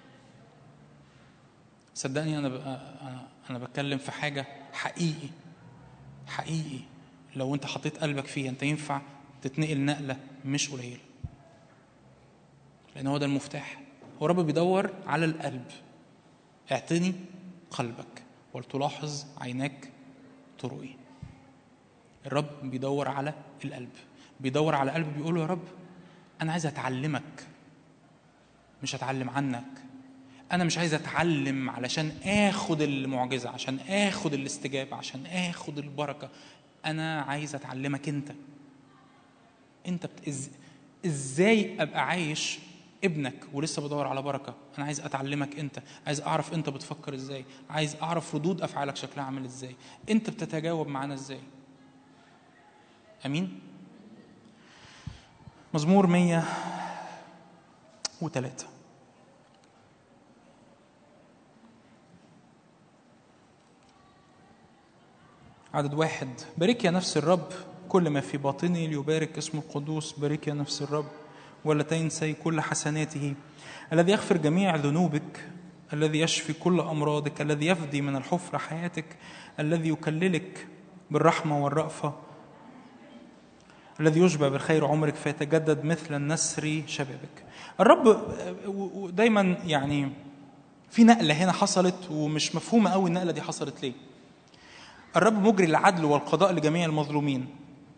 صدقني أنا بقى أنا أنا بتكلم في حاجة حقيقي حقيقي لو أنت حطيت قلبك فيها أنت ينفع تتنقل نقلة مش قليلة لأن هو ده المفتاح هو رب بيدور على القلب اعطني قلبك ولتلاحظ عيناك طرقي الرب بيدور على القلب بيدور على قلب بيقول له يا رب انا عايز اتعلمك مش اتعلم عنك انا مش عايز اتعلم علشان اخد المعجزه عشان اخد الاستجابه عشان اخد البركه انا عايز اتعلمك انت انت بت... إز... ازاي ابقى عايش ابنك ولسه بدور على بركه انا عايز اتعلمك انت عايز اعرف انت بتفكر ازاي عايز اعرف ردود افعالك شكلها عامل ازاي انت بتتجاوب معانا ازاي امين مزمور 103 عدد واحد بارك يا نفس الرب كل ما في باطني ليبارك اسم القدوس بارك يا نفس الرب ولا تنسي كل حسناته الذي يغفر جميع ذنوبك الذي يشفي كل أمراضك الذي يفدي من الحفرة حياتك الذي يكللك بالرحمة والرأفة الذي يشبع بالخير عمرك فيتجدد مثل النسر شبابك الرب دايما يعني في نقلة هنا حصلت ومش مفهومة قوي النقلة دي حصلت ليه الرب مجري العدل والقضاء لجميع المظلومين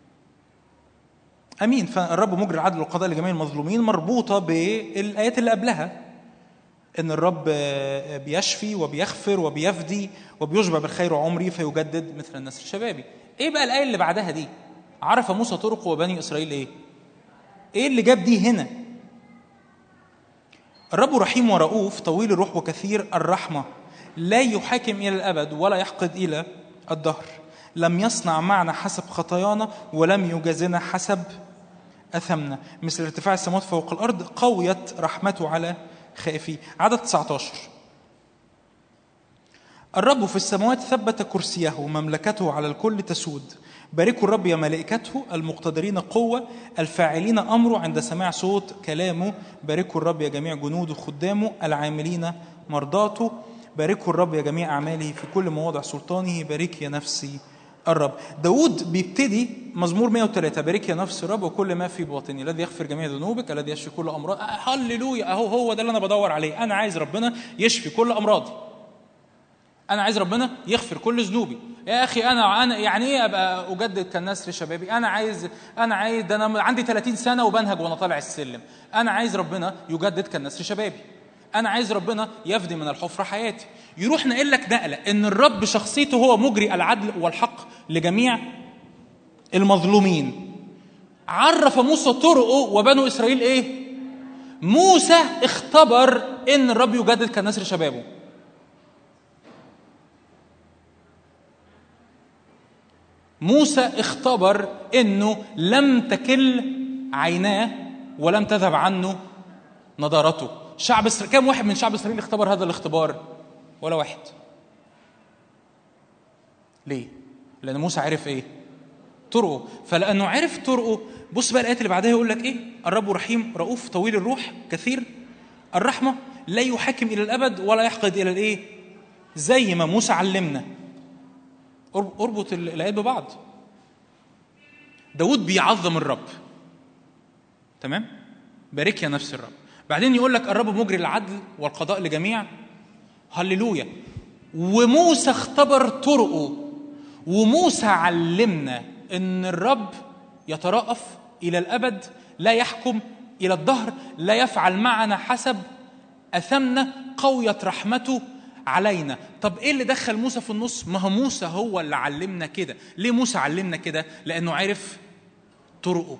امين فالرب مجري العدل والقضاء لجميع المظلومين مربوطه بالايات اللي قبلها ان الرب بيشفي وبيغفر وبيفدي وبيشبع بالخير عمري فيجدد مثل النسر الشبابي ايه بقى الايه اللي بعدها دي عرف موسى طرقه وبني اسرائيل ايه ايه اللي جاب دي هنا الرب رحيم ورؤوف طويل الروح وكثير الرحمه لا يحاكم الى الابد ولا يحقد الى الدهر لم يصنع معنا حسب خطايانا ولم يجازنا حسب أثمنا مثل ارتفاع السماوات فوق الأرض قويت رحمته على خائفيه عدد 19 الرب في السماوات ثبت كرسيه ومملكته على الكل تسود باركوا الرب يا ملائكته المقتدرين قوة الفاعلين أمره عند سماع صوت كلامه باركوا الرب يا جميع جنوده خدامه العاملين مرضاته باركوا الرب يا جميع أعماله في كل مواضع سلطانه بارك يا نفسي الرب داود بيبتدي مزمور 103 بارك يا نفس الرب وكل ما في باطني الذي يغفر جميع ذنوبك الذي يشفي كل امراض هللويا اهو هو ده اللي انا بدور عليه انا عايز ربنا يشفي كل امراضي انا عايز ربنا يغفر كل ذنوبي يا اخي انا انا يعني ايه ابقى اجدد كالنسر شبابي انا عايز انا عايز ده انا عندي 30 سنه وبنهج وانا طالع السلم انا عايز ربنا يجدد كالنسر شبابي انا عايز ربنا يفدي من الحفره حياتي يروح نقل لك نقله ان الرب شخصيته هو مجري العدل والحق لجميع المظلومين عرف موسى طرقه وبنو اسرائيل ايه موسى اختبر ان الرب يجدد كالنسر شبابه موسى اختبر انه لم تكل عيناه ولم تذهب عنه نضارته شعب اسرائيل كم واحد من شعب اسرائيل اختبر هذا الاختبار ولا واحد ليه لان موسى عرف ايه طرقه فلانه عرف طرقه بص بقى الايات اللي بعدها يقول لك ايه الرب رحيم رؤوف طويل الروح كثير الرحمه لا يحاكم الى الابد ولا يحقد الى الايه زي ما موسى علمنا اربط الايات ببعض داود بيعظم الرب تمام بارك يا نفس الرب بعدين يقول لك الرب مجري العدل والقضاء لجميع هللويا وموسى اختبر طرقه وموسى علمنا ان الرب يترأف الى الابد لا يحكم الى الدهر لا يفعل معنا حسب اثمنا قويه رحمته علينا طب ايه اللي دخل موسى في النص ما هو موسى هو اللي علمنا كده ليه موسى علمنا كده لانه عرف طرقه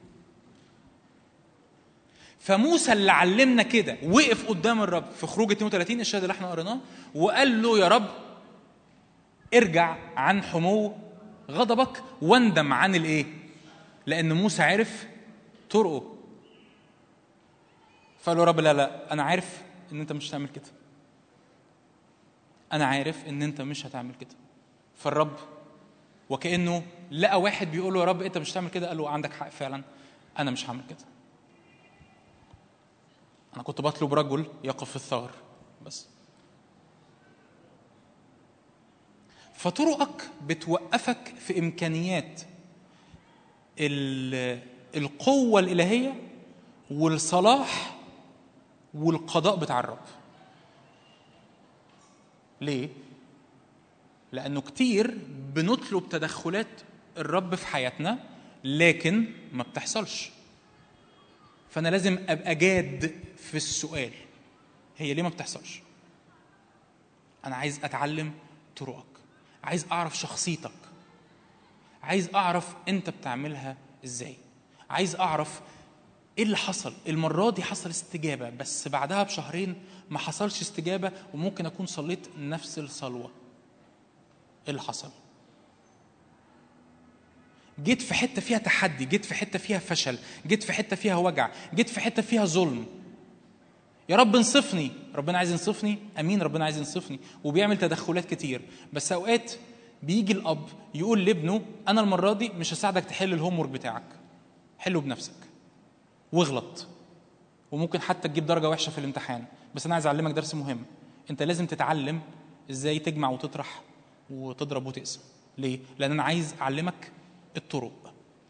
فموسى اللي علمنا كده وقف قدام الرب في خروج 32 الشهاده اللي احنا قريناه وقال له يا رب ارجع عن حمو غضبك واندم عن الايه؟ لان موسى عرف طرقه فقال له يا رب لا لا انا عارف ان انت مش هتعمل كده انا عارف ان انت مش هتعمل كده فالرب وكانه لقى واحد بيقول له يا رب انت مش هتعمل كده قال له عندك حق فعلا انا مش هعمل كده انا كنت بطلب رجل يقف في الثغر بس فطرقك بتوقفك في امكانيات القوه الالهيه والصلاح والقضاء بتاع الرب ليه لانه كتير بنطلب تدخلات الرب في حياتنا لكن ما بتحصلش فانا لازم ابقى جاد في السؤال هي ليه ما بتحصلش انا عايز اتعلم طرقك عايز اعرف شخصيتك عايز اعرف انت بتعملها ازاي عايز اعرف ايه اللي حصل المره دي حصل استجابه بس بعدها بشهرين ما حصلش استجابه وممكن اكون صليت نفس الصلوه ايه اللي حصل جيت في حته فيها تحدي جيت في حته فيها فشل جيت في حته فيها وجع جيت في حته فيها ظلم يا رب انصفني ربنا عايز ينصفني امين ربنا عايز ينصفني وبيعمل تدخلات كتير بس اوقات بيجي الاب يقول لابنه انا المره دي مش هساعدك تحل الهوم ورك بتاعك حله بنفسك واغلط وممكن حتى تجيب درجه وحشه في الامتحان بس انا عايز اعلمك درس مهم انت لازم تتعلم ازاي تجمع وتطرح وتضرب وتقسم ليه لان انا عايز اعلمك الطرق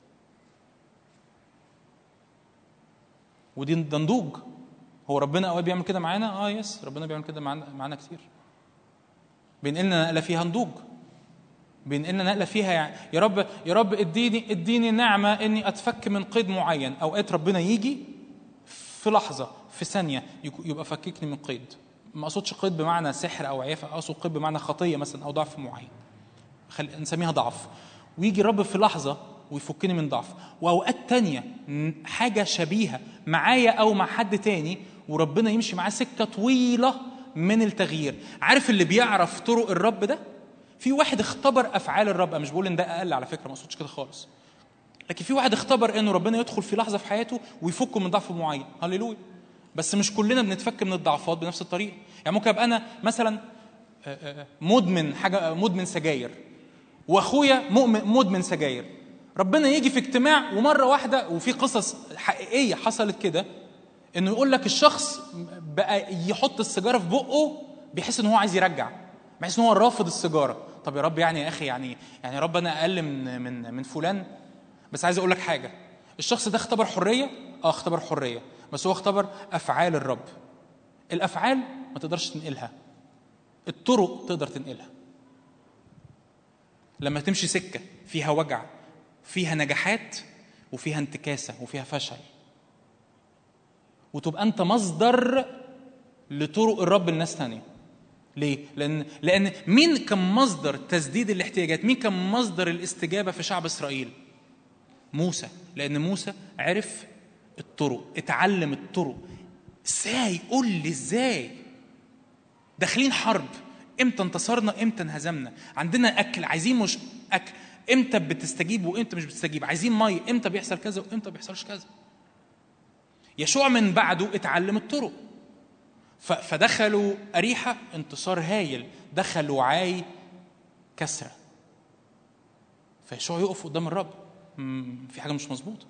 ودي ده نضوج هو ربنا اوقات بيعمل كده معانا اه يس ربنا بيعمل كده معانا معانا كتير بينقلنا نقله فيها نضوج بينقلنا نقله فيها يعني يا رب يا رب اديني اديني نعمه اني اتفك من قيد معين اوقات ربنا يجي في لحظه في ثانيه يك- يبقى فككني من قيد ما اقصدش قيد بمعنى سحر او عيافه اقصد قيد بمعنى خطيه مثلا او ضعف معين خل... نسميها ضعف ويجي الرب في لحظة ويفكني من ضعف وأوقات تانية م- حاجة شبيهة معايا أو مع حد تاني وربنا يمشي معاه سكة طويلة من التغيير عارف اللي بيعرف طرق الرب ده في واحد اختبر أفعال الرب أنا مش بقول إن ده أقل على فكرة ما أقصدش كده خالص لكن في واحد اختبر انه ربنا يدخل في لحظه في حياته ويفكه من ضعف معين هللويا بس مش كلنا بنتفك من الضعفات بنفس الطريقه يعني ممكن ابقى انا مثلا آه، آه، مدمن حاجه مدمن سجاير واخويا مؤمن مدمن سجاير ربنا يجي في اجتماع ومره واحده وفي قصص حقيقيه حصلت كده انه يقول لك الشخص بقى يحط السيجاره في بقه بيحس ان هو عايز يرجع بيحس ان هو رافض السيجاره طب يا رب يعني يا اخي يعني يعني يا رب انا اقل من من من فلان بس عايز اقول لك حاجه الشخص ده اختبر حريه اه اختبر حريه بس هو اختبر افعال الرب الافعال ما تقدرش تنقلها الطرق تقدر تنقلها لما تمشي سكه فيها وجع فيها نجاحات وفيها انتكاسه وفيها فشل وتبقى انت مصدر لطرق الرب لناس تانية ليه؟ لأن لأن مين كان مصدر تسديد الاحتياجات؟ مين كان مصدر الاستجابة في شعب إسرائيل؟ موسى لأن موسى عرف الطرق اتعلم الطرق ازاي؟ قول لي ازاي؟ داخلين حرب امتى انتصرنا امتى انهزمنا عندنا اكل عايزين مش اكل امتى بتستجيب وامتى مش بتستجيب عايزين ميه امتى بيحصل كذا وامتى بيحصلش كذا يشوع من بعده اتعلم الطرق ف- فدخلوا أريحة انتصار هايل دخلوا عاي كسرة فيشوع يقف قدام الرب مم، في حاجة مش مظبوطة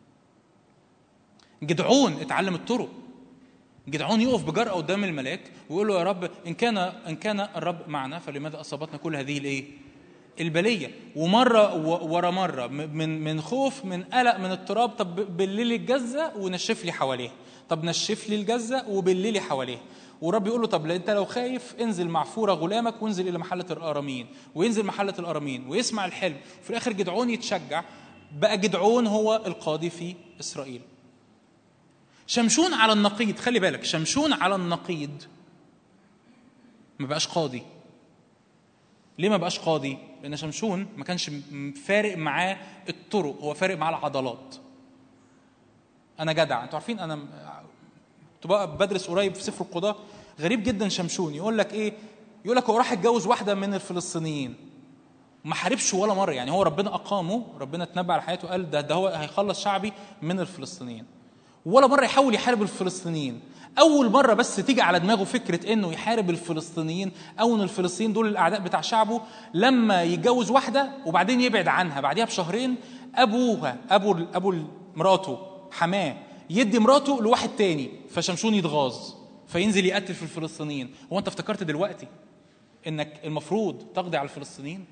جدعون اتعلم الطرق جدعون يقف بجرأة قدام الملاك ويقول له يا رب إن كان إن كان الرب معنا فلماذا أصابتنا كل هذه الإيه؟ البلية ومرة و- ورا مرة م- من من خوف من قلق من اضطراب طب ب- بالليل الجزة ونشف لي حواليها طب نشف لي الجزة وبالليل حواليها ورب يقول له طب لا انت لو خايف انزل مع فورة غلامك وانزل الى محلة الارامين وينزل محلة الارامين ويسمع الحلم في الاخر جدعون يتشجع بقى جدعون هو القاضي في اسرائيل شمشون على النقيض خلي بالك شمشون على النقيض ما بقاش قاضي ليه ما بقاش قاضي لان شمشون ما كانش م- فارق معاه الطرق هو فارق معاه العضلات انا جدع انتوا عارفين انا م- كنت بقى بدرس قريب في سفر القضاة غريب جدا شمشون يقول لك ايه يقول لك هو راح اتجوز واحده من الفلسطينيين ما حاربش ولا مره يعني هو ربنا اقامه ربنا اتنبأ على حياته قال ده ده هو هيخلص شعبي من الفلسطينيين ولا مره يحاول يحارب الفلسطينيين اول مره بس تيجي على دماغه فكره انه يحارب الفلسطينيين او ان الفلسطينيين دول الاعداء بتاع شعبه لما يتجوز واحده وبعدين يبعد عنها بعديها بشهرين ابوها ابو ابو مراته حماه يدي مراته لواحد تاني فشمشون يتغاظ فينزل يقتل في الفلسطينيين هو انت افتكرت دلوقتي انك المفروض تقضي على الفلسطينيين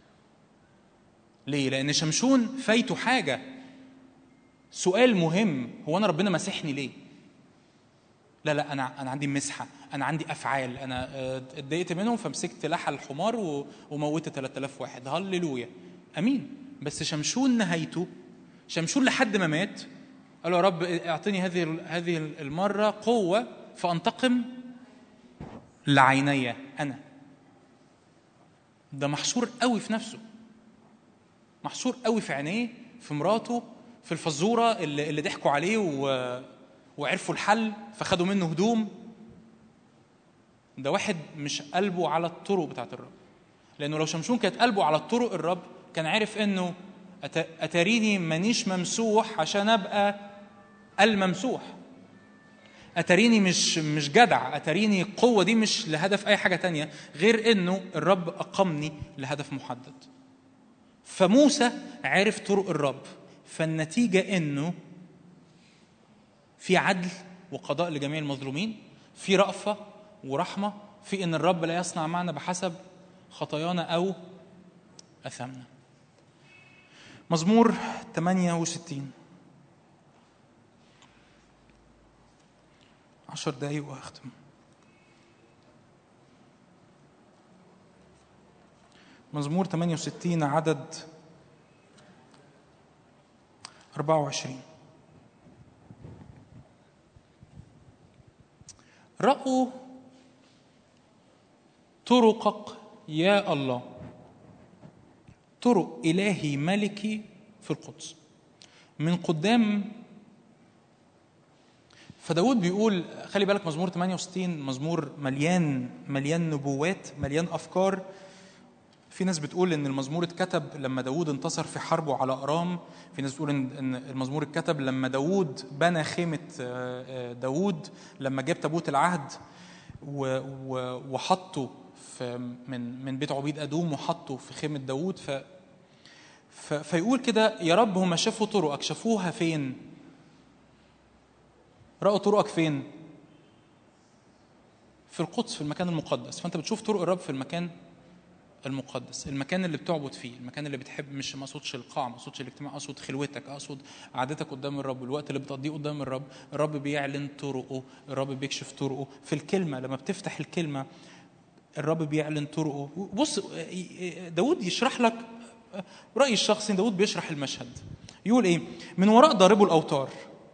ليه لان شمشون فايته حاجه سؤال مهم هو انا ربنا مسحني ليه لا لا انا انا عندي مسحه انا عندي افعال انا آه، اتضايقت منهم فمسكت لحى الحمار و- وموتت 3000 واحد هللويا امين بس شمشون نهايته شمشون لحد ما مات قال له يا رب اعطني هذه هذه المره قوه فانتقم لعيني انا ده محصور قوي في نفسه محصور قوي في عينيه في مراته في الفزوره اللي, اللي ضحكوا عليه و... وعرفوا الحل فخدوا منه هدوم ده واحد مش قلبه على الطرق بتاعت الرب لانه لو شمشون كانت قلبه على الطرق الرب كان عارف انه أت... اتاريني مانيش ممسوح عشان ابقى الممسوح اتاريني مش مش جدع اتاريني القوه دي مش لهدف اي حاجه تانية غير انه الرب اقامني لهدف محدد فموسى عرف طرق الرب فالنتيجه انه في عدل وقضاء لجميع المظلومين في رأفة ورحمة في إن الرب لا يصنع معنا بحسب خطايانا أو أثامنا مزمور 68 عشر دقايق وأختم مزمور 68 عدد 24 رأوا طرقك يا الله طرق إلهي ملكي في القدس من قدام فداود بيقول خلي بالك مزمور 68 مزمور مليان مليان نبوات مليان أفكار في ناس بتقول ان المزمور اتكتب لما داود انتصر في حربه على ارام في ناس بتقول ان إن المزمور اتكتب لما داود بنى خيمه آه، آه، داود لما جاب تابوت العهد و- و- وحطه في من من بيت عبيد ادوم وحطه في خيمه داود ف ف- فيقول كده يا رب هم شافوا طرقك شافوها فين رأوا طرقك فين في القدس في المكان المقدس فانت بتشوف طرق الرب في المكان المقدس المكان اللي بتعبد فيه المكان اللي بتحب مش ما اقصدش القاعه ما اقصدش الاجتماع اقصد خلوتك اقصد قعدتك قدام الرب الوقت اللي بتقضيه قدام الرب الرب بيعلن طرقه الرب بيكشف طرقه في الكلمه لما بتفتح الكلمه الرب بيعلن طرقه بص داود يشرح لك رأيي الشخصي داود بيشرح المشهد يقول ايه من وراء ضاربوا الاوتار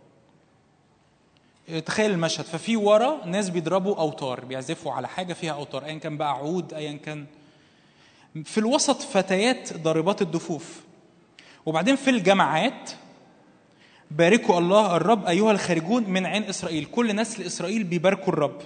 تخيل المشهد ففي ورا ناس بيضربوا اوتار بيعزفوا على حاجه فيها اوتار ايا كان بقى عود ايا كان في الوسط فتيات ضاربات الدفوف وبعدين في الجماعات باركوا الله الرب ايها الخارجون من عين اسرائيل كل نسل اسرائيل بيباركوا الرب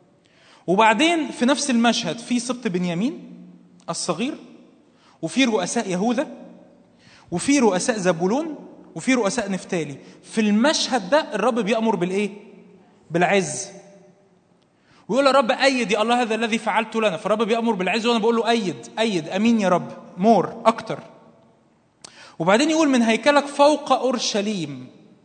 وبعدين في نفس المشهد في سبط بنيامين الصغير وفي رؤساء يهوذا وفي رؤساء زبولون وفي رؤساء نفتالي في المشهد ده الرب بيأمر بالايه بالعز ويقول يا رب أيد يا الله هذا الذي فعلته لنا فالرب بيأمر بالعز وأنا بقول له أيد أيد أمين يا رب مور أكتر وبعدين يقول من هيكلك فوق أورشليم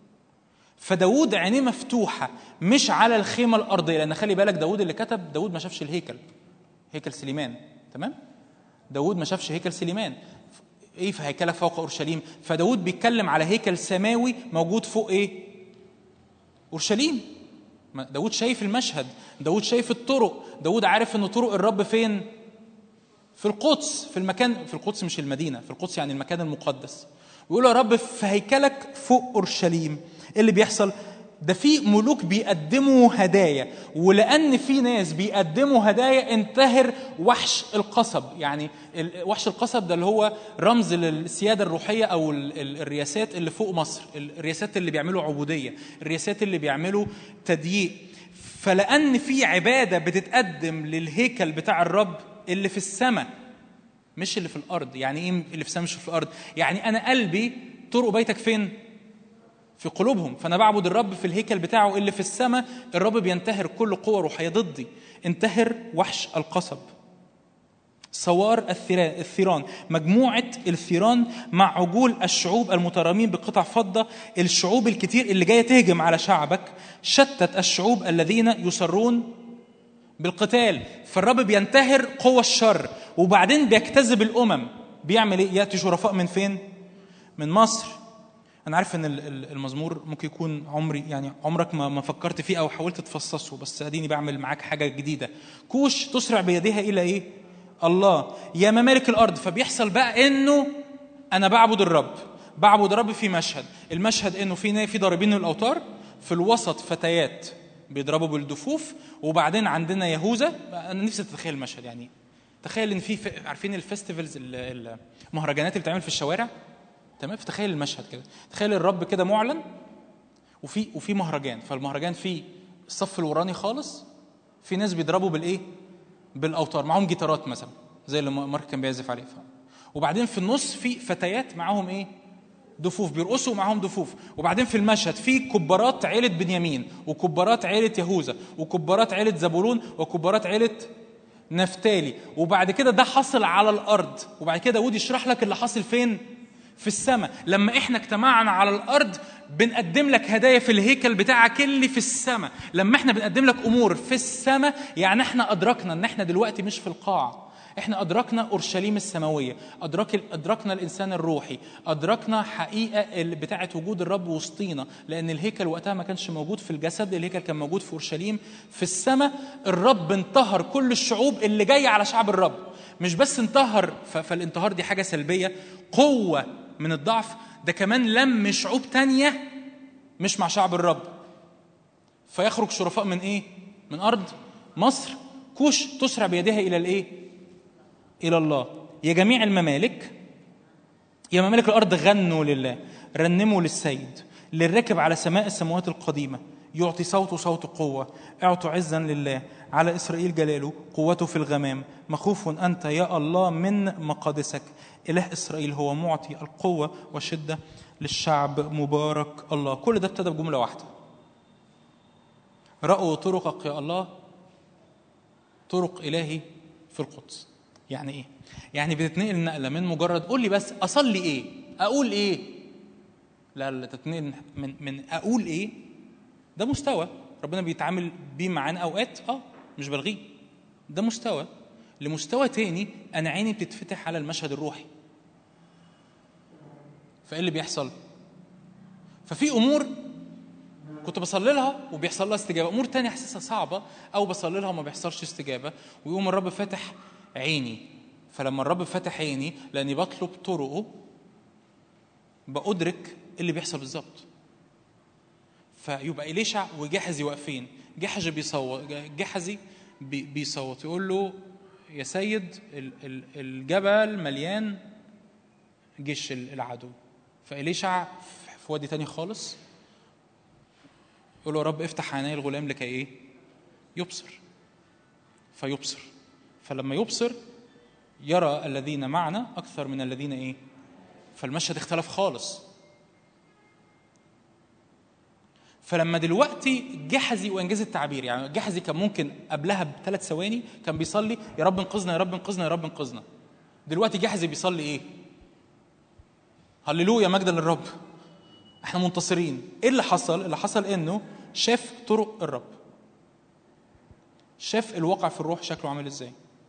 فداود عينيه مفتوحة مش على الخيمة الأرضية لأن خلي بالك داود اللي كتب داود ما شافش الهيكل هيكل سليمان تمام داود ما شافش هيكل سليمان ايه في هيكلك فوق اورشليم فداود بيتكلم على هيكل سماوي موجود فوق ايه اورشليم ما- داود شايف المشهد داود شايف الطرق داود عارف ان طرق الرب فين في القدس في المكان في القدس مش المدينه في القدس يعني المكان المقدس ويقول يا رب في هيكلك فوق اورشليم ايه اللي بيحصل ده في ملوك بيقدموا هدايا ولان في ناس بيقدموا هدايا انتهر وحش القصب يعني ال- وحش القصب ده اللي هو رمز للسياده الروحيه او ال- ال- الرياسات اللي فوق مصر الرياسات اللي بيعملوا عبوديه الرياسات اللي بيعملوا تضييق فلان في عباده بتتقدم للهيكل بتاع الرب اللي في السماء مش اللي في الارض يعني ايه اللي في السماء مش في الارض يعني انا قلبي طرق بيتك فين في قلوبهم فانا بعبد الرب في الهيكل بتاعه اللي في السماء الرب بينتهر كل قوه روحيه ضدي انتهر وحش القصب صوار الثيران الثيران مجموعة الثيران مع عجول الشعوب المترامين بقطع فضة الشعوب الكتير اللي جاية تهجم على شعبك شتت الشعوب الذين يصرون بالقتال فالرب بينتهر قوى الشر وبعدين بيجتذب الامم بيعمل ايه ياتي شرفاء من فين من مصر انا عارف ان ال- ال- المزمور ممكن يكون عمري يعني عمرك ما ما فكرت فيه او حاولت تفصصه بس اديني بعمل معاك حاجه جديده كوش تسرع بيديها الى ايه الله يا ممالك الارض فبيحصل بقى انه انا بعبد الرب بعبد الرب في مشهد المشهد انه في نا- في ضاربين الاوتار في الوسط فتيات بيضربوا بالدفوف وبعدين عندنا يهوذا انا نفسي تتخيل المشهد يعني تخيل ان في ف- عارفين الفستيفالز ال- ال- المهرجانات اللي بتعمل في الشوارع تمام فتخيل المشهد كده تخيل الرب كده معلن وفي وفي مهرجان فالمهرجان فيه الصف الوراني خالص في ناس بيضربوا بالايه بالاوتار معاهم جيتارات مثلا زي اللي مارك كان بيعزف عليه ف- وبعدين في النص في فتيات معاهم ايه دفوف بيرقصوا معاهم دفوف وبعدين في المشهد في كبارات عيلة بنيامين وكبارات عيلة يهوذا وكبارات عيلة زبولون وكبارات عيلة نفتالي وبعد كده ده حصل على الأرض وبعد كده داود يشرح لك اللي حاصل فين في السماء لما احنا اجتمعنا على الارض بنقدم لك هدايا في الهيكل بتاعك اللي في السماء لما احنا بنقدم لك امور في السماء يعني احنا ادركنا ان احنا دلوقتي مش في القاع احنا ادركنا اورشليم السماويه ادرك ادركنا الانسان الروحي ادركنا حقيقه اللي بتاعه وجود الرب وسطينا لان الهيكل وقتها ما كانش موجود في الجسد الهيكل كان موجود في اورشليم في السماء الرب انتهر كل الشعوب اللي جايه على شعب الرب مش بس انتهر ف- فالانتهار دي حاجه سلبيه قوه من الضعف ده كمان لم شعوب تانية مش مع شعب الرب فيخرج شرفاء من ايه من ارض مصر كوش تسرع بيدها الى الايه الى الله يا جميع الممالك يا ممالك الارض غنوا لله رنموا للسيد للراكب على سماء السماوات القديمه يعطي صوته صوت قوه اعطوا عزا لله على اسرائيل جلاله قوته في الغمام مخوف انت يا الله من مقادسك اله اسرائيل هو معطي القوه والشده للشعب مبارك الله كل ده ابتدى بجمله واحده رأوا طرقك يا الله طرق إلهي في القدس يعني إيه؟ يعني بتتنقل نقلة من مجرد قول لي بس أصلي إيه؟ أقول إيه؟ لا لا تتنقل من من أقول إيه؟ ده مستوى ربنا بيتعامل بيه معانا أوقات أه مش بلغيه ده مستوى لمستوى تاني أنا عيني بتتفتح على المشهد الروحي فإيه اللي بيحصل؟ ففي أمور كنت بصلي لها وبيحصل لها استجابه امور تانية حاسسها صعبه او بصلي لها وما بيحصلش استجابه ويقوم الرب فاتح عيني فلما الرب فتح عيني لاني بطلب طرقه بأدرك اللي بيحصل بالظبط فيبقى إليشع وجحزي واقفين جحزي بيصوت جحزي بي- بيصوت يقول له يا سيد ال- ال- الجبل مليان جيش العدو فإليشع في وادي تاني خالص يقول له يا رب افتح عيني الغلام لكي ايه؟ يبصر فيبصر فلما يبصر يرى الذين معنا اكثر من الذين ايه؟ فالمشهد اختلف خالص فلما دلوقتي جحزي وانجاز التعبير يعني جحزي كان ممكن قبلها بثلاث ثواني كان بيصلي يا رب انقذنا يا رب انقذنا يا رب انقذنا دلوقتي جحزي بيصلي ايه؟ هللويا مجدا للرب احنا منتصرين ايه اللي حصل اللي حصل انه شاف طرق الرب شاف الواقع في الروح شكله عامل ازاي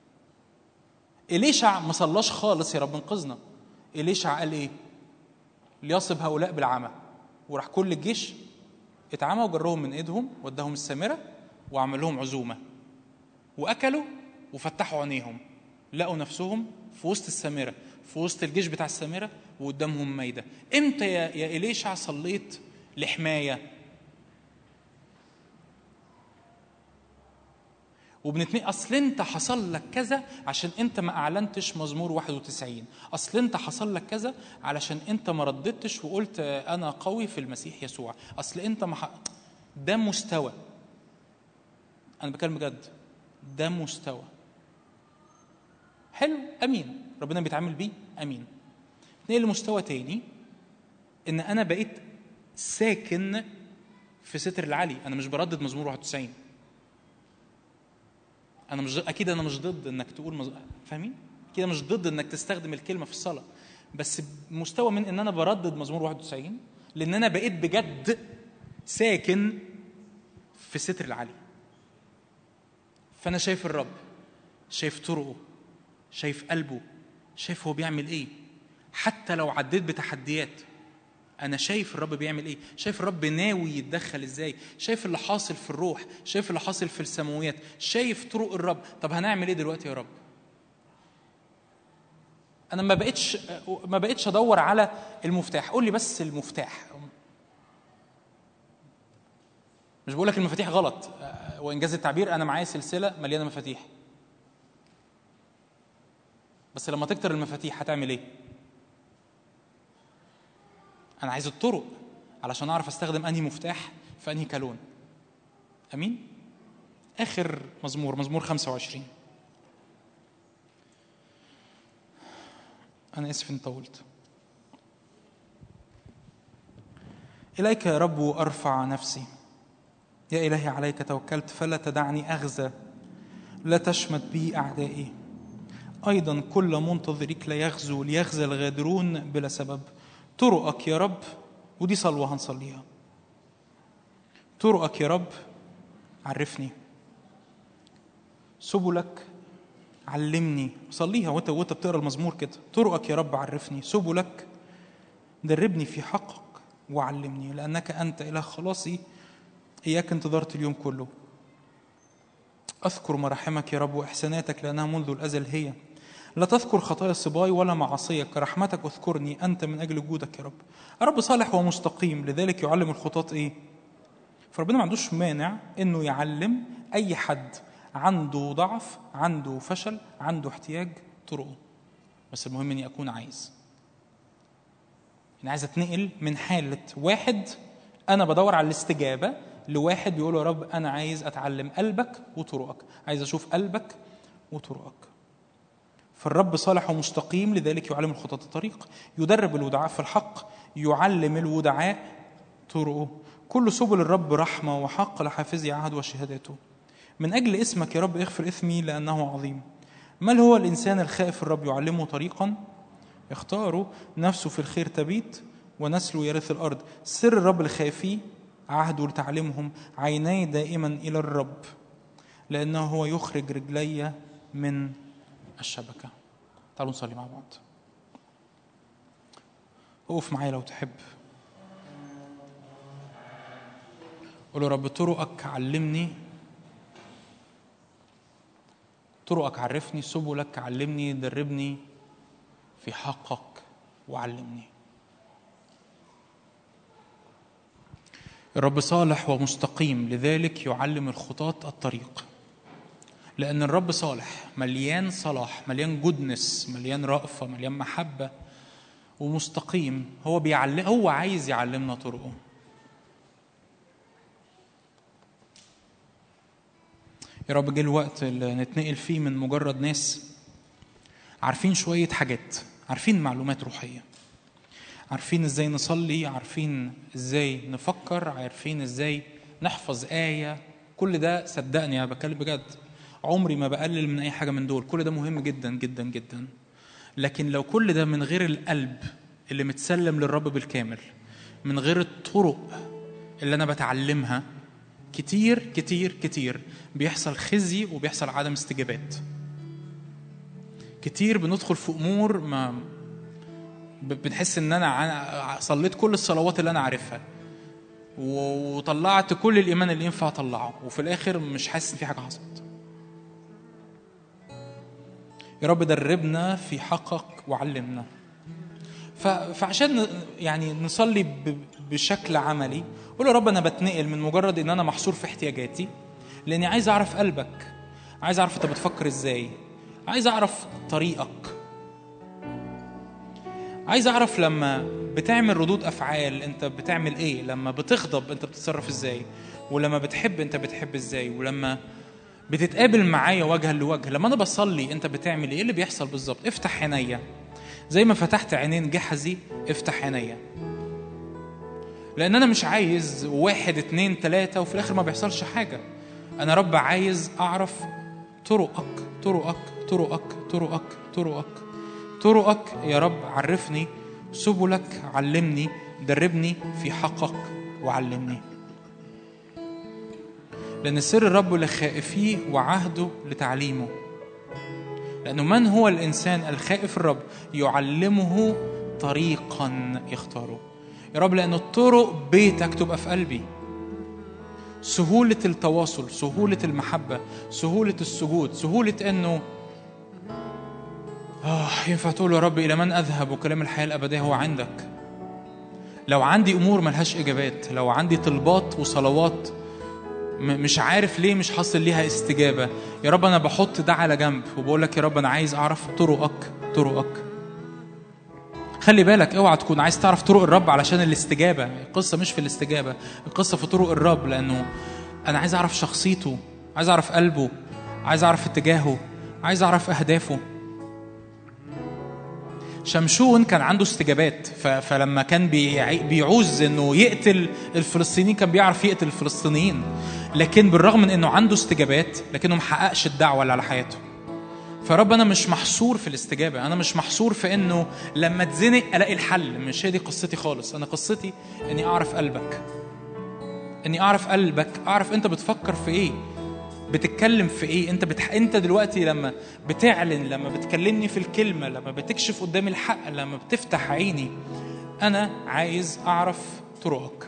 إليشع ما صلاش خالص يا رب انقذنا إليشع قال ايه ليصب هؤلاء بالعمى وراح كل الجيش اتعمى وجرهم من ايدهم وداهم السامره وعمل لهم عزومه واكلوا وفتحوا عينيهم لقوا نفسهم في وسط السامره في وسط الجيش بتاع السامره وقدامهم ميده امتى يا يا اليشع صليت لحمايه وبنتنقل اصل انت حصل لك كذا عشان انت ما اعلنتش مزمور 91 اصل انت حصل لك كذا علشان انت ما رددتش وقلت انا قوي في المسيح يسوع اصل انت ما ح... ده مستوى انا بكلم بجد ده مستوى حلو امين ربنا بيتعامل بيه امين نقل لمستوى تاني ان انا بقيت ساكن في ستر العلي انا مش بردد مزمور 91 انا مش اكيد انا مش ضد انك تقول مز... فاهمين كده مش ضد انك تستخدم الكلمه في الصلاه بس مستوى من ان انا بردد مزمور 91 لان انا بقيت بجد ساكن في ستر العلي فانا شايف الرب شايف طرقه شايف قلبه شايف هو بيعمل ايه حتى لو عديت بتحديات انا شايف الرب بيعمل ايه شايف الرب ناوي يتدخل ازاي شايف اللي حاصل في الروح شايف اللي حاصل في السماويات شايف طرق الرب طب هنعمل ايه دلوقتي يا رب انا ما بقتش ما بقتش ادور على المفتاح قول لي بس المفتاح مش بقول لك المفاتيح غلط آه، وانجاز التعبير انا معايا سلسله مليانه مفاتيح بس لما تكتر المفاتيح هتعمل ايه انا عايز الطرق علشان اعرف استخدم انهي مفتاح في انهي كالون امين اخر مزمور مزمور 25 انا اسف اني طولت اليك يا رب ارفع نفسي يا الهي عليك توكلت فلا تدعني اغزى لا تشمت بي اعدائي ايضا كل منتظرك لا يغزو ليغزى الغادرون بلا سبب طرقك يا رب ودي صلوه هنصليها طرقك يا رب عرفني سبلك علمني صليها وانت وانت بتقرا المزمور كده طرقك يا رب عرفني سبلك دربني في حقك وعلمني لانك انت اله خلاصي اياك انتظرت اليوم كله اذكر مراحمك يا رب واحساناتك لانها منذ الازل هي لا تذكر خطايا الصباي ولا معاصيك رحمتك اذكرني انت من اجل وجودك يا رب الرب صالح ومستقيم لذلك يعلم الخطاة ايه فربنا ما عندوش مانع انه يعلم اي حد عنده ضعف عنده فشل عنده احتياج طرقه بس المهم اني اكون عايز انا عايز اتنقل من حاله واحد انا بدور على الاستجابه لواحد بيقول يا رب انا عايز اتعلم قلبك وطرقك عايز اشوف قلبك وطرقك فالرب صالح ومستقيم لذلك يعلم الخطاة الطريق يدرب الودعاء في الحق يعلم الودعاء طرقه كل سبل الرب رحمة وحق لحافظي عهد وشهاداته من أجل اسمك يا رب اغفر إثمي لأنه عظيم من هو الإنسان الخائف الرب يعلمه طريقا يختار نفسه في الخير تبيت ونسله يرث الأرض سر الرب الخافي عهده لتعليمهم عيناي دائما إلى الرب لأنه هو يخرج رجلي من الشبكة تعالوا نصلي مع بعض اقف معايا لو تحب قول يا رب طرقك علمني طرقك عرفني سبلك علمني دربني في حقك وعلمني الرب صالح ومستقيم لذلك يعلم الخطاة الطريق لأن الرب صالح مليان صلاح مليان جودنس مليان رأفة مليان محبة ومستقيم هو بيعلم هو عايز يعلمنا طرقه يا رب جه الوقت اللي نتنقل فيه من مجرد ناس عارفين شوية حاجات عارفين معلومات روحية عارفين ازاي نصلي عارفين ازاي نفكر عارفين ازاي نحفظ آية كل ده صدقني انا بتكلم بجد عمري ما بقلل من اي حاجة من دول كل ده مهم جدا جدا جدا لكن لو كل ده من غير القلب اللي متسلم للرب بالكامل من غير الطرق اللي انا بتعلمها كتير كتير كتير بيحصل خزي وبيحصل عدم استجابات كتير بندخل في امور ما ب- بنحس ان انا ع- صليت كل الصلوات اللي انا عارفها و- وطلعت كل الايمان اللي ينفع اطلعه وفي الاخر مش حاسس ان في حاجه حصلت يا رب دربنا في حقك وعلمنا ف- فعشان ن- يعني نصلي ب- بشكل عملي قول يا رب انا بتنقل من مجرد ان انا محصور في احتياجاتي لاني عايز اعرف قلبك عايز اعرف انت بتفكر ازاي عايز اعرف طريقك عايز اعرف لما بتعمل ردود افعال انت بتعمل ايه لما بتغضب انت بتتصرف ازاي ولما بتحب انت بتحب ازاي ولما بتتقابل معايا وجها لوجه لما انا بصلي انت بتعمل ايه إيه اللي بيحصل بالظبط افتح عينيا زي ما فتحت عينين جحزي افتح عينيا لان انا مش عايز واحد اتنين تلاتة وفي الاخر ما بيحصلش حاجة انا رب عايز اعرف طرقك طرقك طرقك طرقك طرقك طرقك يا رب عرفني سبلك علمني دربني في حقك وعلمني لأن سر الرب لخائفيه وعهده لتعليمه لأنه من هو الإنسان الخائف الرب يعلمه طريقا يختاره يا رب لأن الطرق بيتك تبقى في قلبي سهولة التواصل سهولة المحبة سهولة السجود سهولة أنه آه ينفع تقول يا رب إلى من أذهب وكلام الحياة الأبدية هو عندك لو عندي أمور ملهاش إجابات لو عندي طلبات وصلوات م- مش عارف ليه مش حاصل ليها استجابة يا رب أنا بحط ده على جنب وبقول لك يا رب أنا عايز أعرف طرقك طرقك خلي بالك اوعى تكون عايز تعرف طرق الرب علشان الاستجابة القصة مش في الاستجابة القصة في طرق الرب لأنه أنا عايز أعرف شخصيته عايز أعرف قلبه عايز أعرف اتجاهه عايز أعرف أهدافه شمشون كان عنده استجابات ف- فلما كان بيع- بيعوز انه يقتل الفلسطينيين كان بيعرف يقتل الفلسطينيين لكن بالرغم من انه عنده استجابات لكنه محققش الدعوه اللي على حياته فرب انا مش محصور في الاستجابه انا مش محصور في انه لما اتزنق الاقي الحل مش هي دي قصتي خالص انا قصتي اني اعرف قلبك اني اعرف قلبك اعرف انت بتفكر في ايه بتتكلم في ايه انت بتح... انت دلوقتي لما بتعلن لما بتكلمني في الكلمه لما بتكشف قدامي الحق لما بتفتح عيني انا عايز اعرف طرقك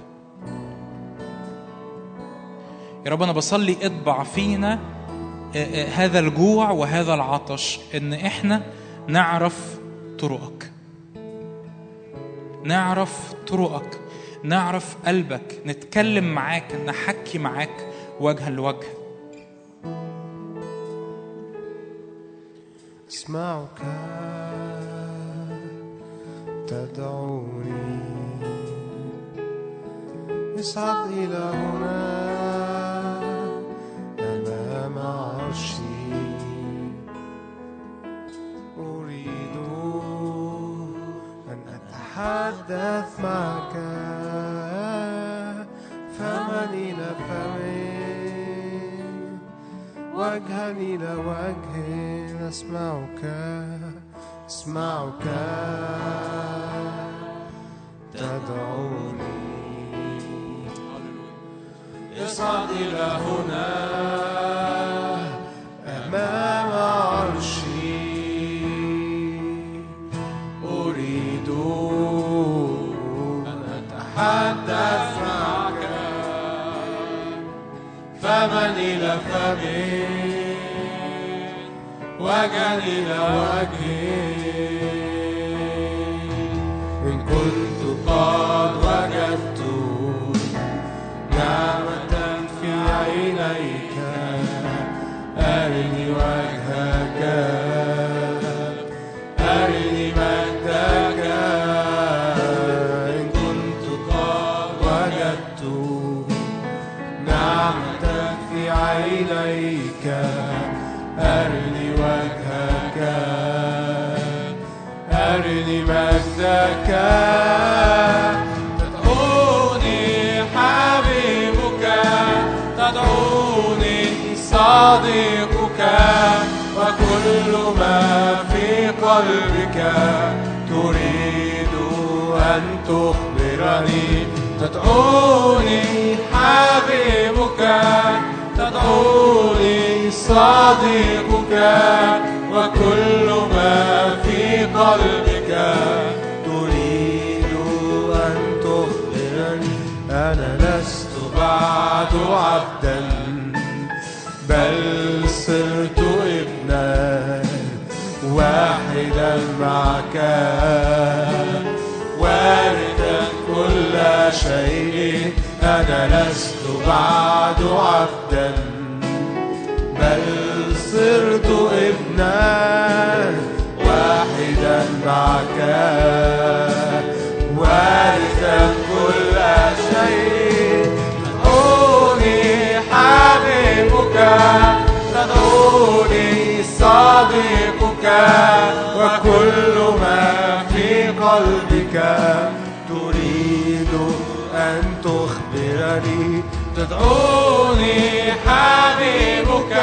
يا رب انا بصلي اطبع فينا آه، آه، هذا الجوع وهذا العطش ان احنا نعرف طرقك نعرف طرقك نعرف قلبك نتكلم معاك نحكي معاك وجها لوجه
أسمعك تدعوني اصعد إلى هنا أمام عرشي أريد أن أتحدث معك فمن إلى فمي وجها إلى وجه أسمعك أسمعك تدعوني اصعد إلى هنا أمام عرشي أريد أن أتحدث معك فمن إلى فمي وجها إلى وجهي إن كنت قد وجدت نعمة في عينيك أرني وجهك أرني مجدك إن كنت قد وجدت نعمتك في عينيك أرني وجهك أرني مجدك تدعوني حبيبك تدعوني صديقك وكل ما في قلبك تريد أن تخبرني تدعوني حبيبك تدعوني صديقك وكل ما في قلبك تريد أن تخبرني أنا لست بعد عبدا بل صرت ابنا واحدا معك واردا كل شيء أنا لست بعد عبدا بل صرت ابنا واحدا معك وارثا كل شيء تدعوني حبيبك تدعوني صديقك وكل ما في قلبك تريد أن تخبرني تدعوني حبيبك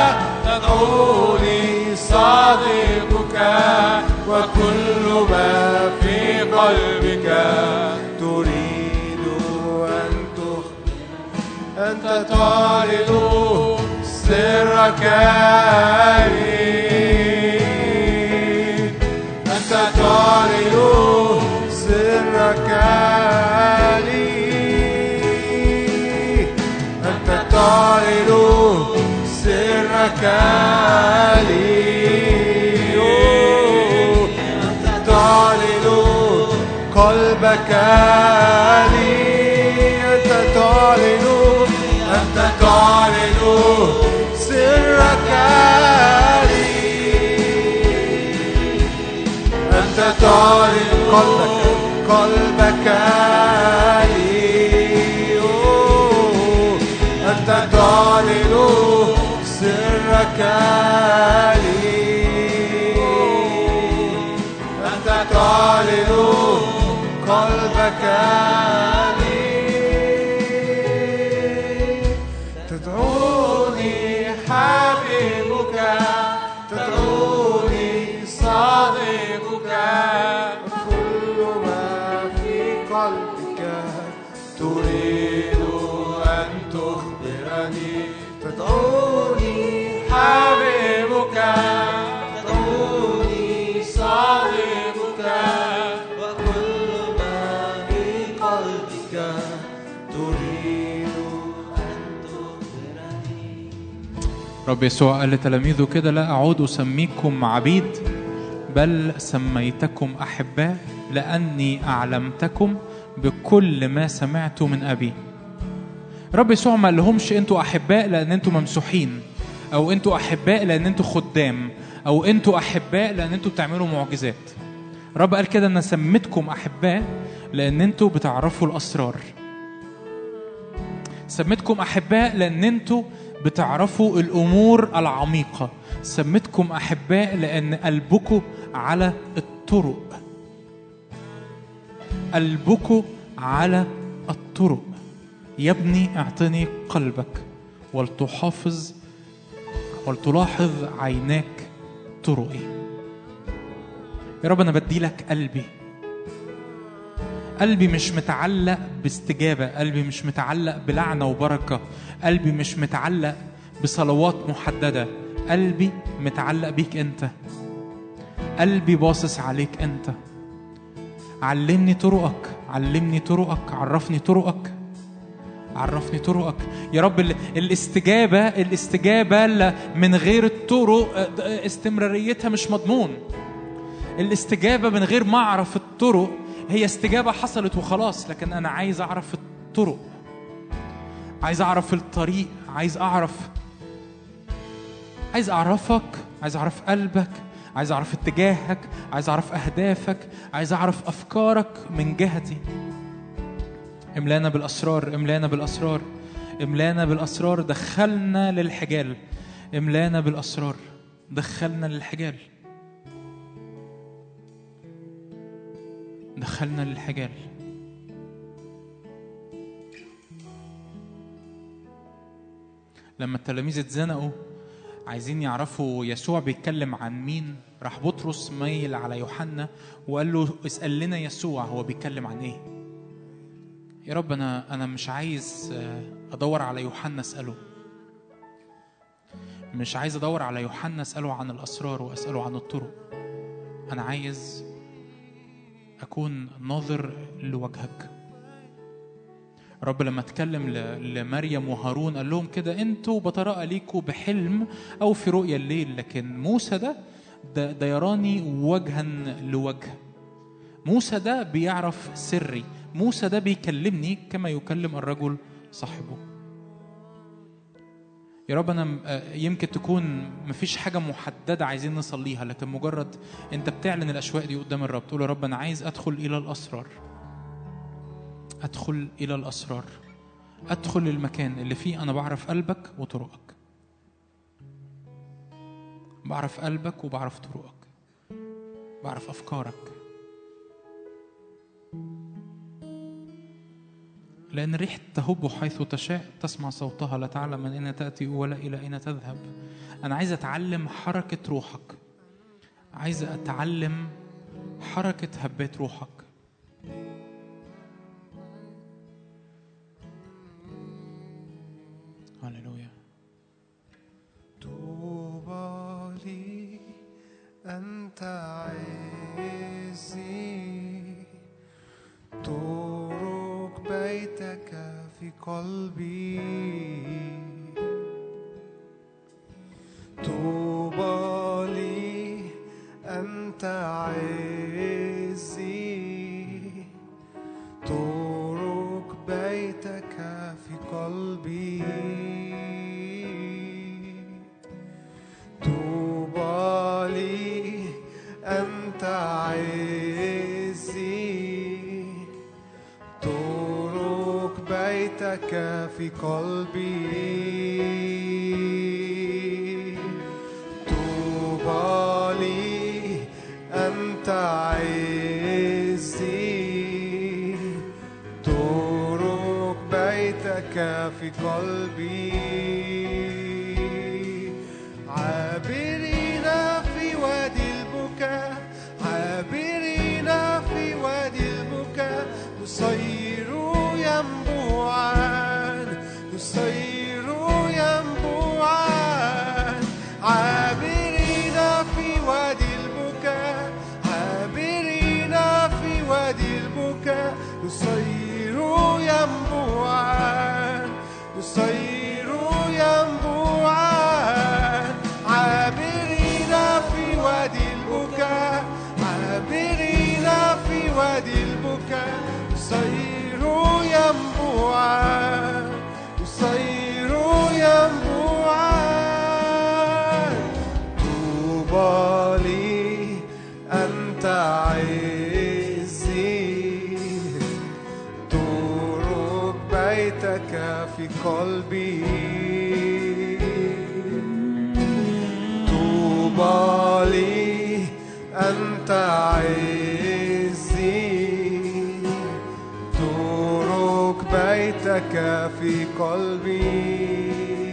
تدعوني صديقك وكل ما في قلبك تريد أن تخبرني أنت تعرض سرك لي أنت تعرض سرك لي أنت تعرض سرك لي قلبك لي أنت تعلن أنت تعلن سرك لي أنت تعلن قلبك قلبك لي أوه، أنت تعلن سرك لي أنت تعلن قلبك لي تدعوني حبيبك تدعوني صادقك كل ما في قلبك تريد أن تخبرني تدعوني حبيبك تدعوني صادقك وكل ما في قلبك تريد أن تخبرني
رب يسوع قال لتلاميذه كده لا أعود أسميكم عبيد بل سميتكم أحباء لأني أعلمتكم بكل ما سمعت من أبي رب يسوع ما قالهمش أنتوا أحباء لأن أنتوا ممسوحين أو أنتوا أحباء لأن أنتوا خدام أو أنتوا أحباء لأن أنتوا بتعملوا معجزات رب قال كده أنا سميتكم أحباء لأن أنتوا بتعرفوا الأسرار سميتكم احباء لان انتوا بتعرفوا الامور العميقه سميتكم احباء لان قلبكم على الطرق قلبكم على الطرق يا ابني اعطني قلبك ولتحافظ ولتلاحظ عيناك طرقي يا رب انا بدي لك قلبي قلبي مش متعلق باستجابة قلبي مش متعلق بلعنة وبركة قلبي مش متعلق بصلوات محددة قلبي متعلق بيك انت قلبي باصص عليك انت علمني طرقك علمني طرقك عرفني طرقك عرفني طرقك يا رب ال- الاستجابة الاستجابة ل- من غير الطرق اه، استمراريتها مش مضمون الاستجابة من غير ما أعرف الطرق هي استجابة حصلت وخلاص لكن أنا عايز أعرف الطرق عايز أعرف الطريق عايز أعرف عايز أعرفك عايز أعرف قلبك عايز أعرف اتجاهك عايز أعرف أهدافك عايز أعرف أفكارك من جهتي املانا بالأسرار املانا بالأسرار املانا بالأسرار دخلنا للحجال املانا بالأسرار دخلنا للحجال دخلنا للحجال لما التلاميذ اتزنقوا عايزين يعرفوا يسوع بيتكلم عن مين راح بطرس ميل على يوحنا وقال له اسأل لنا يسوع هو بيتكلم عن ايه يا رب انا انا مش عايز آه، ادور على يوحنا اساله مش عايز ادور على يوحنا اساله عن الاسرار واساله عن الطرق انا عايز أكون ناظر لوجهك رب لما اتكلم ل- لمريم وهارون قال لهم كده انتوا بتراءى ليكوا بحلم او في رؤيا الليل لكن موسى ده ده, ده يراني وجها لوجه موسى ده بيعرف سري موسى ده بيكلمني كما يكلم الرجل صاحبه يا رب انا م- آه، يمكن تكون مفيش حاجه محدده عايزين نصليها لكن مجرد انت بتعلن الاشواق دي قدام الرب تقول يا رب انا عايز ادخل الى الاسرار ادخل الى الاسرار ادخل للمكان اللي فيه انا بعرف قلبك وطرقك بعرف قلبك وبعرف طرقك بعرف افكارك لأن الريح تهب حيث تشاء تسمع صوتها لا تعلم من أين تأتي ولا إلى أين تذهب أنا عايز أتعلم حركة روحك عايز أتعلم حركة هبات روحك هللويا
طوبى لي أنت عزي طرق بيتك في قلبي طوبى لي أنت عزي بيتك في قلبي طوبى لي أنت عزي طرق بيتك في قلبي عابرين في وادي البكاء عابرين في وادي البكاء نصير ينبوعا نصير ينبوعا عابرين في وادي البكاء عابرين في وادي البكاء نصير ينبوعا نصير ينبوعا عابرين في وادي البكاء عابرين في وادي البكاء نصير ينبوعا نصير ينبوعا طوبى لي أنت عزي طرق بيتك في قلبي طوبى لي أنت عزي طرق بيتك في قلبي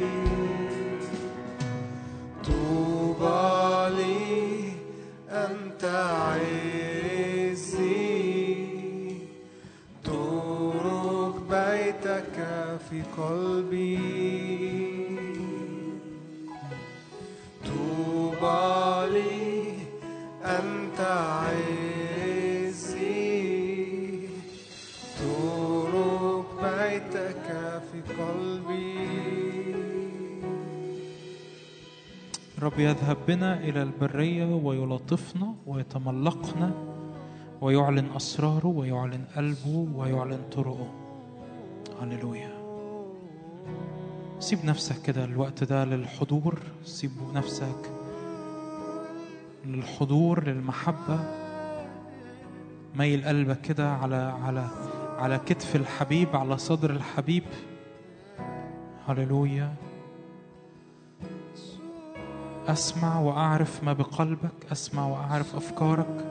طوبى لي أنت عزي طرق بيتك في قلبي طوبى لي أنت عزي طرق بيتك في قلبي
رب يذهب بنا إلى البرية ويلطفنا ويتملقنا ويعلن أسراره ويعلن قلبه ويعلن طرقه هللويا سيب نفسك كده الوقت ده للحضور سيب نفسك للحضور للمحبة ميل قلبك كده على على على كتف الحبيب على صدر الحبيب هللويا أسمع وأعرف ما بقلبك أسمع وأعرف أفكارك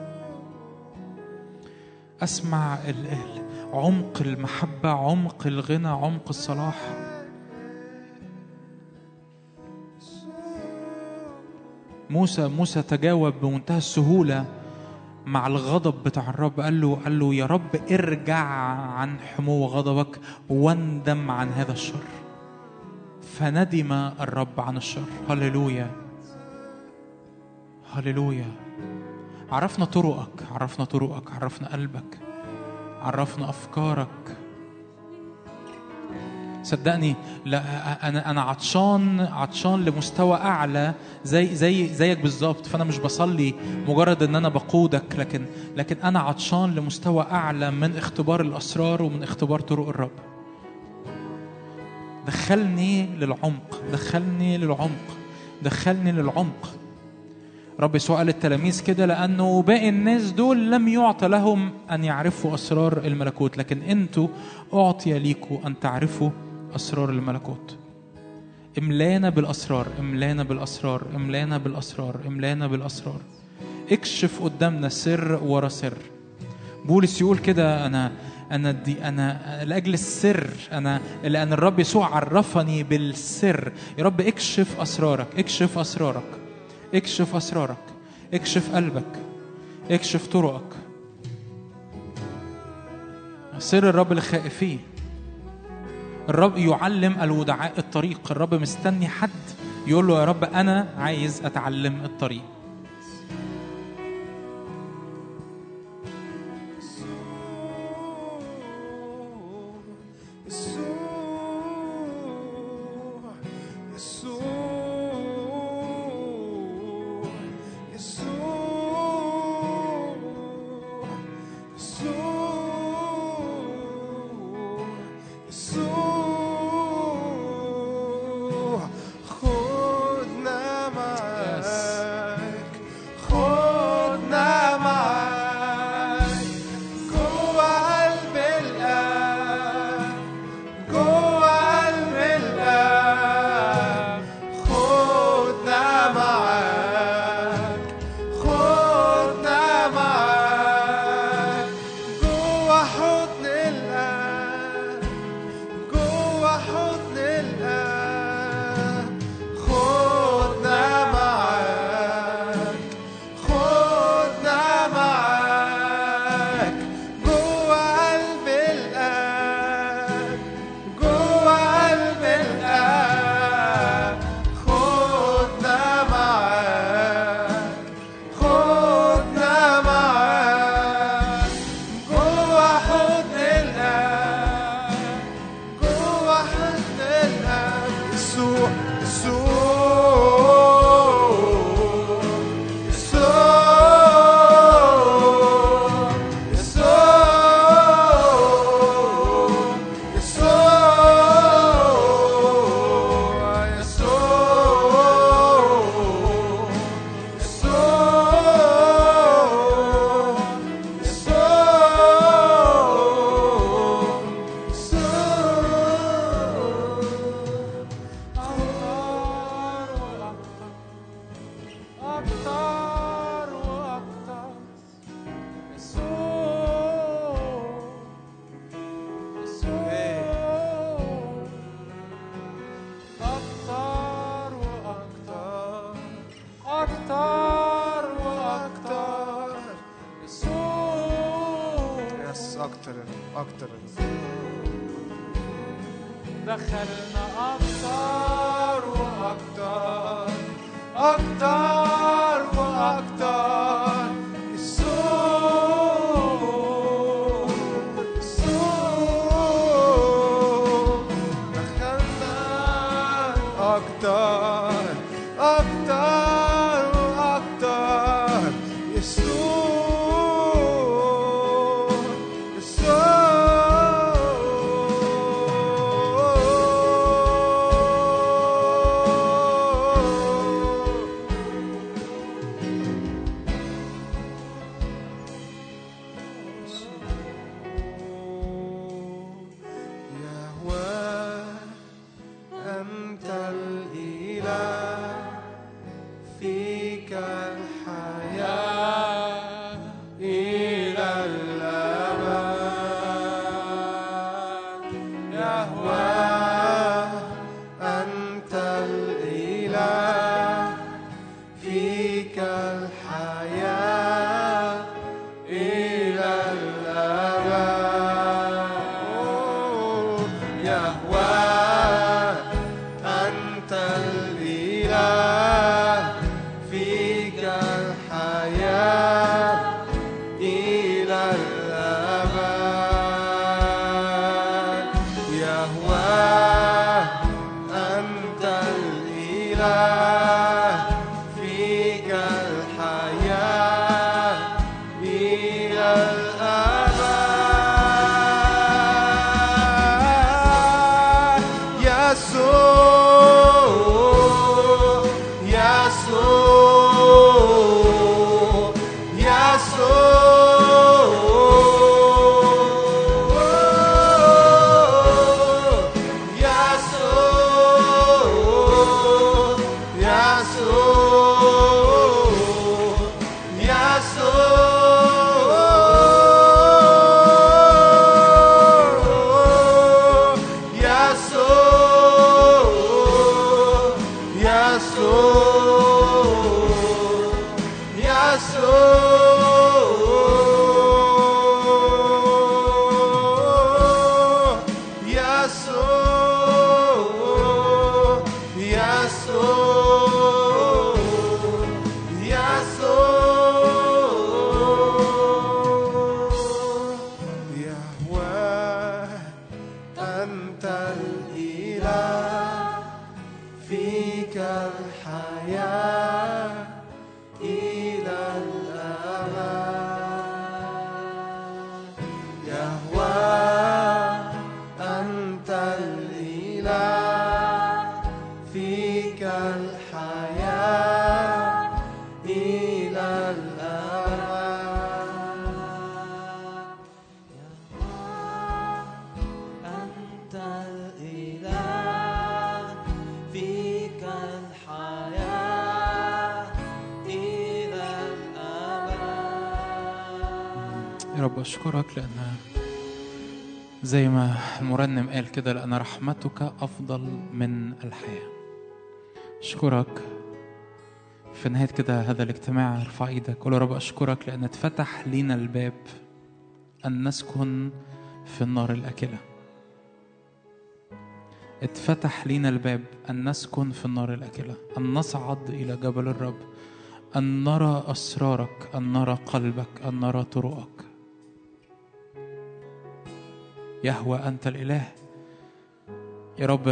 أسمع ال- ال- عمق المحبة عمق الغنى عمق الصلاح موسى موسى تجاوب بمنتهى السهولة مع الغضب بتاع الرب قال له قال له يا رب ارجع عن حمو غضبك واندم عن هذا الشر فندم الرب عن الشر هللويا هللويا عرفنا طرقك عرفنا طرقك عرفنا قلبك عرفنا افكارك صدقني لا انا انا عطشان عطشان لمستوى اعلى زي زي زيك بالظبط فانا مش بصلي مجرد ان انا بقودك لكن لكن انا عطشان لمستوى اعلى من اختبار الاسرار ومن اختبار طرق الرب دخلني للعمق دخلني للعمق دخلني للعمق رب يسوع قال للتلاميذ كده لانه باقي الناس دول لم يعطى لهم ان يعرفوا اسرار الملكوت لكن انتوا اعطي ليكوا ان تعرفوا اسرار الملكوت املانا بالاسرار املانا بالاسرار املانا بالاسرار املانا بالاسرار اكشف قدامنا سر ورا سر بولس يقول كده انا انا دي انا لاجل السر انا لان الرب يسوع عرفني بالسر يا رب اكشف اسرارك اكشف اسرارك اكشف اسرارك اكشف قلبك اكشف طرقك سر الرب للخائفين الرب يعلم الودعاء الطريق الرب مستني حد يقول له يا رب انا عايز اتعلم الطريق
خدنا معاك اكتر اكتر
دخلنا
اكتر واكتر اكتر واكتر الصوت الصوت دخلنا اكتر اكتر واكتر الصوت الصوت يهوى أنت الإله فيك الحياة إلى الأبد يهوى أنت الإله فيك الحياة إلى الأبد يهوى أنت الإله فيك الحياة إلى الأبد يهوى أنت الإله فيك الحياة إلى الأبد يسوع يسوع يسوع يسوع يسوع يسوع يسوع يسوع يسوع يسوع يهوى أنت الإله فيك الحياة إلى الأبد يهوى أنت الإله فيك الحياة إلى الأبد
أنت الإله فيك الحياة إلى الأبد
يا رب أشكرك لأن زي ما المرنم قال كده لأن رحمتك أفضل من الحياة أشكرك في نهاية كده هذا الاجتماع ارفع ايدك قول يا رب أشكرك لأن اتفتح لينا الباب أن نسكن في النار الأكلة اتفتح لينا الباب أن نسكن في النار الأكلة أن نصعد إلى جبل الرب أن نرى أسرارك أن نرى قلبك أن نرى طرقك يهوى أنت الإله يا رب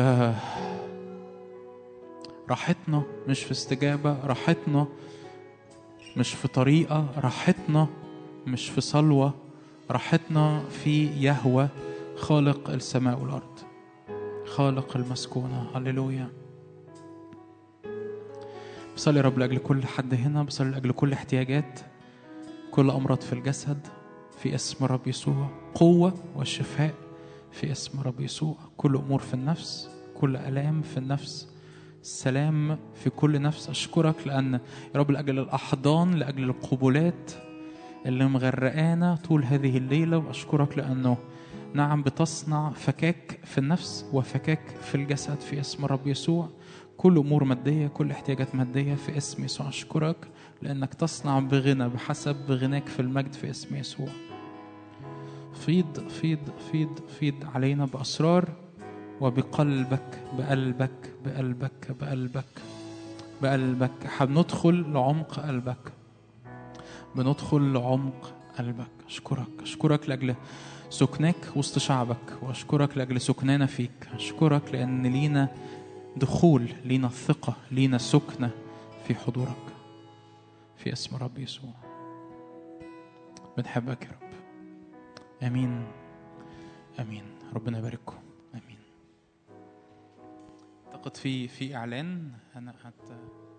راحتنا مش في استجابة راحتنا مش في طريقة راحتنا مش في صلوة راحتنا في يهوى خالق السماء والأرض خالق المسكونة هللويا بصلي يا رب لأجل كل حد هنا بصلي لأجل كل احتياجات كل أمراض في الجسد في اسم رب يسوع قوة والشفاء في اسم رب يسوع كل أمور في النفس كل ألام في النفس سلام في كل نفس أشكرك لأن يا رب لأجل الأحضان لأجل القبولات اللي مغرقانا طول هذه الليلة وأشكرك لأنه نعم بتصنع فكاك في النفس وفكاك في الجسد في اسم رب يسوع كل أمور مادية كل احتياجات مادية في اسم يسوع أشكرك لأنك تصنع بغنى بحسب غناك في المجد في اسم يسوع فيض فيض فيض فيض علينا بأسرار وبقلبك بقلبك بقلبك بقلبك بقلبك هندخل لعمق قلبك بندخل لعمق قلبك أشكرك أشكرك لأجل سكنك وسط شعبك وأشكرك لأجل سكننا فيك أشكرك لأن لينا دخول لينا ثقة لينا سكنة في حضورك في اسم رب يسوع بنحبك يا رب امين امين ربنا يبارككم امين اعتقد في في اعلان انا هت